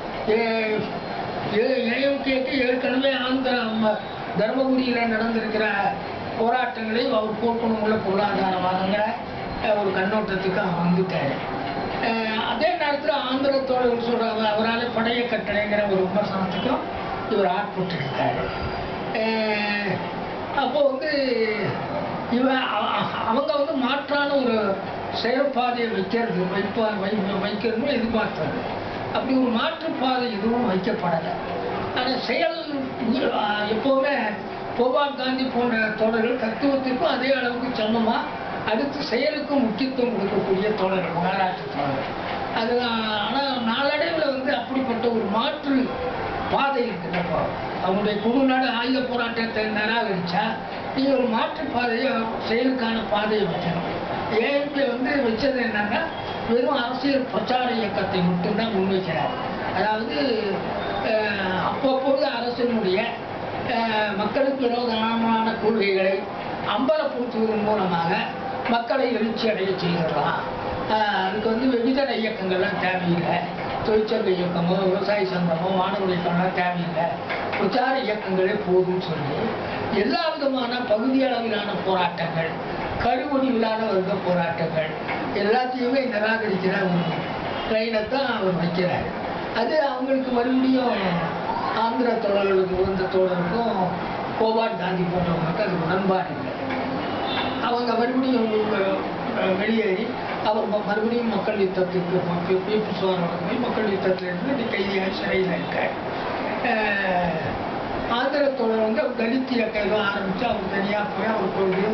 ஏஎம்கேக்கு ஏற்கனவே ஆந்திர ம- தர்மபுரியில் நடந்திருக்கிற போராட்டங்களை அவர் போக்கணுமுள்ள பொருளாதாரவாதங்கிற அஹ், ஒரு கண்ணோட்டத்துக்கு அவன் வந்துட்டாரு அஹ், அதே நேரத்தில் ஆந்திர தோழர்கள் சொல்கிறாங்க அவரால் படைய கட்டளைங்கிற ஒரு விமர்சனத்துக்கும் இவர் ஆட்பட்டிருக்காரு அஹ், அப்போ வந்து இவன் அ- அ- அவங்க வந்து மாற்றான ஒரு செயற்பாதையை வைக்கிறது வைப்பா வை வைக்கிறதுன்னு எதிர்பார்த்தாரு அப்படி ஒரு மாற்றுப்பாதை எதுவும் வைக்கப்படலை ஆனால் செயல் உ- ஆ, எப்போவுமே கோபால் காந்தி போன்ற தோழர்கள் தத்துவத்திற்கும் அதே அளவுக்கு சமமாக அடுத்து செயலுக்கும் முக்கியத்துவம் கொடுக்கக்கூடிய தோழர்கள் மகாராஷ்டிர தோழர்கள் அது ஆனால் நாளடைவில் வந்து அப்படிப்பட்ட ஒரு மாற்று பாதை இருக்குது அப்போ அவங்களுடைய குழுநாடு ஆயுத போராட்டத்தை நிராகரிச்சா நீ ஒரு மாற்று பாதையை செயலுக்கான பாதையை வைக்கணும் ஏஎம்பி வந்து வச்சது என்னன்னா வெறும் அரசியல் பிரச்சார இயக்கத்தை மட்டும்தான் முன்வைக்கிறார் அதாவது அஹ், அப்பப்போது அரசினுடைய அஹ், மக்களுக்கு விரோதமான கொள்கைகளை அம்பலப்படுத்துவதன் மூலமாக மக்களை எழுச்சி அடைய செய்திடலாம் ஆஹ் அதுக்கு வந்து வெகுஜன இயக்கங்கள்லாம் தேவையில்லை தொழிற்சங்க இயக்கமோ விவசாய சங்கமோ மாணவர் இயக்கம்லாம் தேவையில்லை பிரச்சார இயக்கங்களே போதும்னு சொல்லி எல்லா விதமான பகுதி அளவிலான போராட்டங்கள் கருவடிவிலான வர்க்க போராட்டங்கள் எல்லாத்தையுமே நிராகரிக்கிற ஒரு ட்ரெயினை தான் அவர் வைக்கிறார் அது அவங்களுக்கு மறுபடியும் ஆந்திர தோழர்களுக்கு உகந்த தோழருக்கும் கோபால் காந்தி போன்றவங்களுக்கு அது உடன்பாடு இல்லை அவங்க மறுபடியும் அஹ், வெளியேறி அவர் ம- மறுபடியும் மக்கள் யுத்தத்துக்கு பீ- பீப்புள்ஸ் வாரோட போய் மக்கள் யுத்தத்தில் இருந்து இன்னைக்கு கைதியாக சிறையில் இருக்கார் அஹ், ஆந்திர தோழர் வந்து அவர் தலித் இயக்கம் ஏதோ ஆரம்பித்து அவர் தனியாக போய் அவர் கொண்டு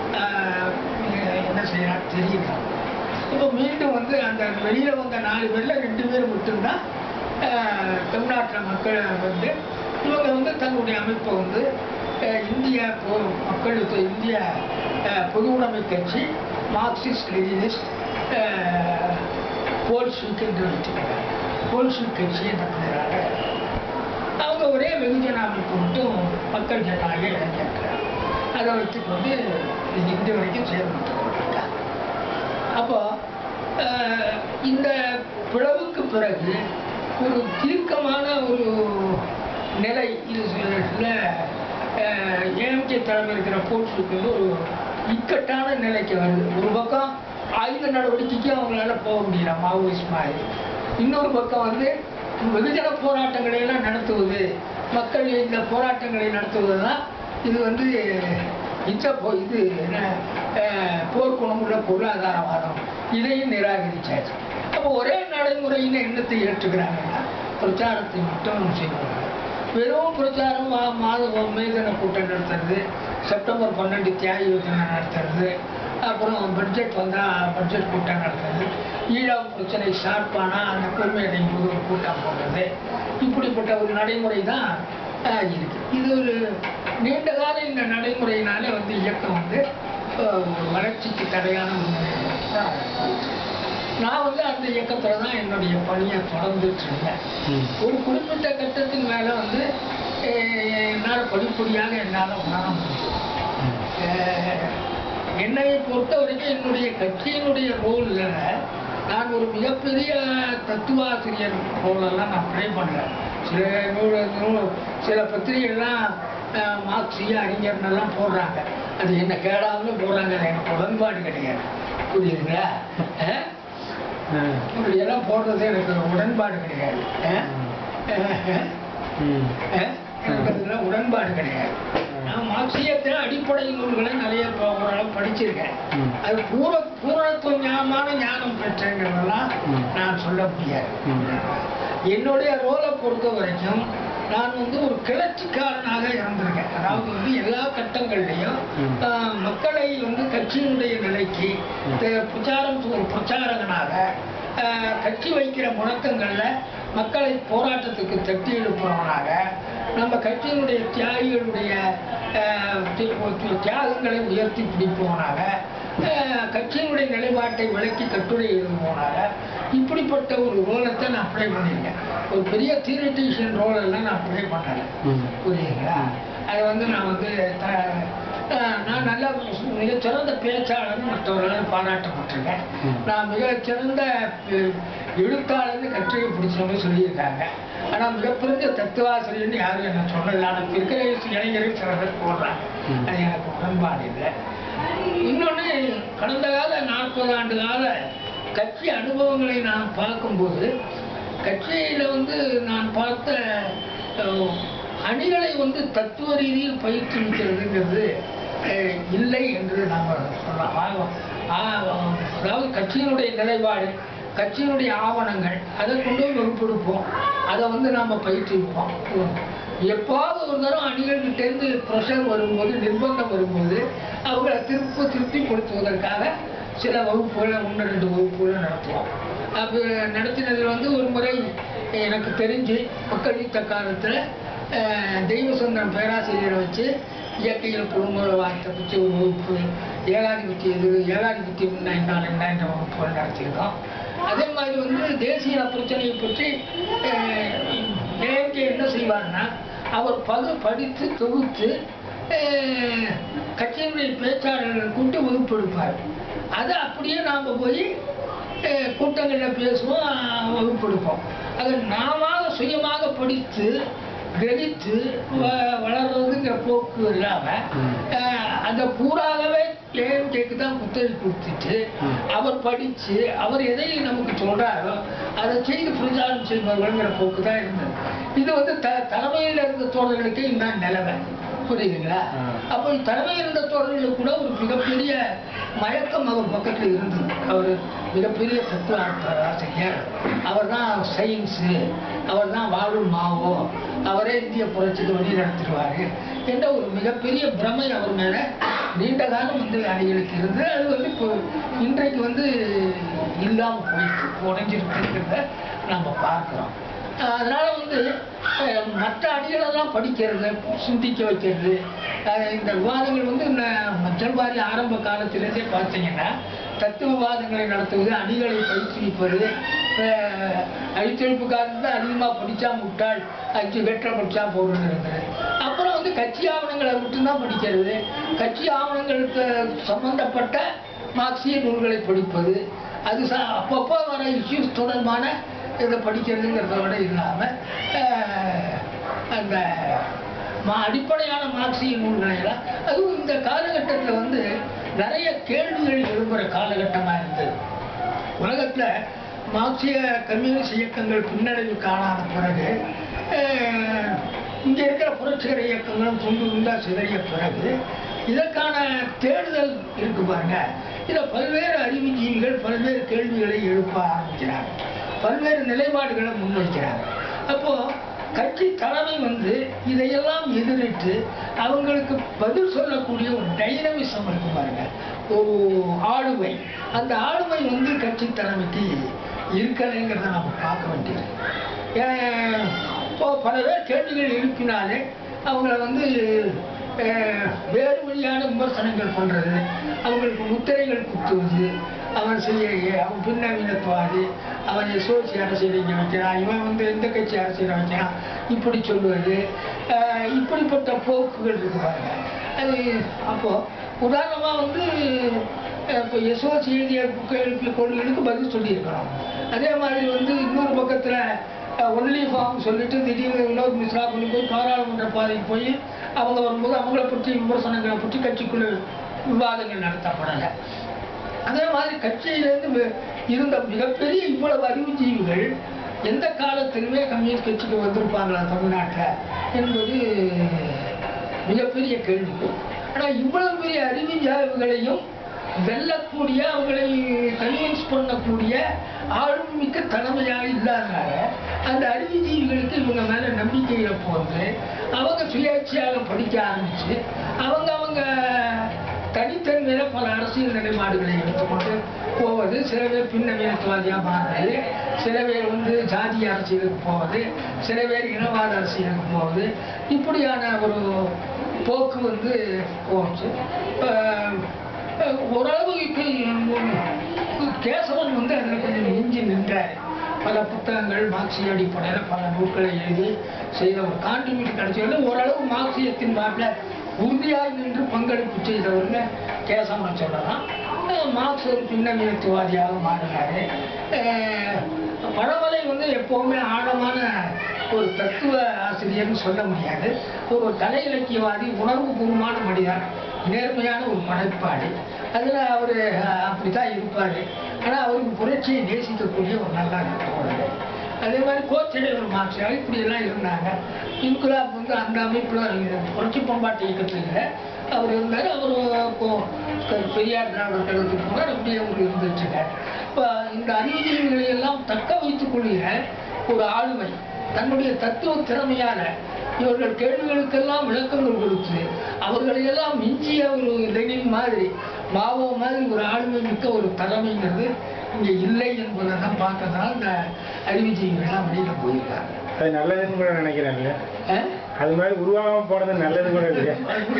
என்ன செய்யறாரு தெரியல இப்போ மீண்டும் வந்து அந்த வெளியில் வந்த நாலு பேரில் ரெண்டு பேர் மட்டும்தான் அஹ், தமிழ்நாட்டில் மக்கள் வந்து இவங்க வந்து தங்களுடைய அமைப்பை வந்து அஹ், இந்திய பொ- மக்கள் யுத்த- இந்திய அஹ், பொது உடைமை கட்சி மார்க்சிஸ்ட் லெனினிஸ்ட் போல்ஷிக் என்று வச்சுக்கிறாங்க போல்ஷிக் கட்சி என்ற பெயராக அவங்க ஒரே வெகுஜன அமைப்பு மட்டும் மக்கள் ஜனநாயக இளைஞர்கள் அதை வச்சுக்கொண்டு இது இன்று வரைக்கும் செயல்பட்டு கொண்டிருக்காங்க அப்போ அஹ், இந்த பிளவுக்கு பிறகு ஒரு தீர்க்கமான ஒரு நிலை இது ஏஎம்கே தலைமை இருக்கிற போர்ட்ஸுக்கு வந்து ஒரு இக்கட்டான நிலைக்கு வருது ஒரு பக்கம் ஆயுத நடவடிக்கைக்கு அவங்களால போக முடியல மாவோயிஸ்ட் மாதிரி இன்னொரு பக்கம் வந்து வெகுஜன போராட்டங்களை எல்லாம் நடத்துவது மக்கள் இந்த போராட்டங்களை நடத்துவது தான் இது வந்து இந்த போ- இது என்ன அஹ், போர்க்குணம் உள்ள பொருளாதாரவாதம் இதையும் நிராகரிச்சாச்சு அப்போ ஒரே நடைமுறையில் என்னத்தை ஏற்றுக்கிறாங்கன்னா பிரச்சாரத்தை மட்டும் செய்வாங்க வெறும் பிரச்சாரம் மா- மாத மேதன கூட்டம் நடத்துறது செப்டம்பர் பன்னெண்டு தியாகி யோஜனை நடத்துறது அப்புறம் பட்ஜெட் வந்தால் பட்ஜெட் கூட்டம் நடத்துறது ஈழம் பிரச்சனை ஸ்டார்ட் ஆனால் அந்த பொறுமை அடையும் போது ஒரு கூட்டம் போடுறது இப்படிப்பட்ட ஒரு நடைமுறை தான் ஆஹ், இருக்கு இது ஒரு நீண்ட கால இந்த நடைமுறையினாலே வந்து இயக்கம் வந்து ஆஹ், ஒரு வளர்ச்சிக்கு தடையான ஒரு நடைமுறை தான் நான் வந்து அந்த இயக்கத்துல தான் என்னுடைய பணியை தொடர்ந்துட்டு இருந்தேன் ம். ஒரு குறிப்பிட்ட கட்டத்தின் மேல வந்து அஹ், என்னால் படிப்படியாக என்னால் உணர முடியும் ம். அஹ், என்னை பொறுத்த வரைக்கும் என்னுடைய கட்சியினுடைய ரோல்ல நான் ஒரு மிகப்பெரிய தத்துவாசிரியர் ரோலெல்லாம் நான் ப்ளே பண்ணுறேன் சில நூல் நூல் சில பத்திரிகைகள்லாம் அஹ், மார்க்சிய அறிஞர்னெல்லாம் போடுறாங்க அது என்ன கேடாமல் போடுறாங்க அது எனக்கு உடன்பாடு கிடையாது புரியுதுங்களா அஹ்? ம். இப்படி எல்லாம் போடுறது எனக்கு உடன்பாடு கிடையாது அஹ்? அஹ்? ம். அஹ்? எனக்கு அதுல உடன்பாடு கிடையாது நான் மார்க்சியத்தின் அடிப்படை நூல்களை நிறைய இப்போ ஓரளவு படிச்சிருக்கேன் ம். அது பூர பூரணத்துவ ஞானமான ஞானம் பெற்றேங்கிறதெல்லாம் ம். நான் சொல்ல முடியாது ம். என்னுடைய ரோலை பொறுத்த வரைக்கும் நான் வந்து ஒரு கிளர்ச்சிக்காரனாக இருந்திருக்கேன் அதாவது வந்து எல்லா கட்டங்கள்லையும் ம். ஆஹ், மக்களை வந்து கட்சியினுடைய நிலைக்கு ம். த- பிரச்சாரம் ஒரு பிரச்சாரகனாக ஆஹ், கட்சி வைக்கிற முழக்கங்கள்ல மக்களை போராட்டத்துக்கு தட்டி எழுப்புறவனாக நம்ம கட்சியினுடைய தியாகிகளுடைய ஆஹ், தி- தி- தியாகங்களை உயர்த்தி பிடிப்பவனாக ஆஹ், கட்சியினுடைய நிலைப்பாட்டை விளக்கி கட்டுரை எழுதுவோனாக இப்படிப்பட்ட ஒரு ரோலத்தை நான் ப்ளே பண்ணியிருக்கேன் ஒரு பெரிய தியரிட்டிஷியன் ரோல் எல்லாம் நான் ப்ளே பண்ணலை ம். புரியுதுங்களா அது வந்து நான் வந்து த- அஹ் நான் நல்ல மிகச்சிறந்த பேச்சாளர் மற்றவர்களால் பாராட்டப்பட்டிருக்கேன் ம். நான் மிகச்சிறந்த எ- எழுத்தாளர்னு கட்டுரை பிடிச்சவங்க சொல்லியிருக்காங்க ஆனால் மிகப்பெரிய தத்துவாசிரியர்னு யாரும் என்ன சொன்னதில்லை ஆனால் இருக்கிற இளைஞர்கள் சில பேர் போடுறாங்க ம். அது எனக்கு உடன்பாடு இல்லை இன்னொன்று கடந்த கால நாற்பது ஆண்டு கால கட்சி அனுபவங்களை நான் பார்க்கும்போது கட்சியில் வந்து நான் பார்த்த அஹ், அணிகளை வந்து தத்துவ ரீதியில் பயிற்றுவிக்கிறதுங்கிறது அஹ், இல்லை என்று நாம் சொல்லலாம் ஆ- ஆ- அதாவது கட்சியினுடைய நிலைப்பாடு கட்சியினுடைய ஆவணங்கள் அதை கொண்டு போய் வகுப்பெடுப்போம் அதை வந்து நாம் பயிற்றுவிப்போம் எப்பாவது ஒரு தரம் அணிகள்கிட்டேருந்து ப்ரெஷர் வரும்போது நிர்பந்தம் வரும்போது அவங்கள திருப்ப திருப்திப்படுத்துவதற்காக சில வகுப்புகளை ஒன்று ரெண்டு வகுப்புகளை நடத்துவோம் அப்போ நடத்தினதில் வந்து ஒரு முறை எனக்கு தெரிஞ்சு மக்கள் யுத்த காலத்தில் தெய்வசுந்தரம் பேராசிரியரை வச்சு இயற்கையில் குடும்ப வார்த்தை பற்றி ஒரு வகுப்பு ஏகாதிபத்திய இது ஏகாதிபத்தியம் என்ன என்ன என்ற வகுப்புகள் நடத்தியிருக்கோம் அதே மாதிரி வந்து தேசிய பிரச்சனையை பற்றி ஏஎம்கே என்ன செய்வார்னா அவர் பகு படித்து தொகுத்து அஹ், கட்சியினுடைய பேச்சாளர்கள் கூட்டி வகுப்பெடுப்பார் அதை அப்படியே நாம் போய் அஹ், கூட்டங்களில் பேசுவோம் அஹ், வகுப்பெடுப்போம் அதை நாம சுயமாக படித்து கிரகித்து வ- வளர்றதுங்கிற போக்கு இல்லாமல் ம். அந்த பூராகவே ஏஎம்கேக்கு தான் புத்தகை கொடுத்துட்டு ம். அவர் படித்து அவர் எதை நமக்கு சொல்றாரோ அதை செய்து பிரச்சாரம் செய்வார்கள்ங்கிற போக்கு தான் இருந்தது இது வந்து த தலைமையில் இருந்த தோழர்களுக்கு இந்த நிலைமை புரியுதுங்களா ஆ. அப்போ தலைமையில் இருந்த தோழர்களுக்கு கூட ஒரு மிகப்பெரிய மயக்கம் அவர் பக்கத்தில் இருந்தது அவர் மிகப்பெரிய தத்துவ ஆசிரியர் அவர் தான் சயின்ஸு அவர் தான் வாழும் மாவோ அவரே இந்திய புரட்சிக்கு வழி நடத்திடுவார் என்ற ஒரு மிகப்பெரிய பிரமை அவர் மேலே நீண்ட காலம் வந்து அணிகளுக்கு இருந்து அது வந்து இப்போ இன்றைக்கு வந்து இல்லாமல் போயிட்டு உடஞ்சிருக்குங்கிறத நம்ம பார்க்குறோம் அதனால வந்து அஹ், மற்ற அணிகளெல்லாம் படிக்கிறது சிந்திக்க வைக்கிறது அஹ், இந்த விவாதங்கள் வந்து இந்த மச்சல்வாரி ஆரம்ப காலத்திலேருந்தே பார்த்தீங்கன்னா தத்துவவாதங்களை நடத்துவது அணிகளை பயிற்றுவிப்பது அஹ், அழித்தொழிப்புக்காரன் தான் அதிகமாக படித்தா முட்டாள் அஞ்சு வெற்ற படித்தா போடுறது இருந்தது அப்புறம் வந்து கட்சி ஆவணங்களை மட்டும்தான் படிக்கிறது கட்சி ஆவணங்களுக்கு சம்பந்தப்பட்ட மார்க்சிய நூல்களை படிப்பது அது ச அப்பப்போ வர இஷ்யூஸ் தொடர்பான இதை படிக்கிறதுங்கிறத விட இல்லாமல் அந்த மா அடிப்படையான மார்க்சிய நூல்களை எல்லாம் அதுவும் இந்த காலகட்டத்தில் வந்து நிறைய கேள்விகள் எழும்புகிற காலகட்டமாக இருந்தது உலகத்தில் மார்க்சிய கம்யூனிஸ்ட் இயக்கங்கள் பின்னடைவு காணாத பிறகு அஹ், இங்க இருக்கிற புரட்சிகர இயக்கங்களும் துண்டு துண்டா சிதறிய பிறகு இதற்கான தேடுதல் இருக்கு பாருங்க இதில் பல்வேறு அறிவுஜீவிகள் பல்வேறு கேள்விகளை எழுப்ப ஆரம்பிக்கிறாங்க பல்வேறு நிலைப்பாடுகளை முன்வைக்கிறாங்க அப்போ கட்சி தலைமை வந்து இதையெல்லாம் எதிரிட்டு அவங்களுக்கு பதில் சொல்லக்கூடிய ஒரு டைனமிசம் இருக்கு பாருங்க ஒரு ஆளுமை அந்த ஆளுமை வந்து கட்சி தலைமைக்கு இருக்கலைங்கிறத நம்ம பார்க்க வேண்டியது ஏன், இப்போ பல பேர் கேள்விகள் எழுப்பினாலே அவங்கள வந்து அஹ், வேறு வழியான விமர்சனங்கள் பண்றது அவங்களுக்கு முத்திரைகள் குத்துவது அவன் செய்ய அவன் பின்னவீனத்துவாதி அவன் எஸ்ஓசி அரசியல் இங்கே வைக்கிறான் இவன் வந்து எந்த கட்சி அரசியல் வைக்கிறான் இப்படி சொல்லுவது அஹ், இப்படிப்பட்ட போக்குகள் இருக்கு பாருங்க அது அப்போ உதாரணமாக வந்து அஹ், இப்போ எஸ்ஓசி எழுதிய கேள்வி கொள்கைகளுக்கு பதில் சொல்லியிருக்கிறோம் அதே மாதிரி வந்து இன்னொரு பக்கத்தில் ஒன்லி ஃபார்ம் சொல்லிட்டு திடீர்னு வினோத் மிஸ்ரா கொண்டு போய் பாராளுமன்ற பாதைக்கு போய் அவங்க வரும்போது அவங்கள பற்றி விமர்சனங்களை பற்றி கட்சிக்குள்ள விவாதங்கள் நடத்தப்படலை அதே மாதிரி கட்சியிலேருந்து வி- இருந்த மிகப்பெரிய இவ்வளவு அறிவுஜீவிகள் எந்த காலத்திலுமே கம்யூனிஸ்ட் கட்சிக்கு வந்திருப்பாங்களா தமிழ்நாட்டில் என்பது மிகப்பெரிய கேள்வி ஆனால் இவ்வளவு பெரிய அறிவுஜீவிகளையும் வெல்லக்கூடிய அவங்களை கன்வின்ஸ் பண்ணக்கூடிய ஆளுமிக்க தலைமையாக இல்லாதனால அந்த அறிவுஜீவிகளுக்கு இவங்க மேல நம்பிக்கை இழப்பு வந்து அவங்க சுயேட்சையாக படிக்க ஆரம்பிச்சு அவங்க அவங்க தனித்தன்மையில பல அரசியல் நிலைப்பாடுகளை எடுத்துக்கொண்டு போவது சில பேர் பின்னவீனத்துவாதியாக மாறுறது சில பேர் வந்து ஜாதிய அரசியலுக்கு போவது சில பேர் இனவாத அரசியலுக்கு போவது இப்படியான ஒரு போக்கு வந்து போச்சு அஹ் அஹ் ஓரளவுக்கு கேசவன் வந்து அதில் கொஞ்சம் மிஞ்சி நின்றார் பல புத்தகங்கள் மார்க்சிய அடிப்படையில் பல நூல்களை எழுதி செய்த ஒரு கான்ட்ரிபியூட் கிடைச்சதுல ஓரளவு மார்க்சியத்தின் பாட்டில் உறுதியாக நின்று பங்களிப்பு செய்தவர்னு கேசவனை சொல்லலாம் அஹ் மார்க்ஸ் ஒரு பின்னவீனத்துவாதியாக மாறினார் பழமலை வந்து எப்போவுமே ஆழமான ஒரு தத்துவ ஆசிரியர்னு சொல்ல முடியாது ஒரு கலை இலக்கியவாதி உணர்வுபூர்வமான மனிதன் நேர்மையான ஒரு படைப்பாளி அதில் அவர் அப்படித்தான் இருப்பார் ஆனால் அவருக்கு புரட்சியை நேசிக்கக்கூடிய ஒரு நல்ல தோழர் அதே மாதிரி கோச்சடைவர் மார்க்சியாக இப்படியெல்லாம் இருந்தாங்க இன்குலாப் வந்து அந்த அமைப்பில் புரட்சி பண்பாட்டு இயக்கத்தில் இல்லை அவர் இருந்தார் அவர் இப்போ பெரியார் திராவிடர் கழகத்துக்கு போனார் அப்படியே அவர் இருந்துச்சுங்க இப்போ இந்த அறிவுஜீவிகளை எல்லாம் தக்க வைத்துக் கொள்கிற ஒரு ஆளுமை தன்னுடைய தத்துவ திறமையால இவர்கள் கேள்விகளுக்கெல்லாம் விளக்கங்கள் கொடுத்து அவர்களையெல்லாம் மிஞ்சிய ஒரு லெனின் மாதிரி மாவோ மாதிரி ஒரு ஆளுமை மிக்க ஒரு தலைமைங்கிறது இங்கே இல்லை என்பதை தான் பார்க்கறதுனால இந்த அறிவுஜீவிகள்லாம் வெளியில் போயிருக்காங்க அது நல்லதுன்னு கூட நினைக்கிறேன் இல்லையா அஹ்? அது மாதிரி உருவாகாம போனது நல்லது கூட இல்லையா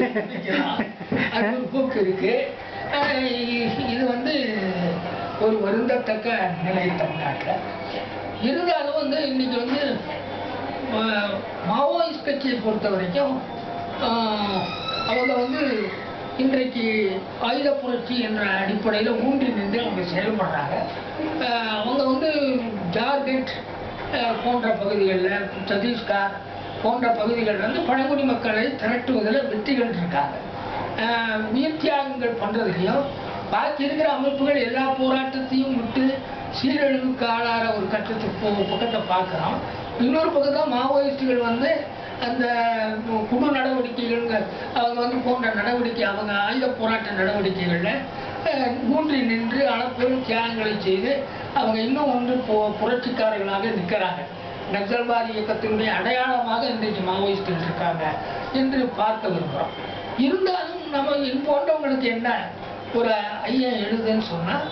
அது ஒரு போக்கு இருக்கு அஹ் இ- இது வந்து ஒரு வருந்தத்தக்க நிலை தமிழ்நாட்டில் இருந்தாலும் வந்து இன்னைக்கு வந்து அஹ், மாவோயிஸ்ட் கட்சியை பொறுத்த வரைக்கும் அஹ், அவங்க வந்து இன்றைக்கு ஆயுத புரட்சி என்ற அடிப்படையில் ஊன்றி நின்று அவங்க செயல்படுறாங்க அஹ், அவங்க வந்து ஜார்க்கண்ட் அஹ், போன்ற பகுதிகளில் சத்தீஸ்கர் போன்ற பகுதிகளில் வந்து பழங்குடி மக்களை திரட்டுவதில் வெற்றி கண்டிருக்காங்க ஆஹ் உயிர் தியாகங்கள் பண்ணுறதுலையும் பாக்கி இருக்கிற அமைப்புகள் எல்லா போராட்டத்தையும் விட்டு சீரழிவுக்கு ஆளாற ஒரு கட்டத்துக்கு போ- பக்கத்தை பார்க்குறோம் இன்னொரு பக்கம் தான் மாவோயிஸ்டுகள் வந்து அந்த குழு நடவடிக்கைகள்ங்க அவங்க வந்து போன்ற நடவடிக்கை அவங்க ஆயுத போராட்ட நடவடிக்கைகளில் அஹ், ஊன்றி நின்று அளப்பெரும் தியாகங்களை செய்து அவங்க இன்னும் ஒன்று பு புரட்சிக்காரர்களாக நிற்கிறாங்க நக்சல்வாதி இயக்கத்தினுடைய அடையாளமாக இன்றைக்கு மாவோயிஸ்டுகள் இருக்காங்க என்று பார்க்க விரும்புகிறோம் இருந்தாலும் நம்ம என் போன்றவங்களுக்கு என்ன ஒரு ஐயம் எழுதுன்னு சொன்னால்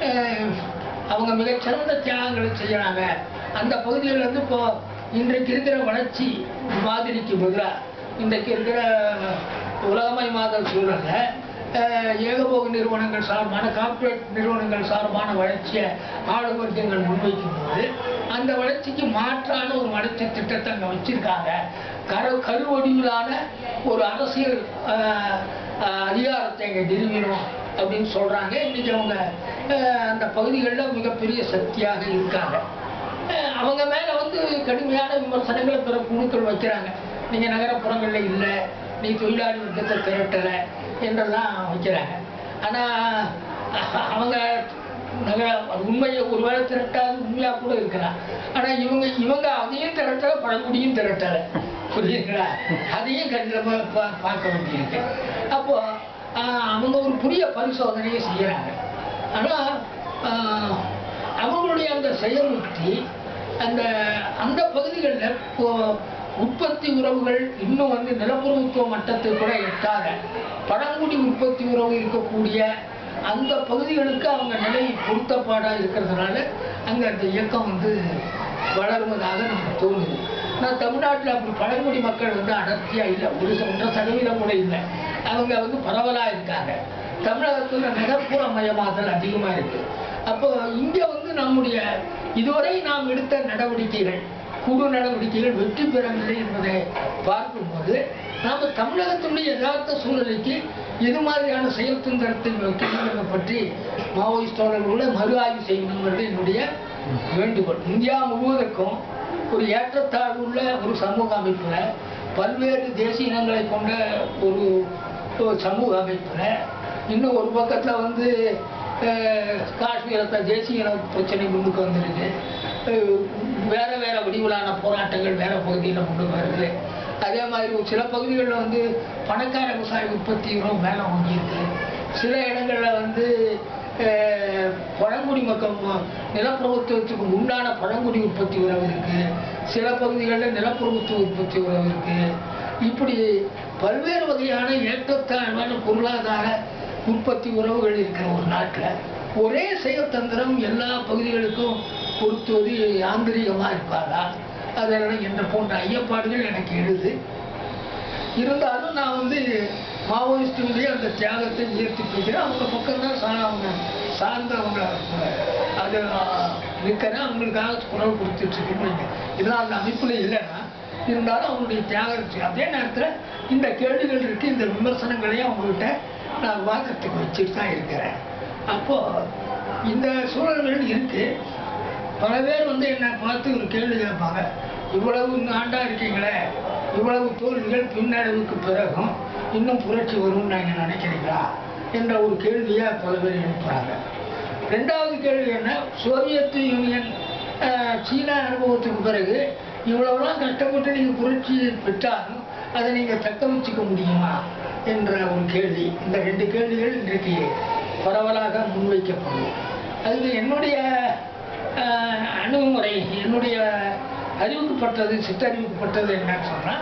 அவங்க மிகச்சிறந்த தியாகங்களை செய்யறாங்க அந்த பகுதியில் வந்து இப்போ இன்றைக்கு இருக்கிற வளர்ச்சி மாதிரிக்கு பதிலாக இன்றைக்கு இருக்கிற உலகமயமாதல் சூழல்ல அஹ், ஏகபோக நிறுவனங்கள் சார்பான கார்ப்பரேட் நிறுவனங்கள் சார்பான வளர்ச்சியை ஆளு வர்க்கங்கள் முன்வைக்கும் போது அந்த வளர்ச்சிக்கு மாற்றான ஒரு வளர்ச்சி திட்டத்தை அங்கே வச்சிருக்காங்க கரு கருவடிவிலான ஒரு அரசியல் அஹ், அஹ், அதிகாரத்தை இங்கே நிறுவினோம் அப்படின்னு சொல்றாங்க இன்னைக்கு அவங்க அஹ், அந்த பகுதிகளில் மிகப்பெரிய சக்தியாக இருக்காங்க அஹ், அவங்க மேல வந்து கடுமையான விமர்சனங்களை பிற குழுக்கள் வைக்கிறாங்க நீங்க நகரப்புறங்கள்ல இல்லை நீ தொழிலாளி வர்க்கத்தை திரட்டல என்றெல்லாம் வைக்கிறாங்க ஆனா அஹ், அவங்க நகர அது உண்மையை ஒருவேளை திரட்டாது உண்மையா கூட இருக்கலாம் ஆனா இவங்க இவங்க அதையும் திரட்டல பழங்குடியும் திரட்டல புரியுதுங்களா அதையும் கண்டிப்பா பா- பார்க்க வேண்டியிருக்கு அப்போ ஆஹ் அவங்க ஒரு புதிய பரிசோதனையை செய்கிறாங்க ஆனால் அவங்களுடைய அந்த செயல் உத்தி அந்த அந்த பகுதிகளில் இப்போ உற்பத்தி உறவுகள் இன்னும் வந்து நிலப்பிரபுத்துவ மட்டத்தை கூட எட்டாத பழங்குடி உற்பத்தி உறவு இருக்கக்கூடிய அந்த பகுதிகளுக்கு அவங்க நிலை பொருத்தப்பாடாக இருக்கிறதுனால அங்கே அந்த இயக்கம் வந்து வளருவதாக நமக்கு தோணுது ஆனால் தமிழ்நாட்டில் அப்படி பழங்குடி மக்கள் வந்து அடர்த்தியாக இல்லை ஒரு ச- ஒன்றரை சதவீதம் கூட இல்லை அவங்க வந்து பரவலாக இருக்காங்க தமிழகத்தில் நகர்ப்புற மயமாதல் அதிகமாக இருக்கு அப்போ இங்கே வந்து நம்முடைய இதுவரை நாம் எடுத்த நடவடிக்கைகள் குழு நடவடிக்கைகள் வெற்றி பெறவில்லை என்பதை பார்க்கும்போது நாம் தமிழகத்தினுடைய யதார்த்த சூழ்நிலைக்கு எது மாதிரியான செயல் தந்திரத்தை வைக்கணுங்கிறத பற்றி மாவோயிஸ்ட் தோழர்களோட மறு ஆய்வு செய்யணுங்கிறது என்னுடைய வேண்டுகோள் இந்தியா முழுவதற்கும் ஒரு ஏற்றத்தாழ்வு உள்ள ஒரு சமூக அமைப்பில் பல்வேறு தேசிய இனங்களை கொண்ட ஒரு ஒரு சமூக அமைப்பில் இன்னும் ஒரு பக்கத்தில் வந்து அஹ், காஷ்மீரத்தை தேசிய இன பிரச்சனை முன்னுக்கு வந்துருக்கு அஹ், வேற வேற வடிவிலான போராட்டங்கள் வேற பகுதியில் முன்னுக்கு வருது அதே மாதிரி ஒரு சில பகுதிகளில் வந்து பணக்கார விவசாய உற்பத்தி உரம் மேலே வாங்கியிருக்கு சில இடங்களில் வந்து அஹ், பழங்குடி மக்கள் ம- நிலப்பிரபுத்துவத்துக்கு உண்டான பழங்குடி உற்பத்தி உறவு இருக்கு சில பகுதிகளில் நிலப்பிரபுத்துவ உற்பத்தி உறவு இருக்கு இப்படி பல்வேறு வகையான ஏற்றத்தாழ்வான பொருளாதார உற்பத்தி உறவுகள் இருக்கிற ஒரு நாட்டில் ஒரே செயற்தந்திரம் எல்லா பகுதிகளுக்கும் பொருத்துவது ஆந்தரிகமாக இருப்பாரா அதெல்லாம் என்ற போன்ற ஐயப்பாடுகள் எனக்கு எழுது இருந்தாலும் நான் வந்து மாவோயிஸ்டுடைய அந்த தியாகத்தை உயர்த்தி பேசுகிறேன் அவங்க பக்கம் தான் சா அவங்க சார்ந்தவங்க அது இருக்கிறேன் அவங்களுக்காக குரல் கொடுத்துட்டு இருக்கேன் இதெல்லாம் அந்த அமைப்பில் இல்லைன்னா இருந்தாலும் அவங்களுடைய தியாகத்தை அதே நேரத்தில் இந்த கேள்விகள் இருக்கு இந்த விமர்சனங்களையும் அவங்ககிட்ட நான் வாதத்துக்கு வச்சுட்டு தான் இருக்கிறேன் அப்போ இந்த சூழல்கள் இருக்கு பல பேர் வந்து என்னை பார்த்து ஒரு கேள்வி கேட்பாங்க இவ்வளவு ஆண்டா இருக்கீங்களே இவ்வளவு தோல்விகள் பின்னடைவுக்கு பிறகும் இன்னும் புரட்சி வரும்னு நீங்கள் நினைக்கிறீங்களா என்ற ஒரு கேள்வியை பல பேர் எழுப்புறாங்க ரெண்டாவது கேள்வி என்ன சோவியத் யூனியன் அஹ், சீனா அனுபவத்துக்கு பிறகு இவ்வளவுலாம் கஷ்டப்பட்டு நீங்கள் புரட்சி பெற்றாலும் அதை நீங்கள் தக்க வச்சுக்க முடியுமா என்ற ஒரு கேள்வி இந்த ரெண்டு கேள்விகள் இன்றைக்கு பரவலாக முன்வைக்கப்படும் அதுக்கு என்னுடைய ஆஹ், அணுகுமுறை என்னுடைய அறிவுக்குப்பட்டது சிற்றறிவுக்குப்பட்டது என்னன்னு சொன்னால்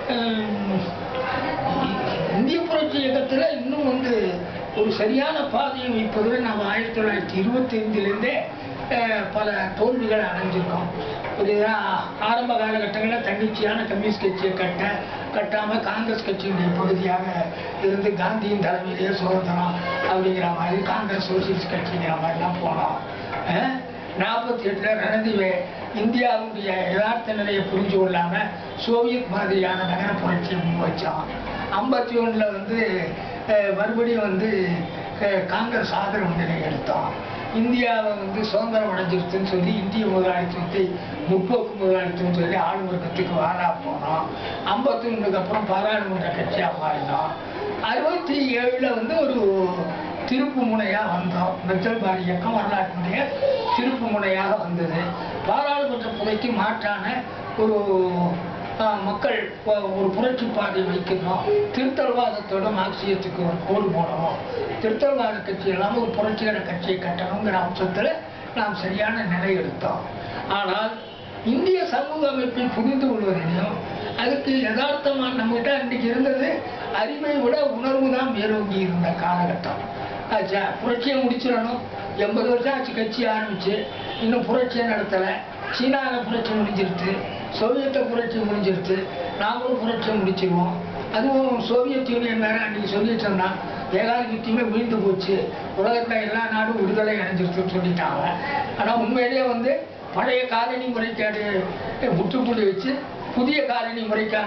இந்திய புரட்சி இயக்கத்தில் இன்னும் வந்து ஒரு சரியான பாதையை வைப்பதில் நாம் ஆயிரத்தி தொள்ளாயிரத்தி இருபத்தி ஐந்துலேருந்தே பல தோல்விகள் அடைஞ்சிருக்கோம் புரியுதா ஆரம்ப காலகட்டங்களில் தன்னிச்சையான கம்யூனிஸ்ட் கட்சியை கட்ட கட்டாமல் காங்கிரஸ் கட்சியினுடைய பகுதியாக இருந்து காந்தியின் தலைமையிலேயே சுதந்திரம் அப்படிங்கிற மாதிரி காங்கிரஸ் சோசியலிஸ்ட் கட்சிங்கிற மாதிரிலாம் போனோம் அஹ், நாற்பத்தி எட்டில் ரணதிவே இந்தியாவுடைய யதார்த்த நிலையை புரிஞ்சு கொள்ளாமல் சோவியத் மாதிரியான நகர புரட்சியை முன் வச்சோம் ஐம்பத்தி ஒன்றில் வந்து அஹ், மறுபடியும் வந்து அஹ், காங்கிரஸ் ஆதரவு நிலை எடுத்தோம் இந்தியாவை வந்து சுதந்திரம் அடைஞ்சிருச்சுன்னு சொல்லி இந்திய முதலாளித்துவத்தை முற்போக்கு முதலாளித்துவம் சொல்லி ஆளும் வர்க்கத்துக்கு வாரா போனோம் ஐம்பத்தி ஒன்றுக்கு அப்புறம் பாராளுமன்ற கட்சியாக மாறினோம் அறுபத்தி ஏழில் வந்து ஒரு திருப்பு முனையாக வந்தோம் மெத்தல்பாரி இயக்கம் வரலாற்றினுடைய திருப்பு முனையாக வந்தது பாராளுமன்ற புகைக்கு மாற்றான ஒரு ஆஹ், மக்கள் ஒ- ஒரு புரட்சி பாதை வைக்கணும் திருத்தல்வாதத்தோட மார்க்சியத்துக்கு ஒரு கோடு போடணும் திருத்தல்வாத கட்சி இல்லாமல் ஒரு புரட்சிகர கட்சியை கட்டணுங்கிற அம்சத்தில் நாம் சரியான நிலை எடுத்தோம் ஆனால் இந்திய சமூக அமைப்பை புரிந்து கொள்வதிலையும் அதுக்கு யதார்த்தமாக நம்மகிட்ட அன்றைக்கு இருந்தது அறிவை விட உணர்வு தான் மேலோங்கி இருந்த காலகட்டம் ஆச்சா புரட்சியை முடிச்சிடணும் எண்பது வருஷம் ஆச்சு கட்சி ஆரம்பிச்சு இன்னும் புரட்சியை நடத்தலை சீனாவில் புரட்சி முடிஞ்சிருச்சு சோவியத்தை புரட்சி முடிஞ்சிருச்சு நாங்களும் புரட்சியை முடிச்சிருவோம் அதுவும் சோவியத் யூனியன் வேற அன்றைக்கி சொல்லிட்டு இருந்தான் ஏகாதிபத்தியமே வீழ்ந்து போச்சு உலகத்தில் எல்லா நாடும் விடுதலை அடைஞ்சிருச்சுன்னு சொல்லிட்டாங்க ஆனால் உண்மையிலேயே வந்து பழைய காலனி முறைக்கு அது முற்றுப்புள்ளி வச்சு புதிய காலனி முறைக்கான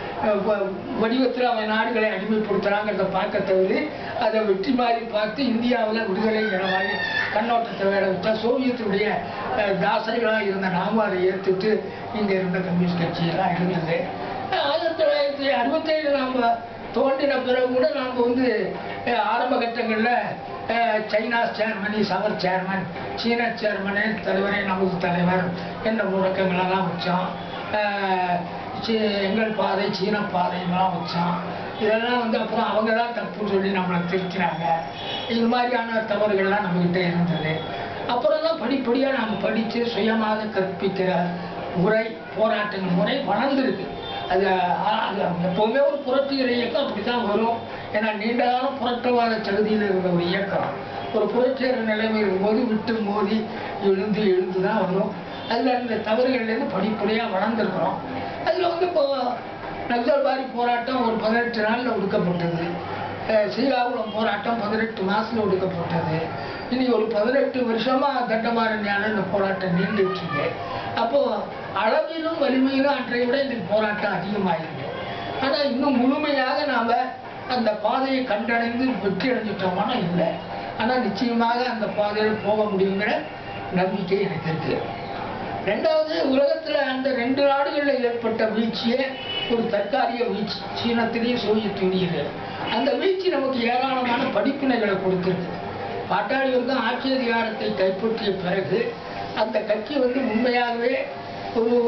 வடிவத்தில் அவன் நாடுகளை அடிமைப்படுத்துகிறாங்கிறத பார்க்க தவிர அதை வெற்றி மாதிரி பார்த்து இந்தியாவில் விடுதலைங்கிற மாதிரி கண்ணோட்டத்தை வேற வச்சா சோவியத்துடைய அஹ், தாசர்களாக இருந்த நாம அதை ஏற்றுட்டு இங்கே இருந்த கம்யூனிஸ்ட் கட்சியெல்லாம் இருந்தது அஹ், ஆயிரத்தி தொள்ளாயிரத்தி அறுபத்தேழு நாம் தோன்றின பிறகு கூட நாம் வந்து அஹ், ஆரம்ப கட்டங்களில் சைனா சேர்மனி சவர் சேர்மன் சீன சேர்மனே தலைவரே நமது தலைவர் என்ற முழக்கங்களெல்லாம் வச்சோம் அஹ், சி- எங்கள் பாதை சீன பாதைங்கெல்லாம் வச்சோம் இதெல்லாம் வந்து அப்புறம் அவங்க தான் தப்புன்னு சொல்லி நம்மளை திருத்தினாங்க இது மாதிரியான தவறுகள்லாம் நம்மகிட்ட இருந்தது அப்புறம் தான் படிப்படியாக நாம் படித்து சுயமாக கற்பிக்கிற முறை போராட்டங்கள் முறை வளர்ந்துருக்கு அது அ- அது எப்போவுமே ஒரு புரட்சிகர இயக்கம் அப்படி தான் வரும் ஏன்னா நீண்ட காலம் புரட்டவாத தகுதியில் இருந்த ஒரு இயக்கம் ஒரு புரட்சிகர நிலைமை இருக்கும்போது விட்டு மோதி எழுந்து எழுந்து தான் வரும் அதில் இந்த தவறுகள்லேருந்து படிப்படியாக வளர்ந்துருக்குறோம் அதில் வந்து இப்போ நக்சல்பாரி போராட்டம் ஒரு பதினெட்டு நாளில் ஒடுக்கப்பட்டது அஹ் ஸ்ரீகாகுளம் போராட்டம் பதினெட்டு மாதத்தில் ஒடுக்கப்பட்டது இன்னைக்கு ஒரு பதினெட்டு வருஷமாக தண்டமாரண்யான இந்த போராட்டம் நீண்டுட்டு இருக்கு அப்போது அளவிலும் வலிமையிலும் அன்றைய விட இந்த போராட்டம் அதிகமாயிருக்கு ஆனால் இன்னும் முழுமையாக நாம் அந்த பாதையை கண்டடைந்து வெற்றி அடைஞ்சிட்டோமானா இல்லை ஆனால் நிச்சயமாக அந்த பாதையில் போக முடியுங்கிற நம்பிக்கை எனக்கு இருக்குது ரெண்டாவது உலகத்துல அந்த ரெண்டு நாடுகளில் ஏற்பட்ட வீழ்ச்சியே ஒரு தற்காலிக வீழ்ச்சி சீனத்திலேயே சோவியத் யூனியன் அந்த வீழ்ச்சி நமக்கு ஏராளமான படிப்பினைகளை கொடுத்திருக்கு பாட்டாளி வந்து ஆட்சி அதிகாரத்தை கைப்பற்றிய பிறகு அந்த கட்சி வந்து உண்மையாகவே ஒரு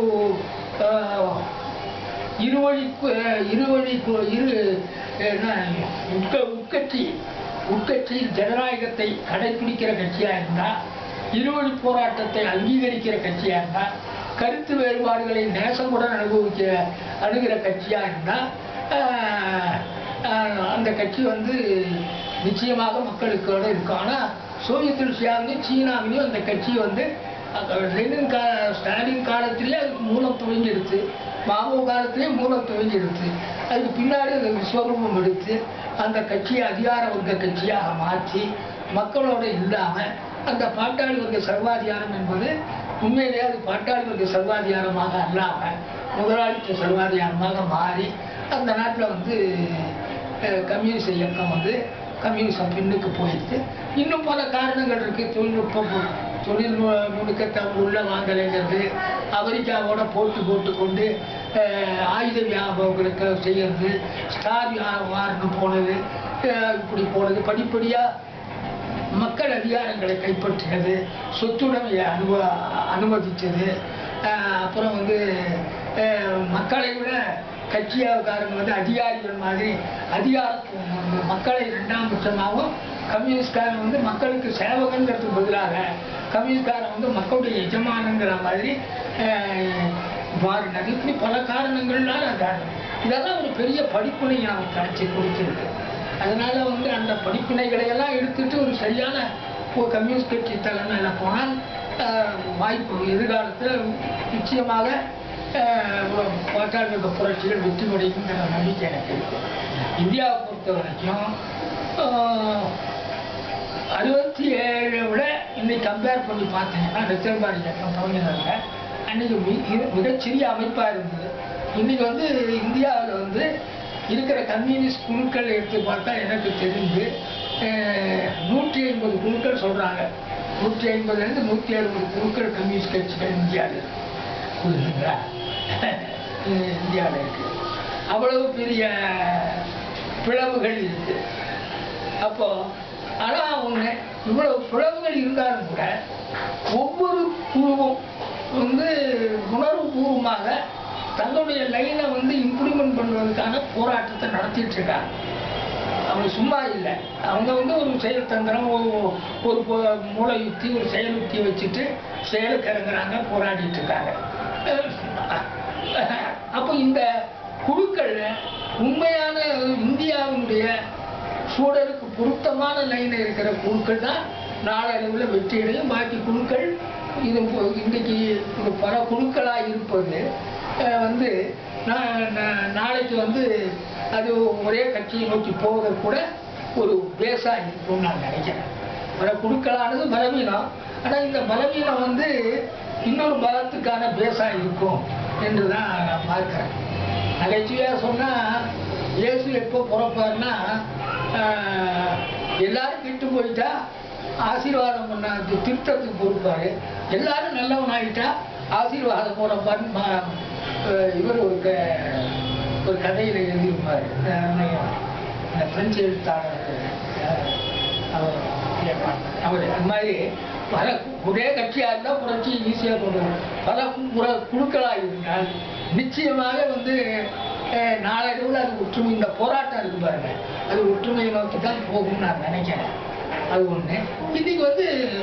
ஆஹ், இருவழி கு- இருவழி கு- இரு என்ன உட்க உட்கட்சி உட்கட்சி ஜனநாயகத்தை கடைபிடிக்கிற கட்சியா இருந்தா இருவழி போராட்டத்தை அங்கீகரிக்கிற கட்சியா இருந்தா கருத்து வேறுபாடுகளை நேசமுடன் அனுபவிக்க அணுகிற கட்சியா இருந்தா ஆஹ், ஆஹ், அந்த கட்சி வந்து நிச்சயமாக மக்களுக்கோட இருக்கும் ஆனா சோவியத் ரஷ்யாவிலையும் சீனாவிலையும் அந்த கட்சி வந்து அஹ், லெனின் கா ஸ்டாலின் காலத்திலேயே அதுக்கு மூலம் துவங்கிடுச்சு மாவோ காலத்திலேயே மூலம் துவங்கிடுச்சு அதுக்கு பின்னாடி அந்த விஸ்வரூபம் எடுத்து அந்த கட்சியை அதிகார வர்க்க கட்சியாக மாற்றி மக்களோட இல்லாமல் அந்த பாட்டாளி வர்க்க சர்வாதிகாரம் என்பது உண்மையிலேயே அது பாட்டாளி வர்க்க சர்வாதிகாரமாக அல்லாமல் முதலாளித்துவ சர்வாதிகாரமாக மாறி அந்த நாட்டில் வந்து அஹ், கம்யூனிஸ்ட் இயக்கம் வந்து கம்யூனிசம் பின்னுக்கு போயிடுச்சு இன்னும் பல காரணங்கள் இருக்கு தொழில்நுட்பம் தொழில் நு- நுணுக்கத்தை உள்ள வாங்கலைங்கிறது அமெரிக்காவோட போட்டு போட்டு கொண்டு அஹ், ஆயுத வியாபாரங்களுக்கு செய்யறது ஸ்டார் வார்னு போனது அஹ், இப்படி போனது படிப்படியாக மக்கள் அதிகாரங்களை கைப்பற்றினது சொத்துடைமையை அனுப அனுமதித்தது அப்புறம் வந்து அஹ், மக்களை விட கட்சியாக்காரங்க வந்து அதிகாரிகள் மாதிரி அதிகாரத்துவம் வந்து மக்களை இரண்டாம் பட்சமாகவும் கம்யூனிஸ்ட்காரன் வந்து மக்களுக்கு சேவகங்கிறதுக்கு பதிலாக கம்யூனிஸ்ட்காரன் வந்து மக்களுடைய எஜமானங்கிற மாதிரி அஹ், மாறினது இப்படி பல காரணங்கள்னால அந்த இதெல்லாம் ஒரு பெரிய படிப்பினை நமக்கு கிடைச்சி கொடுத்துருக்கு அதனால வந்து அந்த படிப்பினைகளை எல்லாம் எடுத்துட்டு ஒரு சரியான ஒரு கம்யூனிஸ்ட் கட்சி தலைமையில் போனால் ஆஹ், வாய்ப்பு எதிர்காலத்தில் நிச்சயமாக ஆஹ், ஒரு பாட்டாளி வர்க்க புரட்சிகள் வெற்றி அடைக்குங்கிற நம்பிக்கை எனக்கு இருக்கு இந்தியாவை பொறுத்த வரைக்கும் ஆஹ், அறுபத்தி ஏழை விட இன்னைக்கு கம்பேர் பண்ணி பார்த்தீங்கன்னா ரிசர்வாரி இயக்கம் துவங்கினாங்க அன்னைக்கு மி- இரு- மிகச்சிறிய அமைப்பாக இருந்தது இன்னைக்கு வந்து இந்தியாவில் வந்து இருக்கிற கம்யூனிஸ்ட் குழுக்கள் எடுத்து பார்த்தா எனக்கு தெரிஞ்சு அஹ், நூற்றி ஐம்பது குழுக்கள் சொல்கிறாங்க நூற்றி ஐம்பதுலேருந்து நூற்றி அறுபது குழுக்கள் கம்யூனிஸ்ட் கட்சிகள் இந்தியாவில் இருக்கு புரியுதுங்களா இந்தியாவில் இருக்கு அவ்வளவு பெரிய பிளவுகள் இருக்கு அப்போ ஆனா ஒண்ணு இவ்வளவு பிளவுகள் இருந்தாலும் கூட ஒவ்வொரு குழுவும் வந்து உணர்வுபூர்வமாக தங்களுடைய லைனை வந்து இம்ப்ளிமெண்ட் பண்ணுவதற்கான போராட்டத்தை நடத்திட்டு இருக்காங்க அவங்க சும்மா இல்லை அவங்க வந்து ஒரு செயல் தந்திரம் ஒரு- ஒரு பொ- மூளை யுக்தி ஒரு செயல் யுக்தி வச்சுட்டு செயலுக்கு இறங்குறாங்க போராடிட்டு இருக்காங்க அப்போ இந்த குழுக்கள் உண்மையான இந்தியாவினுடைய சூழலுக்கு பொருத்தமான லைனில் இருக்கிற குழுக்கள் தான் நாளடைவில் வெற்றியடையும் பாக்கி குழுக்கள் இது இப்போ இன்றைக்கு இது பல குழுக்களாக இருப்பது அஹ், வந்து நா- நா- நாளைக்கு வந்து அது ஒரே கட்சியை நோக்கி போவது கூட ஒரு பேஸாக இருக்கும்னு நான் நினைக்கிறேன் பல குழுக்களானது பலவீனம் ஆனால் இந்த பலவீனம் வந்து இன்னொரு பலத்துக்கான பேஸாக இருக்கும் என்று தான் நான் பார்க்குறேன் நகைச்சுவையாக சொன்னால் இயேசு எப்போ பிறப்பாருன்னா ஆஹ், எல்லாரும் கெட்டு போயிட்டா ஆசீர்வாதம் பண்ண அது திருத்தத்துக்கு பொறுப்பாரு எல்லாரும் நல்லவன் ஆகிட்டா ஆசீர்வாதம் போறப்பாருன்னு மா- ஆஹ், இவர் ஒரு க ஒரு கதையில் எழுதியிருப்பார் இந்த பிரெஞ்சு எழுத்தாளர் ஆஹ், அவர் கேட்பாங்க. அவர் அது மாதிரி பல கு- ஒரே கட்சியாக இருந்தால் புரட்சி ஈஸியாக கொண்டு வரும் பல கு- புற- குழுக்களாக இருந்தால் நிச்சயமாக வந்து அஹ், நாளடைவுல அது ஒற்றுமை இந்த போராட்டம் இருக்கு பாருங்க அது ஒற்றுமையை நோக்கி தான் போகும்னு நான் நினைக்கிறேன் அது ஒண்ணு இன்னைக்கு வந்து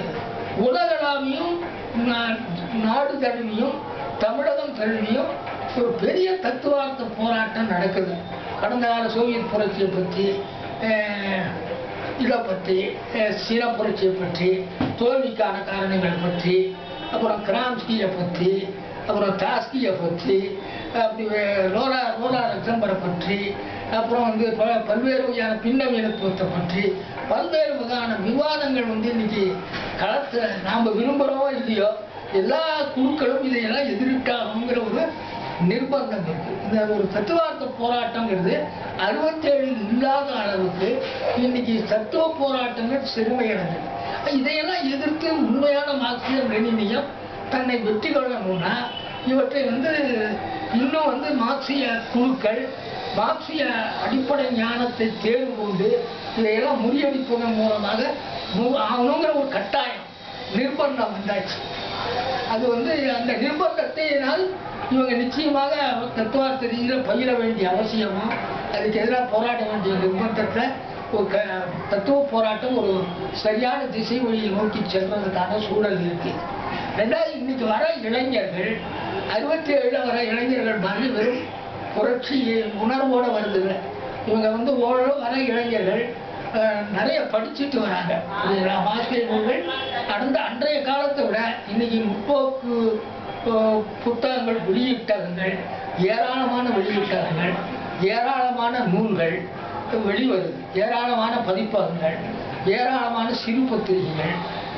உலகளாவியும் நா- நாடு தழுவியும் தமிழகம் தழுவியும் ஒரு பெரிய தத்துவார்த்த போராட்டம் நடக்குது கடந்த கால சோவியத் புரட்சியை பற்றி அஹ், இதை பற்றி அஹ், சீன புரட்சியை பற்றி தோல்விக்கான காரணங்கள் பற்றி அப்புறம் கிராம்ஸ்கியை பற்றி அப்புறம் தாஸ்கியை பற்றி அப்படி வே- ரோலா ரோலா லக்சம்பரை பற்றி அப்புறம் வந்து ப- பல்வேறு வகையான பின்னவீனத்துவத்தை பற்றி பல்வேறு வகையான விவாதங்கள் வந்து இன்னைக்கு களத்தை நாம் விரும்புகிறோமோ இல்லையோ எல்லா குழுக்களும் இதையெல்லாம் எதிர்க்காகணுங்கிற ஒரு நிர்பந்தம் இருக்கு இந்த ஒரு தத்துவார்த்த போராட்டங்கிறது அறுபத்தேழில் இல்லாத அளவுக்கு இன்னைக்கு தத்துவ போராட்டங்கள் சிறுமையடைஞ்சது இதையெல்லாம் எதிர்த்து உண்மையான மார்க்சியம் லெனினியம் தன்னை வெற்றி கொள்ளணும்னா இவற்றை வந்து இன்னும் வந்து மார்க்சிய குழுக்கள் மார்க்சிய அடிப்படை ஞானத்தை தேர்வு கொண்டு இதையெல்லாம் முறியடிப்பதன் மூலமாக மு- ஆகணுங்கிற ஒரு கட்டாயம் நிர்பந்தம் வந்தாச்சு அது வந்து அந்த நிர்பந்தத்தினால் இவங்க நிச்சயமாக தத்துவார்த்த ரீதியில் பயிர வேண்டிய அவசியமும் அதுக்கு எதிராக போராட வேண்டிய நிர்பந்தத்தை ஒரு க தத்துவ போராட்டம் ஒரு சரியான திசை வழியை நோக்கி செல்வதற்கான சூழல் இருக்கு ரெண்டாவது இன்னைக்கு வர இளைஞர்கள் அறுபத்தி ஏழுல வர இளைஞர்கள் மாதிரி வெறும் புரட்சி உணர்வோட வருதுங்க இவங்க வந்து ஓரளவு வர இளைஞர்கள் அஹ், நிறைய படிச்சுட்டு வராங்க புரியுதுங்களா ஆசிரியர் நூல்கள் கடந்த அன்றைய காலத்தை விட இன்னைக்கு முற்போக்கு அஹ், புத்தகங்கள் வெளியிட்டகங்கள் ஏராளமான வெளியிட்டகங்கள் ஏராளமான நூல்கள் வெளிவருது ஏராளமான பதிப்பகங்கள் ஏராளமான சிறு பத்திரிகைகள்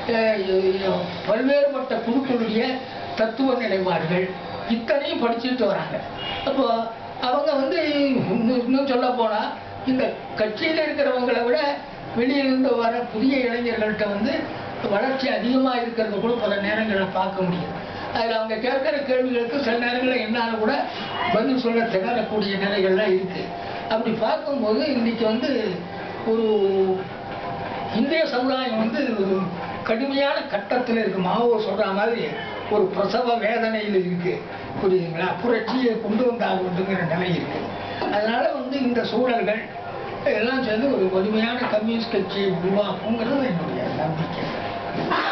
அஹ், பல்வேறுபட்ட குழுக்களுடைய தத்துவ நிலைப்பாடுகள் இத்தனையும் படிச்சுட்டு வராங்க அப்போ அவங்க வந்து இன்னும் இன்னும் சொல்ல போனா இந்த கட்சியில் இருக்கிறவங்களை விட வெளியிலிருந்து வர புதிய இளைஞர்கள்ட்ட வந்து வளர்ச்சி அதிகமாக இருக்கிறத கூட பல நேரங்களில் பார்க்க முடியும் அதில் அவங்க கேட்குற கேள்விகளுக்கு சில நேரங்களில் என்னால் கூட பதில் சொல்ல திணறக்கூடிய நிலைகள்லாம் இருக்கு அப்படி பார்க்கும்போது இன்னைக்கு வந்து ஒரு இந்திய சமுதாயம் வந்து ஒரு கடுமையான கட்டத்தில் இருக்கு மாவோ சொல்ற மாதிரி ஒரு பிரசவ வேதனையில் இருக்கு புரியுதுங்களா புரட்சியை கொண்டு வந்தாக வேண்டுங்கிற நிலை இருக்கு அதனால வந்து இந்த சூழல்கள் எல்லாம் சேர்ந்து ஒரு வலிமையான கம்யூனிஸ்ட் கட்சியை உருவாக்குங்கிறது என்னுடைய நம்பிக்கை